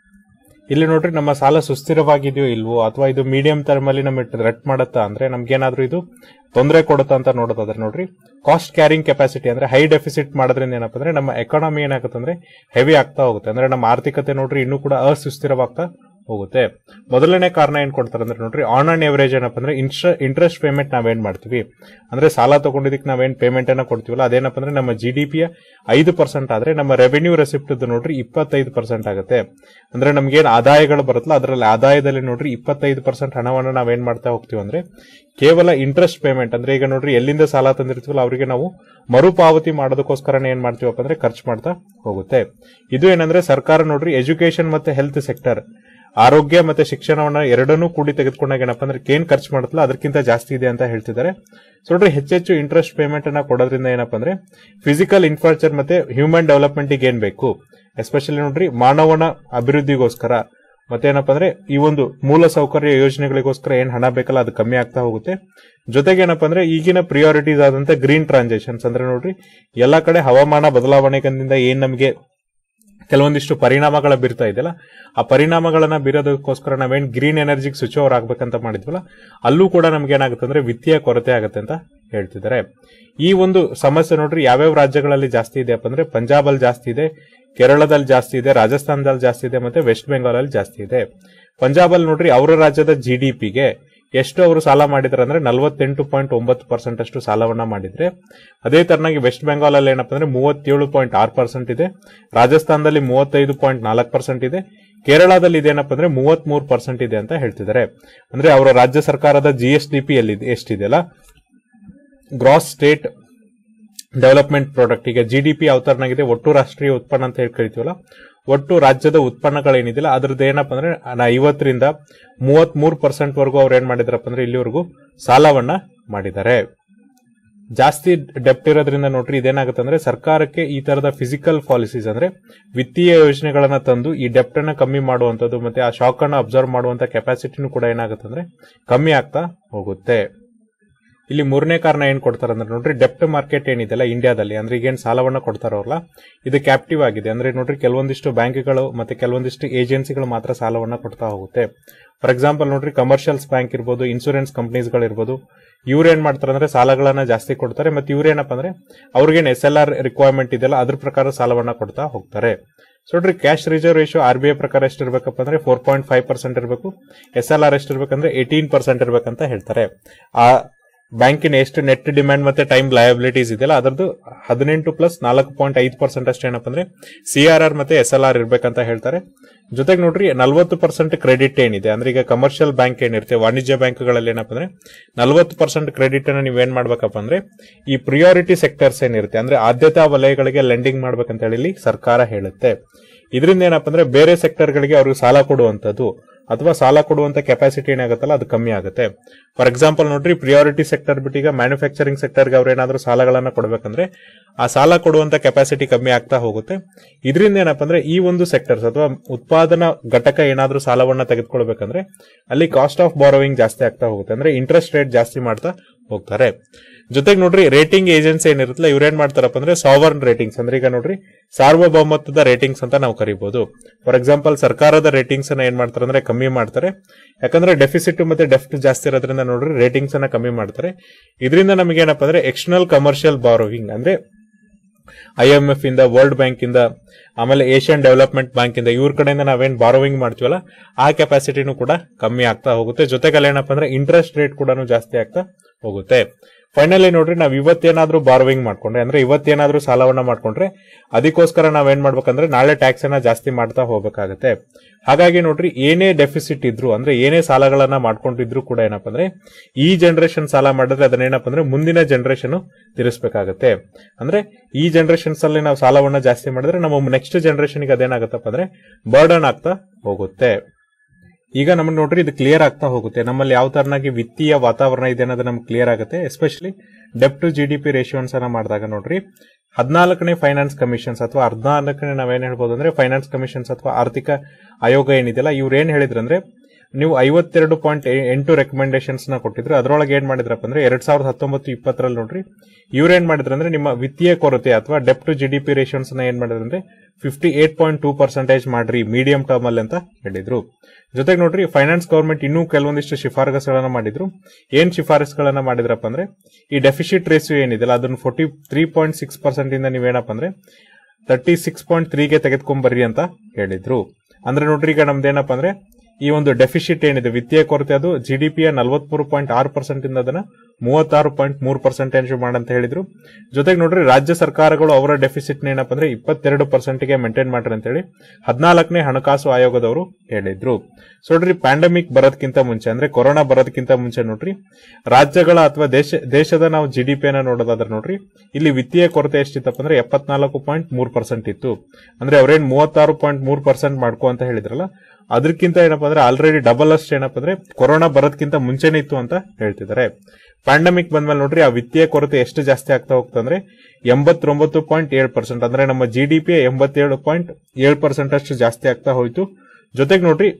ಇಲ್ಲಿ ನೋಡ್ರಿ ನಮ್ಮ ಸಾಲ ಸುಸ್ಥಿರವಾಗಿದೆಯೋ ಇಲ್ವೋ ಅಥವಾ ಇದು ಮೀಡಿಯಂ ಟರ್ಮ್ ಅಲ್ಲಿ ನಮಗೆ ರೆಟ್ ಮಾಡುತ್ತಾ ಅಂದ್ರೆ ನಮ್ಗೇನಾದ್ರೂ ಇದು ತೊಂದರೆ ಕೊಡುತ್ತಾ ಅಂತ ನೋಡೋದಾದ್ರೆ ನೋಡ್ರಿ ಕಾಸ್ಟ್ ಕ್ಯಾರಿಂಗ್ ಕೆಪಾಸಿಟಿ ಅಂದ್ರೆ ಹೈ ಡೆಫಿಸಿಟ್ ಮಾಡೋದ್ರಿಂದ ಏನಪ್ಪ ಅಂದ್ರೆ ನಮ್ಮ ಎಕಾನಮಿ ಏನಾಗುತ್ತೆ ಅಂದ್ರೆ ಹೆವಿ ಆಗ್ತಾ ಹೋಗುತ್ತೆ ಅಂದ್ರೆ ನಮ್ಮ ಆರ್ಥಿಕತೆ ನೋಡ್ರಿ ಇನ್ನೂ ಕೂಡ ಅಸುಸ್ಥಿರವಾಗ್ತಾ ಹೋಗುತ್ತೆ ಮೊದಲನೇ ಕಾರಣ ಏನ್ ಕೊಡ್ತಾರೆ ಅಂದ್ರೆ ನೋಡ್ರಿ ಆನ್ ಆನ್ ಎವರೇಜ್ ಏನಪ್ಪ ಅಂದ್ರೆ ಇಂಟ್ರೆಸ್ಟ್ ಪೇಮೆಂಟ್ ನಾವೇನ್ ಮಾಡ್ತೀವಿ ಅಂದ್ರೆ ಸಾಲ ತಗೊಂಡಿದ್ದಕ್ಕೆ ನಾವೇನ್ ಪೇಮೆಂಟ್ ಅನ್ನ ಕೊಡ್ತೀವಲ್ಲ ಅದೇನಪ್ಪ ಅಂದ್ರೆ ನಮ್ಮ ಜಿ ಡಿ ಪಿಯ ಐದು ಪರ್ಸೆಂಟ್ ಆದ್ರೆ ನಮ್ಮ ರೆವೆನ್ಯೂ ರೆಸಿಪ್ಟ್ ನೋಡ್ರಿ ಇಪ್ಪತ್ತೈದು ಪರ್ಸೆಂಟ್ ಆಗುತ್ತೆ ಅಂದ್ರೆ ನಮ್ಗೇನ್ ಆದಾಯಗಳು ಬರುತ್ತಲ್ಲ ಅದರಲ್ಲಿ ಆದಾಯದಲ್ಲಿ ನೋಡ್ರಿ ಇಪ್ಪತ್ತೈದು ಪರ್ಸೆಂಟ್ ಹಣವನ್ನು ನಾವೇನ್ ಮಾಡ್ತಾ ಹೋಗ್ತೀವಿ ಅಂದ್ರೆ ಕೇವಲ ಇಂಟ್ರೆಸ್ಟ್ ಪೇಮೆಂಟ್ ಅಂದ್ರೆ ಈಗ ನೋಡ್ರಿ ಎಲ್ಲಿಂದ ಸಾಲ ತಂದಿರ್ತೀವಲ್ಲ ಅವರಿಗೆ ನಾವು ಮರುಪಾವತಿ ಮಾಡೋದಕ್ಕೋಸ್ಕರ ಏನ್ ಮಾಡ್ತೀವಪ್ಪ ಅಂದ್ರೆ ಖರ್ಚು ಮಾಡ್ತಾ ಹೋಗುತ್ತೆ ಇದು ಏನಂದ್ರೆ ಸರ್ಕಾರ ನೋಡ್ರಿ ಎಜುಕೇಶನ್ ಮತ್ತೆ ಹೆಲ್ತ್ ಸೆಕ್ಟರ್ ಆರೋಗ್ಯ ಮತ್ತೆ ಶಿಕ್ಷಣವನ್ನ ಎರಡನ್ನೂ ಕೂಡಿ ತೆಗೆದುಕೊಂಡಾಗ ಏನಪ್ಪ ಅಂದ್ರೆ ಏನ್ ಖರ್ಚು ಮಾಡುತ್ತಲ್ಲ ಅದಕ್ಕಿಂತ ಜಾಸ್ತಿ ಇದೆ ಅಂತ ಹೇಳ್ತಿದ್ದಾರೆ ಸೊ ನೋಡ್ರಿ ಹೆಚ್ಚೆಚ್ಚು ಇಂಟ್ರೆಸ್ಟ್ ಪೇಮೆಂಟ್ ಅನ್ನ ಕೊಡೋದ್ರಿಂದ ಏನಪ್ಪ ಅಂದ್ರೆ ಫಿಸಿಕಲ್ ಇನ್ಫ್ರಾಸ್ಟ್ರಕ್ಚರ್ ಮತ್ತೆ ಹ್ಯೂಮನ್ ಡೆವಲಪ್ಮೆಂಟ್ ಏನ್ ಬೇಕು ಎಸ್ಪೆಷಲಿ ನೋಡ್ರಿ ಮಾನವನ ಅಭಿವೃದ್ಧಿಗೋಸ್ಕರ ಮತ್ತೇನಪ್ಪ ಅಂದ್ರೆ ಈ ಒಂದು ಮೂಲ ಸೌಕರ್ಯ ಯೋಜನೆಗಳಿಗೋಸ್ಕರ ಏನ್ ಹಣ ಬೇಕಲ್ಲ ಅದು ಕಮ್ಮಿ ಆಗ್ತಾ ಹೋಗುತ್ತೆ ಜೊತೆಗೆ ಏನಪ್ಪ ಅಂದ್ರೆ ಈಗಿನ ಪ್ರಿಯಾರಿಟೀಸ್ ಆದಂತ ಗ್ರೀನ್ ಟ್ರಾನ್ಸಾಕ್ಷನ್ಸ್ ಅಂದ್ರೆ ನೋಡ್ರಿ ಎಲ್ಲಾ ಕಡೆ ಹವಾಮಾನ ಬದಲಾವಣೆಗಳಿಂದ ಏನ್ ನಮಗೆ ಕೆಲವೊಂದಿಷ್ಟು ಪರಿಣಾಮಗಳ ಬೀರ್ತಾ ಇದೆಯಲ್ಲ ಆ ಪರಿಣಾಮಗಳನ್ನ ಬೀರೋದಕ್ಕೋಸ್ಕರ ನಾವೇನ್ ಗ್ರೀನ್ ಎನರ್ಜಿಗೆ ಸ್ವಿಚ್ ಓವರ್ ಆಗ್ಬೇಕಂತ ಮಾಡಿದ್ವಲ್ಲ ಅಲ್ಲೂ ಕೂಡ ನಮ್ಗೆ ಏನಾಗುತ್ತೆ ಅಂದ್ರೆ ವಿತ್ತೀಯ ಕೊರತೆ ಆಗುತ್ತೆ ಅಂತ ಹೇಳ್ತಿದ್ದಾರೆ ಈ ಒಂದು ಸಮಸ್ಯೆ ನೋಡ್ರಿ ಯಾವ್ಯಾವ ರಾಜ್ಯಗಳಲ್ಲಿ ಜಾಸ್ತಿ ಇದೆ ಅಂದ್ರೆ ಪಂಜಾಬ್ ಅಲ್ಲಿ ಜಾಸ್ತಿ ಇದೆ ಕೇರಳದಲ್ಲಿ ಜಾಸ್ತಿ ಇದೆ ರಾಜಸ್ಥಾನದಲ್ಲಿ ಜಾಸ್ತಿ ಇದೆ ಮತ್ತೆ ವೆಸ್ಟ್ ಬೆಂಗಾಲ್ ಅಲ್ಲಿ ಜಾಸ್ತಿ ಇದೆ ಪಂಜಾಬ್ ಅಲ್ಲಿ ನೋಡ್ರಿ ಅವರ ರಾಜ್ಯದ ಜಿ ಡಿ ಪಿಗೆ ಎಷ್ಟು ಅವರು ಸಾಲ ಮಾಡಿದ್ರೆ ಅಂದ್ರೆ ನಲವತ್ತೆಂಟು ಪಾಯಿಂಟ್ ಒಂಬತ್ತು ಪರ್ಸೆಂಟ್ ಅಷ್ಟು ಸಾಲವನ್ನ ಮಾಡಿದ್ರೆ ಅದೇ ತರನಾಗಿ ವೆಸ್ಟ್ ಬೆಂಗಾಲ್ ಅಲ್ಲಿ ಏನಪ್ಪ ಅಂದ್ರೆ ಮೂವತ್ತೇಳು ಪಾಯಿಂಟ್ ಆರು ಪರ್ಸೆಂಟ್ ಇದೆ ರಾಜಸ್ಥಾನದಲ್ಲಿ ಮೂವತ್ತೈದು ಪಾಯಿಂಟ್ ನಾಲ್ಕು ಪರ್ಸೆಂಟ್ ಇದೆ ಕೇರಳದಲ್ಲಿ ಇದೇನಪ್ಪ ಅಂದ್ರೆ ಮೂವತ್ತ್ ಮೂರು ಪರ್ಸೆಂಟ್ ಇದೆ ಅಂತ ಹೇಳ್ತಿದ್ದಾರೆ ಅಂದ್ರೆ ಅವರ ರಾಜ್ಯ ಸರ್ಕಾರದ ಜಿ ಎಸ್ ಡಿ ಪಿ ಎಲ್ಲಿ ಎಷ್ಟಿದೆಯಲ್ಲ ಗ್ರಾಸ್ ಸ್ಟೇಟ್ ಡೆವಲಪ್ಮೆಂಟ್ ಪ್ರಾಡಕ್ಟ್ ಈಗ ಜಿ ಡಿ ಪಿ ಅವತರಣಾಗಿದೆ ಒಟ್ಟು ರಾಷ್ಟ್ರೀಯ ಉತ್ಪನ್ನ ಅಂತ ಹೇಳಿ ಕರಿತೀವಲ್ಲ ಒಟ್ಟು ರಾಜ್ಯದ ಉತ್ಪನ್ನಗಳೇನಿದೆಯಲ್ಲ ಅದ್ರದ್ದು ಏನಪ್ಪ ಅಂದ್ರೆ ಐವತ್ತರಿಂದ ಮೂವತ್ತ್ ಮೂರು ಪರ್ಸೆಂಟ್ ವರೆಗೂ ಅವ್ರು ಏನ್ ಮಾಡಿದಾರಪ್ಪ ಅಂದ್ರೆ ಇಲ್ಲಿವರೆಗೂ ಸಾಲವನ್ನ ಮಾಡಿದ್ದಾರೆ ಜಾಸ್ತಿ ಡೆಪ್ಟ್ ಇರೋದ್ರಿಂದ ನೋಡ್ರಿ ಇದೇನಾಗುತ್ತೆ ಅಂದ್ರೆ ಸರ್ಕಾರಕ್ಕೆ ಈ ತರದ ಫಿಸಿಕಲ್ ಪಾಲಿಸೀಸ್ ಅಂದ್ರೆ ವಿತ್ತೀಯ ಯೋಜನೆಗಳನ್ನ ತಂದು ಈ ಡೆಪ್ಟ್ ಅನ್ನ ಕಮ್ಮಿ ಮಾಡುವಂತದ್ದು ಮತ್ತೆ ಆ ಶಾಕ್ ಅನ್ನ ಅಬ್ಸರ್ವ್ ಮಾಡುವಂತ ಕೆಪಾಸಿಟಿನೂ ಕೂಡ ಏನಾಗುತ್ತೆ ಅಂದ್ರೆ ಕಮ್ಮಿ ಆಗ್ತಾ ಹೋಗುತ್ತೆ ಇಲ್ಲಿ ಮೂರನೇ ಕಾರಣ ಏನ್ ಕೊಡ್ತಾರೆ ಅಂದ್ರೆ ನೋಡ್ರಿ ಡೆಪ್ಟ್ ಮಾರ್ಕೆಟ್ ಏನಿದೆಲ್ಲ ಇಂಡಿಯಾದಲ್ಲಿ ಅಂದ್ರೆ ಈಗೇನ್ ಸಾಲವನ್ನ ಕೊಡ್ತಾರಲ್ಲ ಇದು ಕ್ಯಾಪ್ಟಿವ್ ಆಗಿದೆ ಅಂದ್ರೆ ನೋಡ್ರಿ ಕೆಲವೊಂದಿಷ್ಟು ಬ್ಯಾಂಕ್ಗಳು ಮತ್ತೆ ಕೆಲವೊಂದಿಷ್ಟು ಏಜೆನ್ಸಿಗಳು ಮಾತ್ರ ಸಾಲವನ್ನ ಕೊಡ್ತಾ ಹೋಗುತ್ತೆ ಫಾರ್ ಎಕ್ಸಾಂಪಲ್ ನೋಡ್ರಿ ಕಮರ್ಷಿಯಲ್ಸ್ ಬ್ಯಾಂಕ್ ಇರ್ಬೋದು ಇನ್ಸೂರೆನ್ಸ್ ಕಂಪನೀಸ್ಗಳು ಇರ್ಬೋದು ಇವ್ರು ಏನ್ ಮಾಡ್ತಾರೆ ಅಂದ್ರೆ ಸಾಲಗಳನ್ನ ಜಾಸ್ತಿ ಕೊಡ್ತಾರೆ ಮತ್ತೆ ಇವ್ರೇನಪ್ಪ ಅಂದ್ರೆ ಅವ್ರಿಗೇನ್ ಎಸ್ ಎಲ್ ಆರ್ ರಿಕ್ವೈರ್ಮೆಂಟ್ ಇದೆಯಲ್ಲ ಅದ್ರ ಪ್ರಕಾರ ಸಾಲವನ್ನ ಕೊಡ್ತಾ ಹೋಗ್ತಾರೆ ಸೊ ನೋಡ್ರಿ cash reserve ratio R B I ಪ್ರಕಾರ ಎಷ್ಟಿರ್ಬೇಕಪ್ಪ ಅಂದ್ರೆ ಫೋರ್ ಪಾಯಿಂಟ್ ಫೈವ್ ಪರ್ಸೆಂಟ್ ಇರಬೇಕು ಎಸ್ ಎಲ್ ಆರ್ ಎಷ್ಟಿರ್ಬೇಕಂದ್ರೆ ಏಟೀನ್ ಪರ್ಸೆಂಟ್ ಇರ್ಬೇಕಂತ ಹೇಳ್ತಾರೆ ಆ ಬ್ಯಾಂಕಿನ ಎಷ್ಟು ನೆಟ್ ಡಿಮ್ಯಾಂಡ್ ಮತ್ತೆ ಟೈಮ್ ಲಯಬಿಲಿಟೀಸ್ ಇದೆಯಲ್ಲ ಅದರದ್ದು ಹದಿನೆಂಟು ಪ್ಲಸ್ ನಾಲ್ಕು ಪಾಯಿಂಟ್ ಐದು ಪರ್ಸೆಂಟ್ ಅಷ್ಟು ಏನಪ್ಪ ಅಂದ್ರೆ ಸಿ ಆರ್ ಆರ್ ಮತ್ತೆ ಎಸ್ ಎಲ್ ಆರ್ ಇರ್ಬೇಕಂತ ಹೇಳ್ತಾರೆ ಜೊತೆಗೆ ನೋಡ್ರಿ ನಲ್ವತ್ತು ಪರ್ಸೆಂಟ್ ಕ್ರೆಡಿಟ್ ಏನಿದೆ ಅಂದ್ರೆ ಈಗ ಕಮರ್ಷಿಯಲ್ ಬ್ಯಾಂಕ್ ಏನಿರುತ್ತೆ ವಾಣಿಜ್ಯ ಬ್ಯಾಂಕ್ಗಳಲ್ಲಿ ಏನಪ್ಪ ಅಂದ್ರೆ ನಲ್ವತ್ತು ಪರ್ಸೆಂಟ್ ಕ್ರೆಡಿಟ್ ಅನ್ನ ನೀವೇನ್ ಮಾಡ್ಬೇಕಪ್ಪ ಅಂದ್ರೆ ಈ ಪ್ರಿಯಾರಿಟಿ ಸೆಕ್ಟರ್ಸ್ ಏನಿರುತ್ತೆ ಅಂದ್ರೆ ಆದ್ಯತಾ ವಲಯಗಳಿಗೆ ಲೆಂಡಿಂಗ್ ಮಾಡ್ಬೇಕಂತ ಹೇಳಿ ಇಲ್ಲಿ ಸರ್ಕಾರ ಹೇಳುತ್ತೆ ಇದರಿಂದ ಏನಪ್ಪ ಅಂದ್ರೆ ಬೇರೆ ಸೆಕ್ಟರ್ಗಳಿಗೆ ಅವ್ರಿಗೆ ಸಾಲ ಕೊಡುವಂತದ್ದು ಅಥವಾ ಸಾಲ ಕೊಡುವಂತ ಕೆಪಾಸಿಟಿ ಏನಾಗುತ್ತಲ್ಲ ಅದು ಕಮ್ಮಿ ಆಗುತ್ತೆ ಫಾರ್ ಎಕ್ಸಾಂಪಲ್ ನೋಡ್ರಿ ಪ್ರಿಯಾರಿಟಿ ಸೆಕ್ಟರ್ ಬಿಟ್ಟು ಈಗ ಮ್ಯಾನುಫ್ಯಾಕ್ಚರಿಂಗ್ ಸೆಕ್ಟರ್ಗೆ ಅವ್ರು ಏನಾದ್ರೂ ಸಾಲಗಳನ್ನ ಕೊಡಬೇಕಂದ್ರೆ ಆ ಸಾಲ ಕೊಡುವಂತ ಕೆಪಾಸಿಟಿ ಕಮ್ಮಿ ಆಗ್ತಾ ಹೋಗುತ್ತೆ ಇದರಿಂದ ಏನಪ್ಪ ಅಂದ್ರೆ ಈ ಒಂದು ಸೆಕ್ಟರ್ಸ್ ಅಥವಾ ಉತ್ಪಾದನಾ ಘಟಕ ಏನಾದ್ರೂ ಸಾಲವನ್ನ ತೆಗೆದುಕೊಳ್ಬೇಕಂದ್ರೆ ಅಲ್ಲಿ ಕಾಸ್ಟ್ ಆಫ್ ಬಾರೋವಿಂಗ್ ಜಾಸ್ತಿ ಆಗ್ತಾ ಹೋಗುತ್ತೆ ಅಂದ್ರೆ ಇಂಟ್ರೆಸ್ಟ್ ರೇಟ್ ಜಾಸ್ತಿ ಮಾಡ್ತಾ ಹೋಗ್ತಾರೆ ಜೊತೆಗೆ ನೋಡ್ರಿ ರೇಟಿಂಗ್ ಏಜೆನ್ಸಿ ಏನಿರುತ್ತಲ್ಲ ಇವ್ರೇನ್ ಮಾಡ್ತಾರಪ್ಪ ಅಂದ್ರೆ ಸಾವರ್ನ್ ರೇಟಿಂಗ್ಸ್ ಅಂದ್ರೆ ಈಗ ನೋಡ್ರಿ ಸಾರ್ವಭೌಮತ್ವದ ರೇಟಿಂಗ್ಸ್ ಅಂತ ನಾವು ಕರಿಬಹುದು ಫಾರ್ ಎಕ್ಸಾಂಪಲ್ ಸರ್ಕಾರದ ರೇಟಿಂಗ್ಸ್ ಅನ್ನ ಏನ್ ಮಾಡ್ತಾರೆ ಅಂದ್ರೆ ಕಮ್ಮಿ ಮಾಡ್ತಾರೆ ಯಾಕಂದ್ರೆ ಡೆಫಿಸಿಟ್ ಮತ್ತೆ ಡೆಫ್ಟ್ ಜಾಸ್ತಿ ಇರೋದ್ರಿಂದ ನೋಡ್ರಿ ರೇಟಿಂಗ್ಸ್ ಅನ್ನ ಕಮ್ಮಿ ಮಾಡ್ತಾರೆ ಇದರಿಂದ ನಮಗೆ ಏನಪ್ಪ ಅಂದ್ರೆ ಎಕ್ಸ್ಟರ್ನಲ್ ಕಮರ್ಷಿಯಲ್ ಬಾರೋವಿಂಗ್ ಅಂದ್ರೆ ಐ ಎಂ ಎಫ್ ಇಂದ ವರ್ಲ್ಡ್ ಬ್ಯಾಂಕ್ ಇಂದ ಆಮೇಲೆ ಏಷ್ಯನ್ ಡೆವಲಪ್ಮೆಂಟ್ ಬ್ಯಾಂಕ್ ಇಂದ ಇವ್ರ ಕಡೆಯಿಂದ ನಾವೇನ್ ಬಾರೋವಿಂಗ್ ಮಾಡ್ತೀವಲ್ಲ ಆ ಕೆಪಾಸಿಟಿನೂ ಕೂಡ ಕಮ್ಮಿ ಆಗ್ತಾ ಹೋಗುತ್ತೆ ಜೊತೆಗೆ ಅಲ್ಲಿ ಏನಪ್ಪ ಅಂದ್ರೆ ಇಂಟ್ರೆಸ್ಟ್ ರೇಟ್ ಕೂಡ ಜಾಸ್ತಿ ಆಗ್ತಾ ಹೋಗುತ್ತೆ ಫೈನಲಿ ನೋಡ್ರಿ ನಾವ್ ಇವತ್ತೇನಾದ್ರೂ ಬಾರ್ವಿಂಗ್ ಮಾಡ್ಕೊಂಡ್ರೆ ಅಂದ್ರೆ ಇವತ್ತೇನಾದ್ರೂ ಸಾಲವನ್ನ ಮಾಡ್ಕೊಂಡ್ರೆ ಅದಕ್ಕೋಸ್ಕರ ನಾವೇನ್ ಮಾಡ್ಬೇಕಂದ್ರೆ ನಾಳೆ ಟ್ಯಾಕ್ಸ್ ಅನ್ನ ಜಾಸ್ತಿ ಮಾಡ್ತಾ ಹೋಗ್ಬೇಕಾಗತ್ತೆ ಹಾಗಾಗಿ ನೋಡ್ರಿ ಏನೇ ಡೆಫಿಸಿಟ್ ಇದ್ರು ಅಂದ್ರೆ ಏನೇ ಸಾಲಗಳನ್ನ ಮಾಡ್ಕೊಂಡಿದ್ರು ಕೂಡ ಏನಪ್ಪ ಅಂದ್ರೆ ಈ ಜನರೇಷನ್ ಸಾಲ ಮಾಡಿದ್ರೆ ಅದನ್ನೇನಪ್ಪ ಅಂದ್ರೆ ಮುಂದಿನ ಜನರೇಷನ್ ತೀರಿಸಬೇಕಾಗತ್ತೆ ಅಂದ್ರೆ ಈ ಜನರೇಷನ್ಸ್ ಅಲ್ಲಿ ನಾವು ಸಾಲವನ್ನ ಜಾಸ್ತಿ ಮಾಡಿದ್ರೆ ನಮ್ಮ ನೆಕ್ಸ್ಟ್ ಜನರೇಷನ್ಗೆ ಅದೇನಾಗತ್ತಪ್ಪ ಅಂದ್ರೆ ಬರ್ಡನ್ ಆಗ್ತಾ ಹೋಗುತ್ತೆ ಈಗ ನಮಗೆ ನೋಡ್ರಿ ಇದು ಕ್ಲಿಯರ್ ಆಗ್ತಾ ಹೋಗುತ್ತೆ ನಮ್ಮಲ್ಲಿ ಯಾವ ತರನಾಗಿ ವಿತ್ತೀಯ ವಾತಾವರಣ ಇದೆ ಅನ್ನೋದು ನಮ್ಗೆ ಕ್ಲಿಯರ್ ಆಗುತ್ತೆ especially debt to G D P ರೇಷಿಯೋನ್ಸ್ ಅನ್ನ ಮಾಡಿದಾಗ ನೋಡ್ರಿ ಹದಿನಾಲ್ಕನೇ ಫೈನಾನ್ಸ್ ಕಮಿಷನ್ಸ್ ಅಥವಾ ಹದಿನಾಲ್ಕನೇ ನಾವೇನ್ ಹೇಳ್ಬೋದು ಅಂದ್ರೆ ಫೈನಾನ್ಸ್ ಕಮಿಷನ್ಸ್ ಅಥವಾ ಆರ್ಥಿಕ ಆಯೋಗ ಏನಿದೆಯಲ್ಲ ಇವ್ರು ಏನ್ ಹೇಳಿದ್ರಂದ್ರೆ ನೀವು ಐವತ್ತೆರಡು ಪಾಯಿಂಟ್ ಎಂಟು ರೆಕಮೆಂಡೇಶನ್ಸ್ ನ ಕೊಟ್ಟಿದ್ರು ಅದರೊಳಗೆ ಏನ್ ಮಾಡಿದ್ರಪ್ಪ ಅಂದ್ರೆ ಎರಡ್ ಸಾವಿರದ ಹತ್ತೊಂಬತ್ತು ಇಪ್ಪತ್ತರಲ್ಲಿ ನೋಡ್ರಿ ಇವ್ರು ಏನ್ ಮಾಡಿದ್ರು ಅಂದ್ರೆ ನಿಮ್ಮ ವಿತ್ತೀಯ ಕೊರತೆ ಅಥವಾ debt to G D P ratios ನ ಏನ್ ಮಾಡಿದ್ರು ಅಂದ್ರೆ fifty eight point two percentage ಮಾಡ್ರಿ ಮೀಡಿಯಂ ಟರ್ಮ್ ಅಲ್ಲಿ ಅಂತ ಹೇಳಿದ್ರು ಜೊತೆಗೆ ನೋಡ್ರಿ ಫೈನಾನ್ಸ್ ಗವರ್ಮೆಂಟ್ ಇನ್ನೂ ಕೆಲವೊಂದಿಷ್ಟು ಶಿಫಾರಸುಗಳನ್ನ ಮಾಡಿದ್ರು ಏನ್ ಶಿಫಾರಸುಗಳನ್ನ ಮಾಡಿದ್ರಪ್ಪ ಅಂದ್ರೆ ಈ ಡೆಫಿಸಿಟ್ ರೇಸಿಯೋ ಏನಿದೆಯಲ್ಲ ಅದನ್ನ forty three point six percent ಇಂದ ನೀವೇನಪ್ಪ ಅಂದ್ರೆ ತರ್ಟಿ ಸಿಕ್ಸ್ ಪಾಯಿಂಟ್ ತ್ರೀಗೆ ತೆಗೆದುಕೊಂಬರ್ರಿ ಅಂತ ಹೇಳಿದ್ರು ಅಂದ್ರೆ ನೋಡ್ರಿ ಈಗ ನಮ್ದೇನಪ್ಪ ಅಂದ್ರೆ ಈ ಒಂದು ಡೆಫಿಸಿಟ್ ಏನಿದೆ ವಿತ್ತೀಯ ಕೊರತೆ ಅದು ಜಿಡಿಪಿಯ ನಲವತ್ಮೂರು ಪಾಯಿಂಟ್ ಆರು ಪರ್ಸೆಂಟ್ ಇಂದ ಅದನ್ನ ಮೂವತ್ತಾರು ಪಾಯಿಂಟ್ ಮೂರು ಪರ್ಸೆಂಟೇಜ್ ಮಾಡಂತ ಹೇಳಿದ್ರು ಜೊತೆಗೆ ನೋಡ್ರಿ ರಾಜ್ಯ ಸರ್ಕಾರಗಳು ಅವರ ಡೆಫಿಸಿಟ್ ಏನಪ್ಪ ಅಂದ್ರೆ ಇಪ್ಪತ್ತೆರಡು ಪರ್ಸೆಂಟ್ಗೆ ಮೇಂಟೈನ್ ಮಾಡ್ರಿ ಅಂತ ಹೇಳಿ ಹದಿನಾಲ್ಕನೇ ಹಣಕಾಸು ಆಯೋಗದವರು ಹೇಳಿದ್ರು ಸೊ ನೋಡ್ರಿ ಪ್ಯಾಂಡಮಿಕ್ ಬರೋದಕ್ಕಿಂತ ಮುಂಚೆ ಅಂದ್ರೆ ಕೊರೋನಾ ಬರೋದಕ್ಕಿಂತ ಮುಂಚೆ ನೋಡ್ರಿ ರಾಜ್ಯಗಳ ಅಥವಾ ದೇಶ ದೇಶದ ನಾವು ಜಿ ಡಿ ಪಿಯನ್ನ ನೋಡೋದಾದ್ರೆ ನೋಡ್ರಿ ಇಲ್ಲಿ ವಿತ್ತೀಯ ಕೊರತೆ ಎಷ್ಟಿತ್ತಪ್ಪ ಅಂದ್ರೆ ಎಪ್ಪತ್ನಾಲ್ಕು ಪಾಯಿಂಟ್ ಮೂರು ಪರ್ಸೆಂಟ್ ಇತ್ತು ಅಂದ್ರೆ ಅವ್ರೇನ್ ಮೂವತ್ತಾರು ಪಾಯಿಂಟ್ ಮೂರು ಪರ್ಸೆಂಟ್ ಮಾಡ್ಕೋ ಅಂತ ಹೇಳಿದ್ರಲ್ಲ ಅದಕ್ಕಿಂತ ಏನಪ್ಪಾ ಅಂದ್ರೆ ಆಲ್ರೆಡಿ ಡಬಲ್ ಅಷ್ಟು ಏನಪ್ಪ ಅಂದ್ರೆ ಕೊರೋನಾ ಬರೋದಕ್ಕಿಂತ ಮುಂಚೆನೇ ಇತ್ತು ಅಂತ ಹೇಳ್ತಿದ್ದಾರೆ ಪ್ಯಾಂಡಮಿಕ್ ಬಂದ್ಮೇಲೆ ನೋಡ್ರಿ ಆ ವಿತ್ತೀಯ ಕೊರತೆ ಎಷ್ಟು ಜಾಸ್ತಿ ಆಗ್ತಾ ಹೋಗ್ತಂದ್ರೆ ಎಂಬತ್ತೊಂಬತ್ತು ಪಾಯಿಂಟ್ ಏಳು ಪರ್ಸೆಂಟ್ ಅಂದ್ರೆ ನಮ್ಮ ಜಿ ಡಿ ಪಿ ಎಂಬತ್ತೇಳು ಪಾಯಿಂಟ್ ಏಳು ಪರ್ಸೆಂಟ್ ಅಷ್ಟು ಜಾಸ್ತಿ ಆಗ್ತಾ ಹೋಯ್ತು ಜೊತೆಗೆ ನೋಡ್ರಿ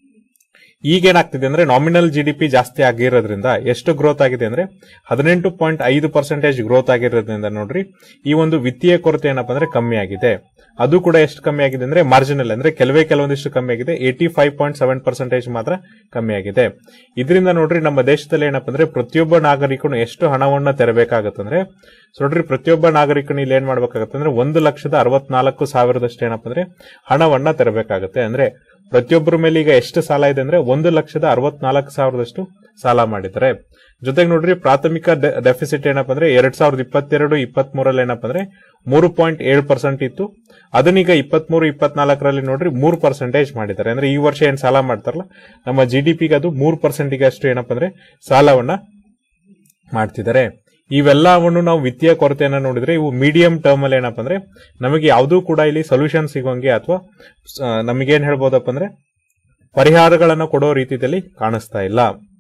ಈಗೇನಾಗ್ತಿದೆ ಅಂದ್ರೆ ನಾಮಿನಲ್ ಜಿ ಡಿ ಪಿ ಜಾಸ್ತಿ ಆಗಿರೋದ್ರಿಂದ ಎಷ್ಟು ಗ್ರೋತ್ ಆಗಿದೆ ಅಂದ್ರೆ ಹದಿನೆಂಟು ಪಾಯಿಂಟ್ ಐದು ಪರ್ಸೆಂಟೇಜ್ ಗ್ರೋತ್ ಆಗಿರೋದ್ರಿಂದ ನೋಡ್ರಿ ಈ ಒಂದು ವಿತ್ತೀಯ ಕೊರತೆ ಏನಪ್ಪಾ ಅಂದ್ರೆ ಕಮ್ಮಿ ಆಗಿದೆ ಅದು ಕೂಡ ಎಷ್ಟು ಕಮ್ಮಿ ಆಗಿದೆ ಅಂದ್ರೆ ಮಾರ್ಜಿನಲ್ ಅಂದ್ರೆ ಕೆಲವೇ ಕೆಲವೊಂದಿಷ್ಟು ಕಮ್ಮಿ ಆಗಿದೆ eighty five point seven percentage ಮಾತ್ರ ಕಮ್ಮಿ ಆಗಿದೆ ಇದರಿಂದ ನೋಡ್ರಿ ನಮ್ಮ ದೇಶದಲ್ಲಿ ಏನಪ್ಪಾ ಅಂದ್ರೆ ಪ್ರತಿಯೊಬ್ಬ ನಾಗರಿಕನು ಎಷ್ಟು ಹಣವನ್ನ ತೆರಬೇಕಾಗತ್ತಂದ್ರೆ ಸೊ ನೋಡ್ರಿ ಪ್ರತಿಯೊಬ್ಬ ನಾಗರಿಕನು ಇಲ್ಲಿ ಏನ್ ಮಾಡ್ಬೇಕಾಗತ್ತೆ ಅಂದ್ರೆ ಒಂದು ಲಕ್ಷದ ಅರವತ್ನಾಲ್ಕು ಸಾವಿರದಷ್ಟು ಏನಪ್ಪಾ ಅಂದ್ರೆ ಹಣವನ್ನ ತೆರಬೇಕಾಗತ್ತೆ ಅಂದ್ರೆ ಪ್ರತಿಯೊಬ್ಬರ ಮೇಲೆ ಈಗ ಎಷ್ಟು ಸಾಲ ಇದೆ ಅಂದ್ರೆ ಒಂದು ಲಕ್ಷದ ಅರವತ್ನಾಲ್ಕು ಸಾವಿರದಷ್ಟು ಸಾಲ ಮಾಡಿದ್ದಾರೆ ಜೊತೆಗೆ ನೋಡ್ರಿ ಪ್ರಾಥಮಿಕ ಡೆಫಿಸಿಟ್ ಏನಪ್ಪ ಅಂದ್ರೆ ಎರಡ್ ಸಾವಿರದ ಇಪ್ಪತ್ತೆರಡು ಇಪ್ಪತ್ತ್ ಮೂರಲ್ಲಿ ಏನಪ್ಪ ಅಂದ್ರೆ ಮೂರು ಪಾಯಿಂಟ್ ಏಳು ಪರ್ಸೆಂಟ್ ಇತ್ತು ಅದನ್ನೀಗ ಇಪ್ಪತ್ಮೂರು ಇಪ್ಪತ್ನಾಲ್ಕರಲ್ಲಿ ನೋಡ್ರಿ ಮೂರು ಪರ್ಸೆಂಟೇಜ್ ಮಾಡಿದ್ದಾರೆ ಅಂದ್ರೆ ಈ ವರ್ಷ ಏನ್ ಸಾಲ ಮಾಡ್ತಾರಲ್ಲ ನಮ್ಮ ಜಿ ಡಿ ಪಿಗೆ ಅದು ಮೂರು ಪರ್ಸೆಂಟಿಗೆ ಅಷ್ಟು ಏನಪ್ಪ ಅಂದ್ರೆ ಸಾಲವನ್ನ ಮಾಡ್ತಿದ್ದಾರೆ ಇವೆಲ್ಲವನ್ನು ನಾವು ವಿತ್ತೀಯ ಕೊರತೆಯನ್ನ ನೋಡಿದ್ರೆ ಇವು ಮೀಡಿಯಂ ಟರ್ಮ್ ಅಲ್ಲಿ ಏನಪ್ಪ ಅಂದ್ರೆ ನಮಗೆ ಯಾವುದೂ ಕೂಡ ಇಲ್ಲಿ ಸೊಲ್ಯೂಷನ್ ಸಿಗೋಂಗೆ ಅಥವಾ ನಮಗೇನ್ ಹೇಳ್ಬೋದಪ್ಪ ಅಂದ್ರೆ ಪರಿಹಾರಗಳನ್ನ ಕೊಡೋ ರೀತಿಯಲ್ಲಿ ಕಾಣಿಸ್ತಾ ಇಲ್ಲ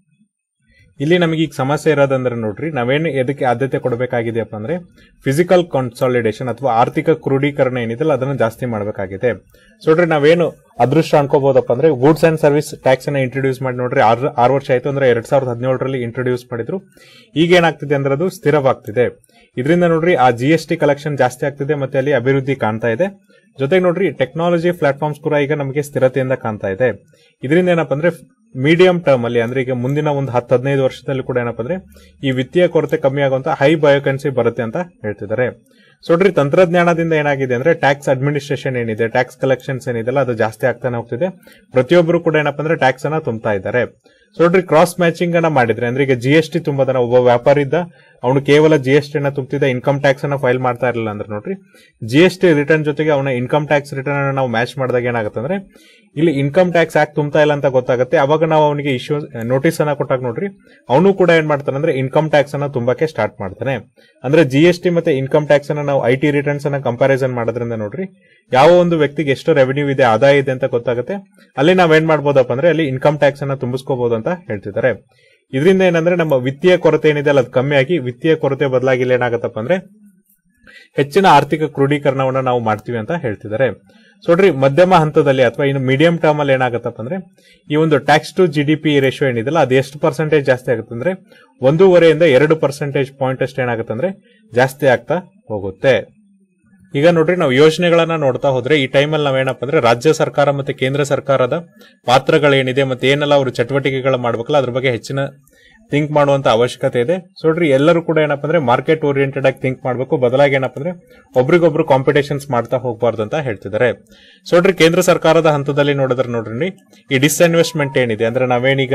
ಇಲ್ಲಿ ನಮಗೆ ಈಗ ಸಮಸ್ಯೆ ಇರೋದಂದ್ರೆ ನೋಡ್ರಿ ನಾವೇನು ಎದಕ್ಕೆ ಆದ್ಯತೆ ಕೊಡಬೇಕಾಗಿದೆಯಪ್ಪ ಅಂದ್ರೆ ಫಿಸಿಕಲ್ ಕನ್ಸಾಲಿಡೇಷನ್ ಅಥವಾ ಆರ್ಥಿಕ ಕ್ರೋಢೀಕರಣ ಏನಿದೆಯಲ್ಲ ಅದನ್ನ ಜಾಸ್ತಿ ಮಾಡಬೇಕಾಗಿದೆ ಸೊ ನೋಡ್ರಿ ನಾವೇನು ಅದೃಷ್ಟ ಅನ್ಕೋಬಹುದಪ್ಪ ಅಂದ್ರೆ ಗೂಡ್ಸ್ ಅಂಡ್ ಸರ್ವಿಸ್ ಟ್ಯಾಕ್ಸ್ ಅನ್ನ ಇಂಟ್ರೊಡ್ಯೂಸ್ ಮಾಡಿ ನೋಡ್ರಿ ಆರು ಆರು ವರ್ಷ ಆಯ್ತು ಅಂದ್ರೆ ಎರಡ್ ಸಾವಿರದ ಹದಿನೇಳರಲ್ಲಿ ಇಂಟ್ರೊಡ್ಯೂಸ್ ಮಾಡಿದ್ರು ಈಗ ಏನಾಗ್ತಿದೆ ಅಂದ್ರೆ ಅದು ಸ್ಥಿರವಾಗ್ತಿದೆ ಇದರಿಂದ ನೋಡ್ರಿ ಆ ಜಿ ಎಸ್ ಟಿ ಕಲೆಕ್ಷನ್ ಜಾಸ್ತಿ ಆಗ್ತಿದೆ ಮತ್ತೆ ಅಲ್ಲಿ ಅಭಿವೃದ್ಧಿ ಕಾಣ್ತಾ ಇದೆ ಜೊತೆಗೆ ನೋಡ್ರಿ ಟೆಕ್ನಾಲಜಿ ಪ್ಲಾಟ್ಫಾರ್ಮ್ಸ್ ಕೂಡ ಈಗ ನಮಗೆ ಸ್ಥಿರತೆಯಿಂದ ಕಾಣ್ತಾ ಇದೆ ಇದರಿಂದ ಏನಪ್ಪ ಅಂದ್ರೆ ಮೀಡಿಯಂ ಟರ್ಮ್ ಅಲ್ಲಿ ಅಂದ್ರೆ ಈಗ ಮುಂದಿನ ಒಂದು ಹತ್ತು ಹದಿನೈದು ವರ್ಷದಲ್ಲಿ ಕೂಡ ಏನಪ್ಪ ಅಂದ್ರೆ ಈ ವಿತ್ತೀಯ ಕೊರತೆ ಕಮ್ಮಿ ಆಗುವಂತ ಹೈ ಬಯೋಕನ್ಸಿ ಬರುತ್ತೆ ಅಂತ ಹೇಳ್ತಿದ್ದಾರೆ ಸೊ ನೋಡ್ರಿ ತಂತ್ರಜ್ಞಾನದಿಂದ ಏನಾಗಿದೆ ಅಂದ್ರೆ ಟ್ಯಾಕ್ಸ್ ಅಡ್ಮಿನಿಸ್ಟ್ರೇಷನ್ ಏನಿದೆ ಟ್ಯಾಕ್ಸ್ ಕಲೆಕ್ಷನ್ಸ್ ಏನಿದೆಲ್ಲ ಅದು ಜಾಸ್ತಿ ಆಗ್ತಾನೆ ಹೋಗ್ತಿದೆ ಪ್ರತಿಯೊಬ್ಬರು ಕೂಡ ಏನಪ್ಪ ಅಂದ್ರೆ ಟ್ಯಾಕ್ಸ್ ಅನ್ನ ತುಂಬ್ತಾ ಇದ್ದಾರೆ ಸೊ ನೋಡ್ರಿ ಕ್ರಾಸ್ ಮ್ಯಾಚಿಂಗ್ ಅನ್ನ ಮಾಡಿದ್ರೆ ಅಂದ್ರೆ ಈಗ ಜಿ ಎಸ್ ಟಿ ತುಂಬದನ ಒಬ್ಬ ವ್ಯಾಪಾರಿ ಇದ್ದ ಅವನು ಕೇವಲ ಜಿ ಎಸ್ ಟಿ ಅನ್ನ ತುಂಬ್ತಿದ್ದ ಇನ್ಕಮ್ ಟ್ಯಾಕ್ಸ್ ಅನ್ನ ಫೈಲ್ ಮಾಡ್ತಾ ಇರಲಿಲ್ಲ ಅಂದ್ರೆ ನೋಡ್ರಿ ಜಿ ಎಸ್ ಟಿ ರಿಟರ್ನ್ ಜೊತೆಗೆ ಅವನ ಇನ್ಕಮ್ ಟ್ಯಾಕ್ಸ್ ರಿಟರ್ನ್ ಅನ್ನ ನಾವು ಮ್ಯಾಚ್ ಮಾಡಿದಾಗ ಏನಾಗುತ್ತೆ ಅಂದ್ರೆ ಇಲ್ಲಿ ಇನ್ಕಮ್ ಟ್ಯಾಕ್ಸ್ ಯಾಕೆ ತುಂಬ್ತಾ ಇಲ್ಲ ಅಂತ ಗೊತ್ತಾಗುತ್ತೆ ಅವಾಗ ನಾವು ಅವನಿಗೆ ಇಶ್ಯೂ ನೋಟಿಸ್ ಅನ್ನ ಕೊಟ್ಟಾಗ ನೋಡ್ರಿ ಅವನು ಕೂಡ ಏನ್ ಮಾಡ್ತಾನೆ ಅಂದ್ರೆ ಇನ್ಕಮ್ ಟ್ಯಾಕ್ಸ್ ಅನ್ನ ತುಂಬಕ್ಕೆ ಸ್ಟಾರ್ಟ್ ಮಾಡ್ತಾನೆ ಅಂದ್ರೆ ಜಿ ಎಸ್ ಟಿ ಮತ್ತೆ ಇನ್ಕಮ್ ಟ್ಯಾಕ್ಸ್ ಅನ್ನ ನಾವು ಐ ಟಿ ರಿಟರ್ನ್ಸ್ ಅನ್ನ ಕಂಪ್ಯಾರಿಸನ್ ಮಾಡೋದ್ರಿಂದ ನೋಡ್ರಿ ಯಾವ ಒಂದು ವ್ಯಕ್ತಿಗೆ ಎಷ್ಟು ರೆವೆನ್ಯೂ ಇದೆ ಆದಾಯ ಇದೆ ಅಂತ ಗೊತ್ತಾಗುತ್ತೆ ಅಲ್ಲಿ ನಾವೇನ್ ಮಾಡ್ಬೋದಪ್ಪ ಅಂದ್ರೆ ಅಲ್ಲಿ ಇನ್ಕಮ್ ಟ್ಯಾಕ್ಸ್ ಅನ್ನ ತುಂಬಿಸ್ಕೋಬಹುದು ಅಂತ ಹೇಳ್ತಿದ್ದಾರೆ ಇದರಿಂದ ಏನಂದ್ರೆ ನಮ್ಮ ವಿತ್ತೀಯ ಕೊರತೆ ಏನಿದೆ ಅಲ್ಲ ಅದು ಕಮ್ಮಿ ಆಗಿ ವಿತ್ತೀಯ ಕೊರತೆ ಬದಲಾಗಿ ಇಲ್ಲಿ ಏನಾಗತ್ತಪ್ಪ ಅಂದ್ರೆ ಹೆಚ್ಚಿನ ಆರ್ಥಿಕ ಕ್ರೋಢೀಕರಣವನ್ನ ನಾವು ಮಾಡ್ತೀವಿ ಅಂತ ಹೇಳ್ತಿದ್ದಾರೆ ಸೊ ನೋಡ್ರಿ ಮಧ್ಯಮ ಹಂತದಲ್ಲಿ ಅಥವಾ ಇನ್ನು ಮೀಡಿಯಂ ಟರ್ಮ್ ಅಲ್ಲಿ ಏನಾಗತ್ತಪ್ಪ ಅಂದ್ರೆ ಈ ಒಂದು tax to G D P ratio ಏನಿದೆಲ್ಲ ಅದು ಎಷ್ಟು ಪರ್ಸೆಂಟೇಜ್ ಜಾಸ್ತಿ ಆಗುತ್ತೆ ಅಂದ್ರೆ ಒಂದೂವರೆಯಿಂದ ಎರಡು ಪರ್ಸೆಂಟೇಜ್ ಪಾಯಿಂಟ್ ಅಷ್ಟು ಏನಾಗುತ್ತೆ ಅಂದ್ರೆ ಜಾಸ್ತಿ ಆಗ್ತಾ ಹೋಗುತ್ತೆ ಈಗ ನೋಡ್ರಿ ನಾವು ಯೋಜನೆಗಳನ್ನ ನೋಡ್ತಾ ಹೋದ್ರೆ ಈ ಟೈಮಲ್ಲಿ ನಾವೇನಪ್ಪ ಅಂದ್ರೆ ರಾಜ್ಯ ಸರ್ಕಾರ ಮತ್ತೆ ಕೇಂದ್ರ ಸರ್ಕಾರದ ಪಾತ್ರಗಳೇನಿದೆ ಮತ್ತೆ ಏನೆಲ್ಲ ಅವರು ಚಟುವಟಿಕೆಗಳು ಮಾಡ್ಬೇಕಲ್ಲ ಅದ್ರ ಬಗ್ಗೆ ಹೆಚ್ಚಿನ ಥಿಂಕ್ ಮಾಡುವಂತ ಅವಶ್ಯಕತೆ ಇದೆ ಸೊ ನೋಡ್ರಿ ಎಲ್ಲರೂ ಕೂಡ ಏನಪ್ಪ ಅಂದ್ರೆ ಮಾರ್ಕೆಟ್ ಓರಿಯೆಂಟೆಡ್ ಆಗಿ ಥಿಂಕ್ ಮಾಡಬೇಕು ಬದಲಾಗಿ ಏನಪ್ಪ ಅಂದ್ರೆ ಒಬ್ರಿಗೊಬ್ರು ಕಾಂಪಿಟೇಷನ್ಸ್ ಮಾಡ್ತಾ ಹೋಗಬಾರ್ದು ಅಂತ ಹೇಳ್ತಿದ್ದಾರೆ ಸೊ ನೋಡ್ರಿ ಕೇಂದ್ರ ಸರ್ಕಾರದ ಹಂತದಲ್ಲಿ ನೋಡಿದ್ರೆ ನೋಡ್ರಿ ಈ ಡಿಸ್ಇನ್ವೆಸ್ಟ್ಮೆಂಟ್ ಏನಿದೆ ಅಂದ್ರೆ ನಾವೇನೀಗ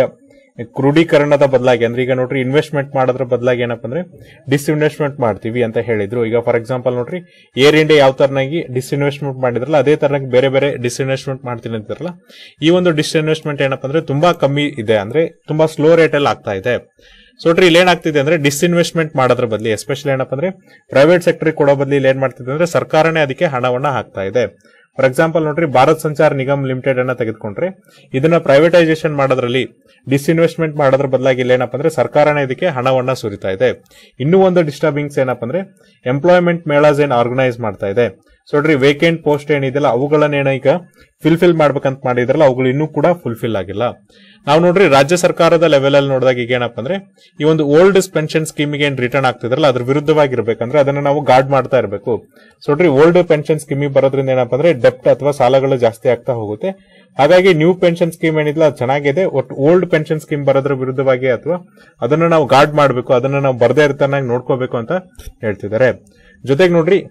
ಕ್ರೋಢೀಕರಣದ ಬದಲಾಗಿ ಅಂದ್ರೆ ಈಗ ನೋಡ್ರಿ ಇನ್ವೆಸ್ಟ್ಮೆಂಟ್ ಮಾಡೋದ್ರ ಬದಲಾಗಿ ಏನಪ್ಪ ಅಂದ್ರೆ ಡಿಸ್ಇನ್ವೆಸ್ಟ್ಮೆಂಟ್ ಮಾಡ್ತೀವಿ ಅಂತ ಹೇಳಿದ್ರು ಈಗ ಫಾರ್ ಎಕ್ಸಾಂಪಲ್ ನೋಡ್ರಿ ಏರ್ ಇಂಡಿಯಾ ಯಾವ ತರನಾಗಿ ಡಿಸ್ಇನ್ವೆಸ್ಟ್ಮೆಂಟ್ ಮಾಡಿದ್ರಲ್ಲ ಅದೇ ತರನಾಗಿ ಬೇರೆ ಬೇರೆ ಡಿಸ್ಇನ್ವೆಸ್ಟ್ಮೆಂಟ್ ಮಾಡ್ತೀನಿ ಅಂತಾರಲ್ಲ ಈ ಒಂದು ಡಿಸ್ಇನ್ವೆಸ್ಟ್ಮೆಂಟ್ ಏನಪ್ಪ ಅಂದ್ರೆ ತುಂಬಾ ಕಮ್ಮಿ ಇದೆ ಅಂದ್ರೆ ತುಂಬಾ ಸ್ಲೋ ರೇಟ್ ಅಲ್ಲಿ ಆಗ್ತಾ ಇದೆ ಸೊ ನೋಡ್ರಿ ಇಲ್ಲಿ ಏನಾಗ್ತಿದೆ ಅಂದ್ರೆ ಡಿಸ್ಇನ್ವೆಸ್ಟ್ಮೆಂಟ್ ಮಾಡೋದ್ರ ಬದಲಿ ಎಸ್ಪೆಷಲಿ ಏನಪ್ಪ ಅಂದ್ರೆ ಪ್ರೈವೇಟ್ ಸೆಕ್ಟರ್ ಕೊಡೋ ಬದಲಿ ಇಲ್ಲಿ ಏನ್ ಮಾಡ್ತಿದೆ ಅಂದ್ರೆ ಸರ್ಕಾರನೇ ಅದಕ್ಕೆ ಹಣವನ್ನ ಹಾಕ್ತಾ ಇದೆ ಫಾರ್ ಎಕ್ಸಾಂಪಲ್ ನೋಡ್ರಿ ಭಾರತ್ ಸಂಚಾರ್ ನಿಗಮ್ ಲಿಮಿಟೆಡ್ ಅನ್ನ ತೆಗೆದುಕೊಂಡ್ರೆ ಇದನ್ನ ಪ್ರೈವೇಟೈಸೇಷನ್ ಮಾಡೋದ್ರಲ್ಲಿ ಡಿಸ್ಇನ್ವೆಸ್ಟ್ಮೆಂಟ್ ಮಾಡೋದ್ರ ಬದಲಾಗಿ ಇಲ್ಲಿ ಏನಪ್ಪ ಅಂದ್ರೆ ಸರ್ಕಾರನೇ ಇದಕ್ಕೆ ಹಣವನ್ನ ಸುರಿತಾ ಇದೆ ಇನ್ನೂ ಒಂದು ಡಿಸ್ಟರ್ಬಿಂಗ್ಸ್ ಏನಪ್ಪ ಅಂದ್ರೆ ಎಂಪ್ಲಾಯ್ಮೆಂಟ್ ಮೇಳಾಸ್ ಏನ್ ಆರ್ಗನೈಸ್ ಮಾಡ್ತಾ ಇದೆ ಸೊ ನೋಡ್ರಿ ವೇಕೆಂಟ್ ಪೋಸ್ಟ್ ಏನಿದೆಯಲ್ಲ ಅವುಗಳನ್ನೇನ ಈಗ ಫಿಲ್ಫಿಲ್ ಮಾಡ್ಬೇಕಂತ ಮಾಡಿದ್ರಲ್ಲ ಅವುಗಳು ಇನ್ನೂ ಕೂಡ ಫುಲ್ಫಿಲ್ ಆಗಿಲ್ಲ ನಾವು ನೋಡ್ರಿ ರಾಜ್ಯ ಸರ್ಕಾರದ ಲೆವೆಲ್ ಅಲ್ಲಿ ನೋಡಿದಾಗ ಈಗ ಏನಪ್ಪ ಅಂದ್ರೆ ಈ ಒಂದು ಓಲ್ಡ್ ಪೆನ್ಷನ್ ಸ್ಕೀಮಿಗೆ ಏನ್ ರಿಟರ್ನ್ ಆಗ್ತಿದ್ರಲ್ಲ ಅದ್ರ ವಿರುದ್ಧವಾಗಿರ್ಬೇಕಂದ್ರೆ ಅದನ್ನ ನಾವು ಗಾರ್ಡ್ ಮಾಡ್ತಾ ಇರಬೇಕು ಸೊ ನೋಡ್ರಿ ಓಲ್ಡ್ ಪೆನ್ಷನ್ ಸ್ಕೀಮಿಗೆ ಬರೋದ್ರಿಂದ ಏನಪ್ಪ ಅಂದ್ರೆ ಡೆಪ್ಟ್ ಅಥವಾ ಸಾಲಗಳು ಜಾಸ್ತಿ ಆಗ್ತಾ ಹೋಗುತ್ತೆ ಹಾಗಾಗಿ ನ್ಯೂ ಪೆನ್ಷನ್ ಸ್ಕೀಮ್ ಏನಿಲ್ಲ ಅದು ಚೆನ್ನಾಗಿದೆ ಒಟ್ಟು ಓಲ್ಡ್ ಪೆನ್ಷನ್ ಸ್ಕೀಮ್ ಬರೋದ್ರ ವಿರುದ್ಧವಾಗಿ ಅಥವಾ ಅದನ್ನ ನಾವು ಗಾರ್ಡ್ ಮಾಡಬೇಕು ಅದನ್ನ ನಾವು ಬರದೇ ಇರ್ತಾನಾಗಿ ನೋಡ್ಕೋಬೇಕು ಅಂತ ಹೇಳ್ತಿದ್ದಾರೆ ಜೊತೆಗೆ ನೋಡ್ರಿ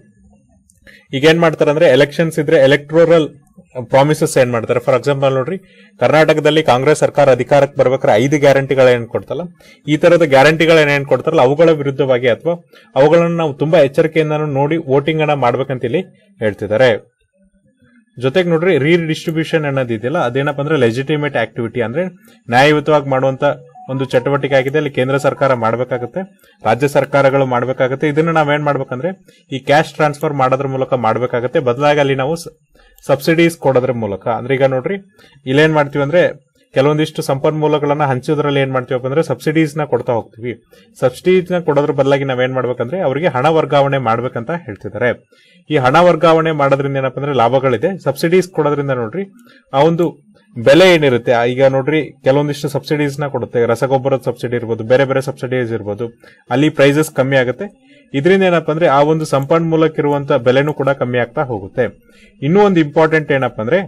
ಈಗ ಏನ್ ಮಾಡ್ತಾರೆ ಅಂದ್ರೆ ಎಲೆಕ್ಷನ್ಸ್ ಇದ್ರೆ ಎಲೆಕ್ಟ್ರೋರಲ್ ಪ್ರಾಮಿಸಸ್ ಏನ್ ಮಾಡ್ತಾರೆ ಫಾರ್ ಎಕ್ಸಾಂಪಲ್ ನೋಡ್ರಿ ಕರ್ನಾಟಕದಲ್ಲಿ ಕಾಂಗ್ರೆಸ್ ಸರ್ಕಾರ ಅಧಿಕಾರಕ್ಕೆ ಬರ್ಬೇಕಾದ್ರೆ ಐದು ಗ್ಯಾರಂಟಿಗಳ ಏನ್ ಕೊಡ್ತಲ್ಲ ಈ ತರದ ಗ್ಯಾರಂಟಿಗಳ ಏನ್ ಕೊಡ್ತಾರಲ್ಲ ಅವುಗಳ ವಿರುದ್ಧವಾಗಿ ಅಥವಾ ಅವುಗಳನ್ನ ನಾವು ತುಂಬಾ ಎಚ್ಚರಿಕೆಯಿಂದ ನೋಡಿ ವೋಟಿಂಗ್ ಅನ್ನ ಮಾಡ್ಬೇಕಂತ ಇಲ್ಲಿ ಹೇಳ್ತಿದ್ದಾರೆ ಜೊತೆಗೆ ನೋಡ್ರಿ ರೀಡಿಸ್ಟ್ರಿಬ್ಯೂಷನ್ ಅನ್ನೋದು ಇದೆಯಲ್ಲ ಅದೇನಪ್ಪ ಅಂದ್ರೆ ಲೆಜಿಟಿಮೇಟ್ ಆಕ್ಟಿವಿಟಿ ಅಂದ್ರೆ ನ್ಯಾಯಯುತವಾಗಿ ಮಾಡುವಂತ ಒಂದು ಚಟುವಟಿಕೆ ಆಗಿದೆ ಅಲ್ಲಿ ಕೇಂದ್ರ ಸರ್ಕಾರ ಮಾಡಬೇಕಾಗುತ್ತೆ ರಾಜ್ಯ ಸರ್ಕಾರಗಳು ಮಾಡಬೇಕಾಗುತ್ತೆ ಇದನ್ನ ನಾವೇನ್ ಮಾಡ್ಬೇಕಂದ್ರೆ ಈ ಕ್ಯಾಶ್ ಟ್ರಾನ್ಸ್ಫರ್ ಮಾಡೋದ್ರ ಮೂಲಕ ಮಾಡಬೇಕಾಗುತ್ತೆ ಬದಲಾಗಿ ಅಲ್ಲಿ ನಾವು ಸಬ್ಸಿಡೀಸ್ ಕೊಡೋದ್ರ ಮೂಲಕ ಅಂದ್ರೆ ಈಗ ನೋಡ್ರಿ ಇಲ್ಲೇನ್ ಮಾಡ್ತೀವಿ ಅಂದ್ರೆ ಕೆಲವೊಂದಿಷ್ಟು ಸಂಪನ್ಮೂಲಗಳನ್ನ ಹಂಚೋದ್ರಲ್ಲಿ ಏನ್ ಮಾಡ್ತೀವಪ್ಪ ಅಂದ್ರೆ ಸಬ್ಸಿಡೀಸ್ ನ ಕೊಡ್ತಾ ಹೋಗ್ತೀವಿ ಸಬ್ಸಿಡೀಸ್ ನ ಕೊಡೋದ್ರ ಬದಲಾಗಿ ನಾವೇನ್ ಮಾಡ್ಬೇಕಂದ್ರೆ ಅವರಿಗೆ ಹಣ ವರ್ಗಾವಣೆ ಮಾಡ್ಬೇಕಂತ ಹೇಳ್ತಿದ್ದಾರೆ ಈ ಹಣ ವರ್ಗಾವಣೆ ಮಾಡೋದ್ರಿಂದ ಏನಪ್ಪ ಅಂದ್ರೆ ಲಾಭಗಳಿದೆ ಸಬ್ಸಿಡೀಸ್ ಕೊಡೋದ್ರಿಂದ ನೋಡ್ರಿ ಆ ಒಂದು ಬೆಲೆ ಏನಿರುತ್ತೆ ಆ ಈಗ ನೋಡ್ರಿ ಕೆಲವೊಂದಿಷ್ಟು ಸಬ್ಸಿಡೀಸ್ ನ ಕೊಡುತ್ತೆ ರಸಗೊಬ್ಬರದ ಸಬ್ಸಿಡಿ ಇರ್ಬೋದು ಬೇರೆ ಬೇರೆ ಸಬ್ಸಿಡೀಸ್ ಇರ್ಬೋದು ಅಲ್ಲಿ ಪ್ರೈಸಸ್ ಕಮ್ಮಿ ಆಗುತ್ತೆ ಇದರಿಂದ ಏನಪ್ಪ ಅಂದ್ರೆ ಆ ಒಂದು ಸಂಪನ್ಮೂಲಕ್ಕಿರುವಂತ ಬೆಲೆನೂ ಕೂಡ ಕಮ್ಮಿ ಆಗ್ತಾ ಹೋಗುತ್ತೆ ಇನ್ನೂ ಒಂದು ಇಂಪಾರ್ಟೆಂಟ್ ಏನಪ್ಪ ಅಂದ್ರೆ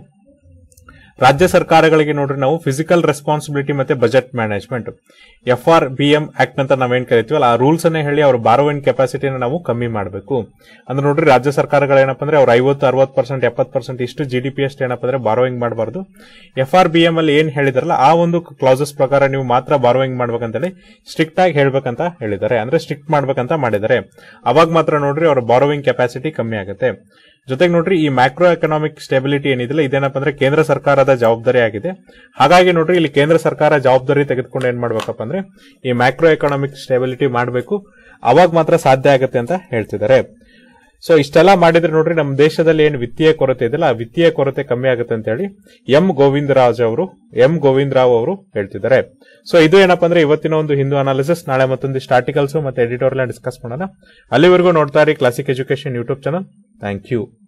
ರಾಜ್ಯ ಸರ್ಕಾರಗಳಿಗೆ ನೋಡ್ರಿ ನಾವು ಫಿಸಿಕಲ್ ರೆಸ್ಪಾನ್ಸಿಬಿಲಿಟಿ ಮತ್ತೆ budget management F R B M act ಅಂತ ನಾವೇನ್ ಕರಿತೀವಲ್ಲ ಆ ರೂಲ್ಸ್ ಅನ್ನೇ ಹೇಳಿ ಅವ್ರ ಬಾರೋವಿನ್ ಕೆಪಾಸಿಟಿನ ನಾವು ಕಮ್ಮಿ ಮಾಡಬೇಕು ಅಂದ್ರೆ ನೋಡ್ರಿ ರಾಜ್ಯ ಸರ್ಕಾರಗಳು ಏನಪ್ಪ ಅಂದ್ರೆ ಅವ್ರ ಐವತ್ತು ಅರವತ್ತು ಪರ್ಸೆಂಟ್ ಎಪ್ಪತ್ತು ಪರ್ಸೆಂಟ್ ಇಷ್ಟು ಜಿ ಡಿ ಪಿ ಅಷ್ಟು ಏನಪ್ಪ ಅಂದ್ರೆ ಬಾರೋವಿಂಗ್ ಮಾಡಬಾರ್ದು ಎಫ್ ಆರ್ ಬಿ ಎಂ ಅಲ್ಲಿ ಏನ್ ಹೇಳಿದಾರಲ್ಲ ಆ ಒಂದು ಕ್ಲಾಸಸ್ ಪ್ರಕಾರ ನೀವು ಮಾತ್ರ ಬಾರೋವಿಂಗ್ ಮಾಡ್ಬೇಕಂತೇಳಿ ಸ್ಟ್ರಿಕ್ಟ್ ಆಗಿ ಹೇಳ್ಬೇಕಂತ ಹೇಳಿದ್ದಾರೆ ಅಂದ್ರೆ ಸ್ಟ್ರಿಕ್ಟ್ ಮಾಡ್ಬೇಕಂತ ಮಾಡಿದ್ದಾರೆ ಅವಾಗ ಮಾತ್ರ ನೋಡ್ರಿ ಅವ್ರ ಬಾರೋವಿಂಗ್ ಕೆಪಾಸಿಟಿ ಕಮ್ಮಿ ಆಗುತ್ತೆ ಜೊತೆಗೆ ನೋಡ್ರಿ ಈ ಮ್ಯಾಕ್ರೋ ಎಕನಾಮಿಕ್ ಸ್ಟೆಬಿಲಿಟಿ ಏನಿದಿಲ್ಲ ಇದೇನಪ್ಪ ಅಂದ್ರೆ ಕೇಂದ್ರ ಸರ್ಕಾರದ ಜವಾಬ್ದಾರಿ ಆಗಿದೆ ಹಾಗಾಗಿ ನೋಡ್ರಿ ಇಲ್ಲಿ ಕೇಂದ್ರ ಸರ್ಕಾರ ಜವಾಬ್ದಾರಿ ತೆಗೆದುಕೊಂಡು ಏನ್ ಮಾಡ್ಬೇಕಪ್ಪ ಅಂದ್ರೆ ಈ ಮ್ಯಾಕ್ರೋ ಎಕನಾಮಿಕ್ ಸ್ಟೆಬಿಲಿಟಿ ಮಾಡಬೇಕು ಅವಾಗ ಮಾತ್ರ ಸಾಧ್ಯ ಆಗುತ್ತೆ ಅಂತ ಹೇಳ್ತಿದ್ದಾರೆ ಸೊ ಇಷ್ಟೆಲ್ಲ ಮಾಡಿದ್ರೆ ನೋಡ್ರಿ ನಮ್ಮ ದೇಶದಲ್ಲಿ ಏನು ವಿತ್ತೀಯ ಕೊರತೆ ಇದೆಯಲ್ಲ ಆ ವಿತ್ತೀಯ ಕೊರತೆ ಕಮ್ಮಿ ಆಗುತ್ತೆ ಅಂತ ಹೇಳಿ ಎಂ ಗೋವಿಂದರಾಜ್ ಅವರು ಎಂ ಗೋವಿಂದರಾವ್ ಅವರು ಹೇಳ್ತಿದ್ದಾರೆ ಸೊ ಇದು ಏನಪ್ಪಾ ಅಂದ್ರೆ ಇವತ್ತಿನ ಒಂದು ಹಿಂದೂ ಅನಾಲಿಸಿಸ್ ನಾಳೆ ಮತ್ತೊಂದಿಷ್ಟು ಆರ್ಟಿಕಲ್ಸ್ ಮತ್ತೆ ಎಡಿಟೋರಿಯಲ್ ಡಿಸ್ಕಸ್ ಮಾಡೋಣ ಅಲ್ಲಿವರೆಗೂ ನೋಡ್ತಾ ಇರಿ classic education YouTube channel thank you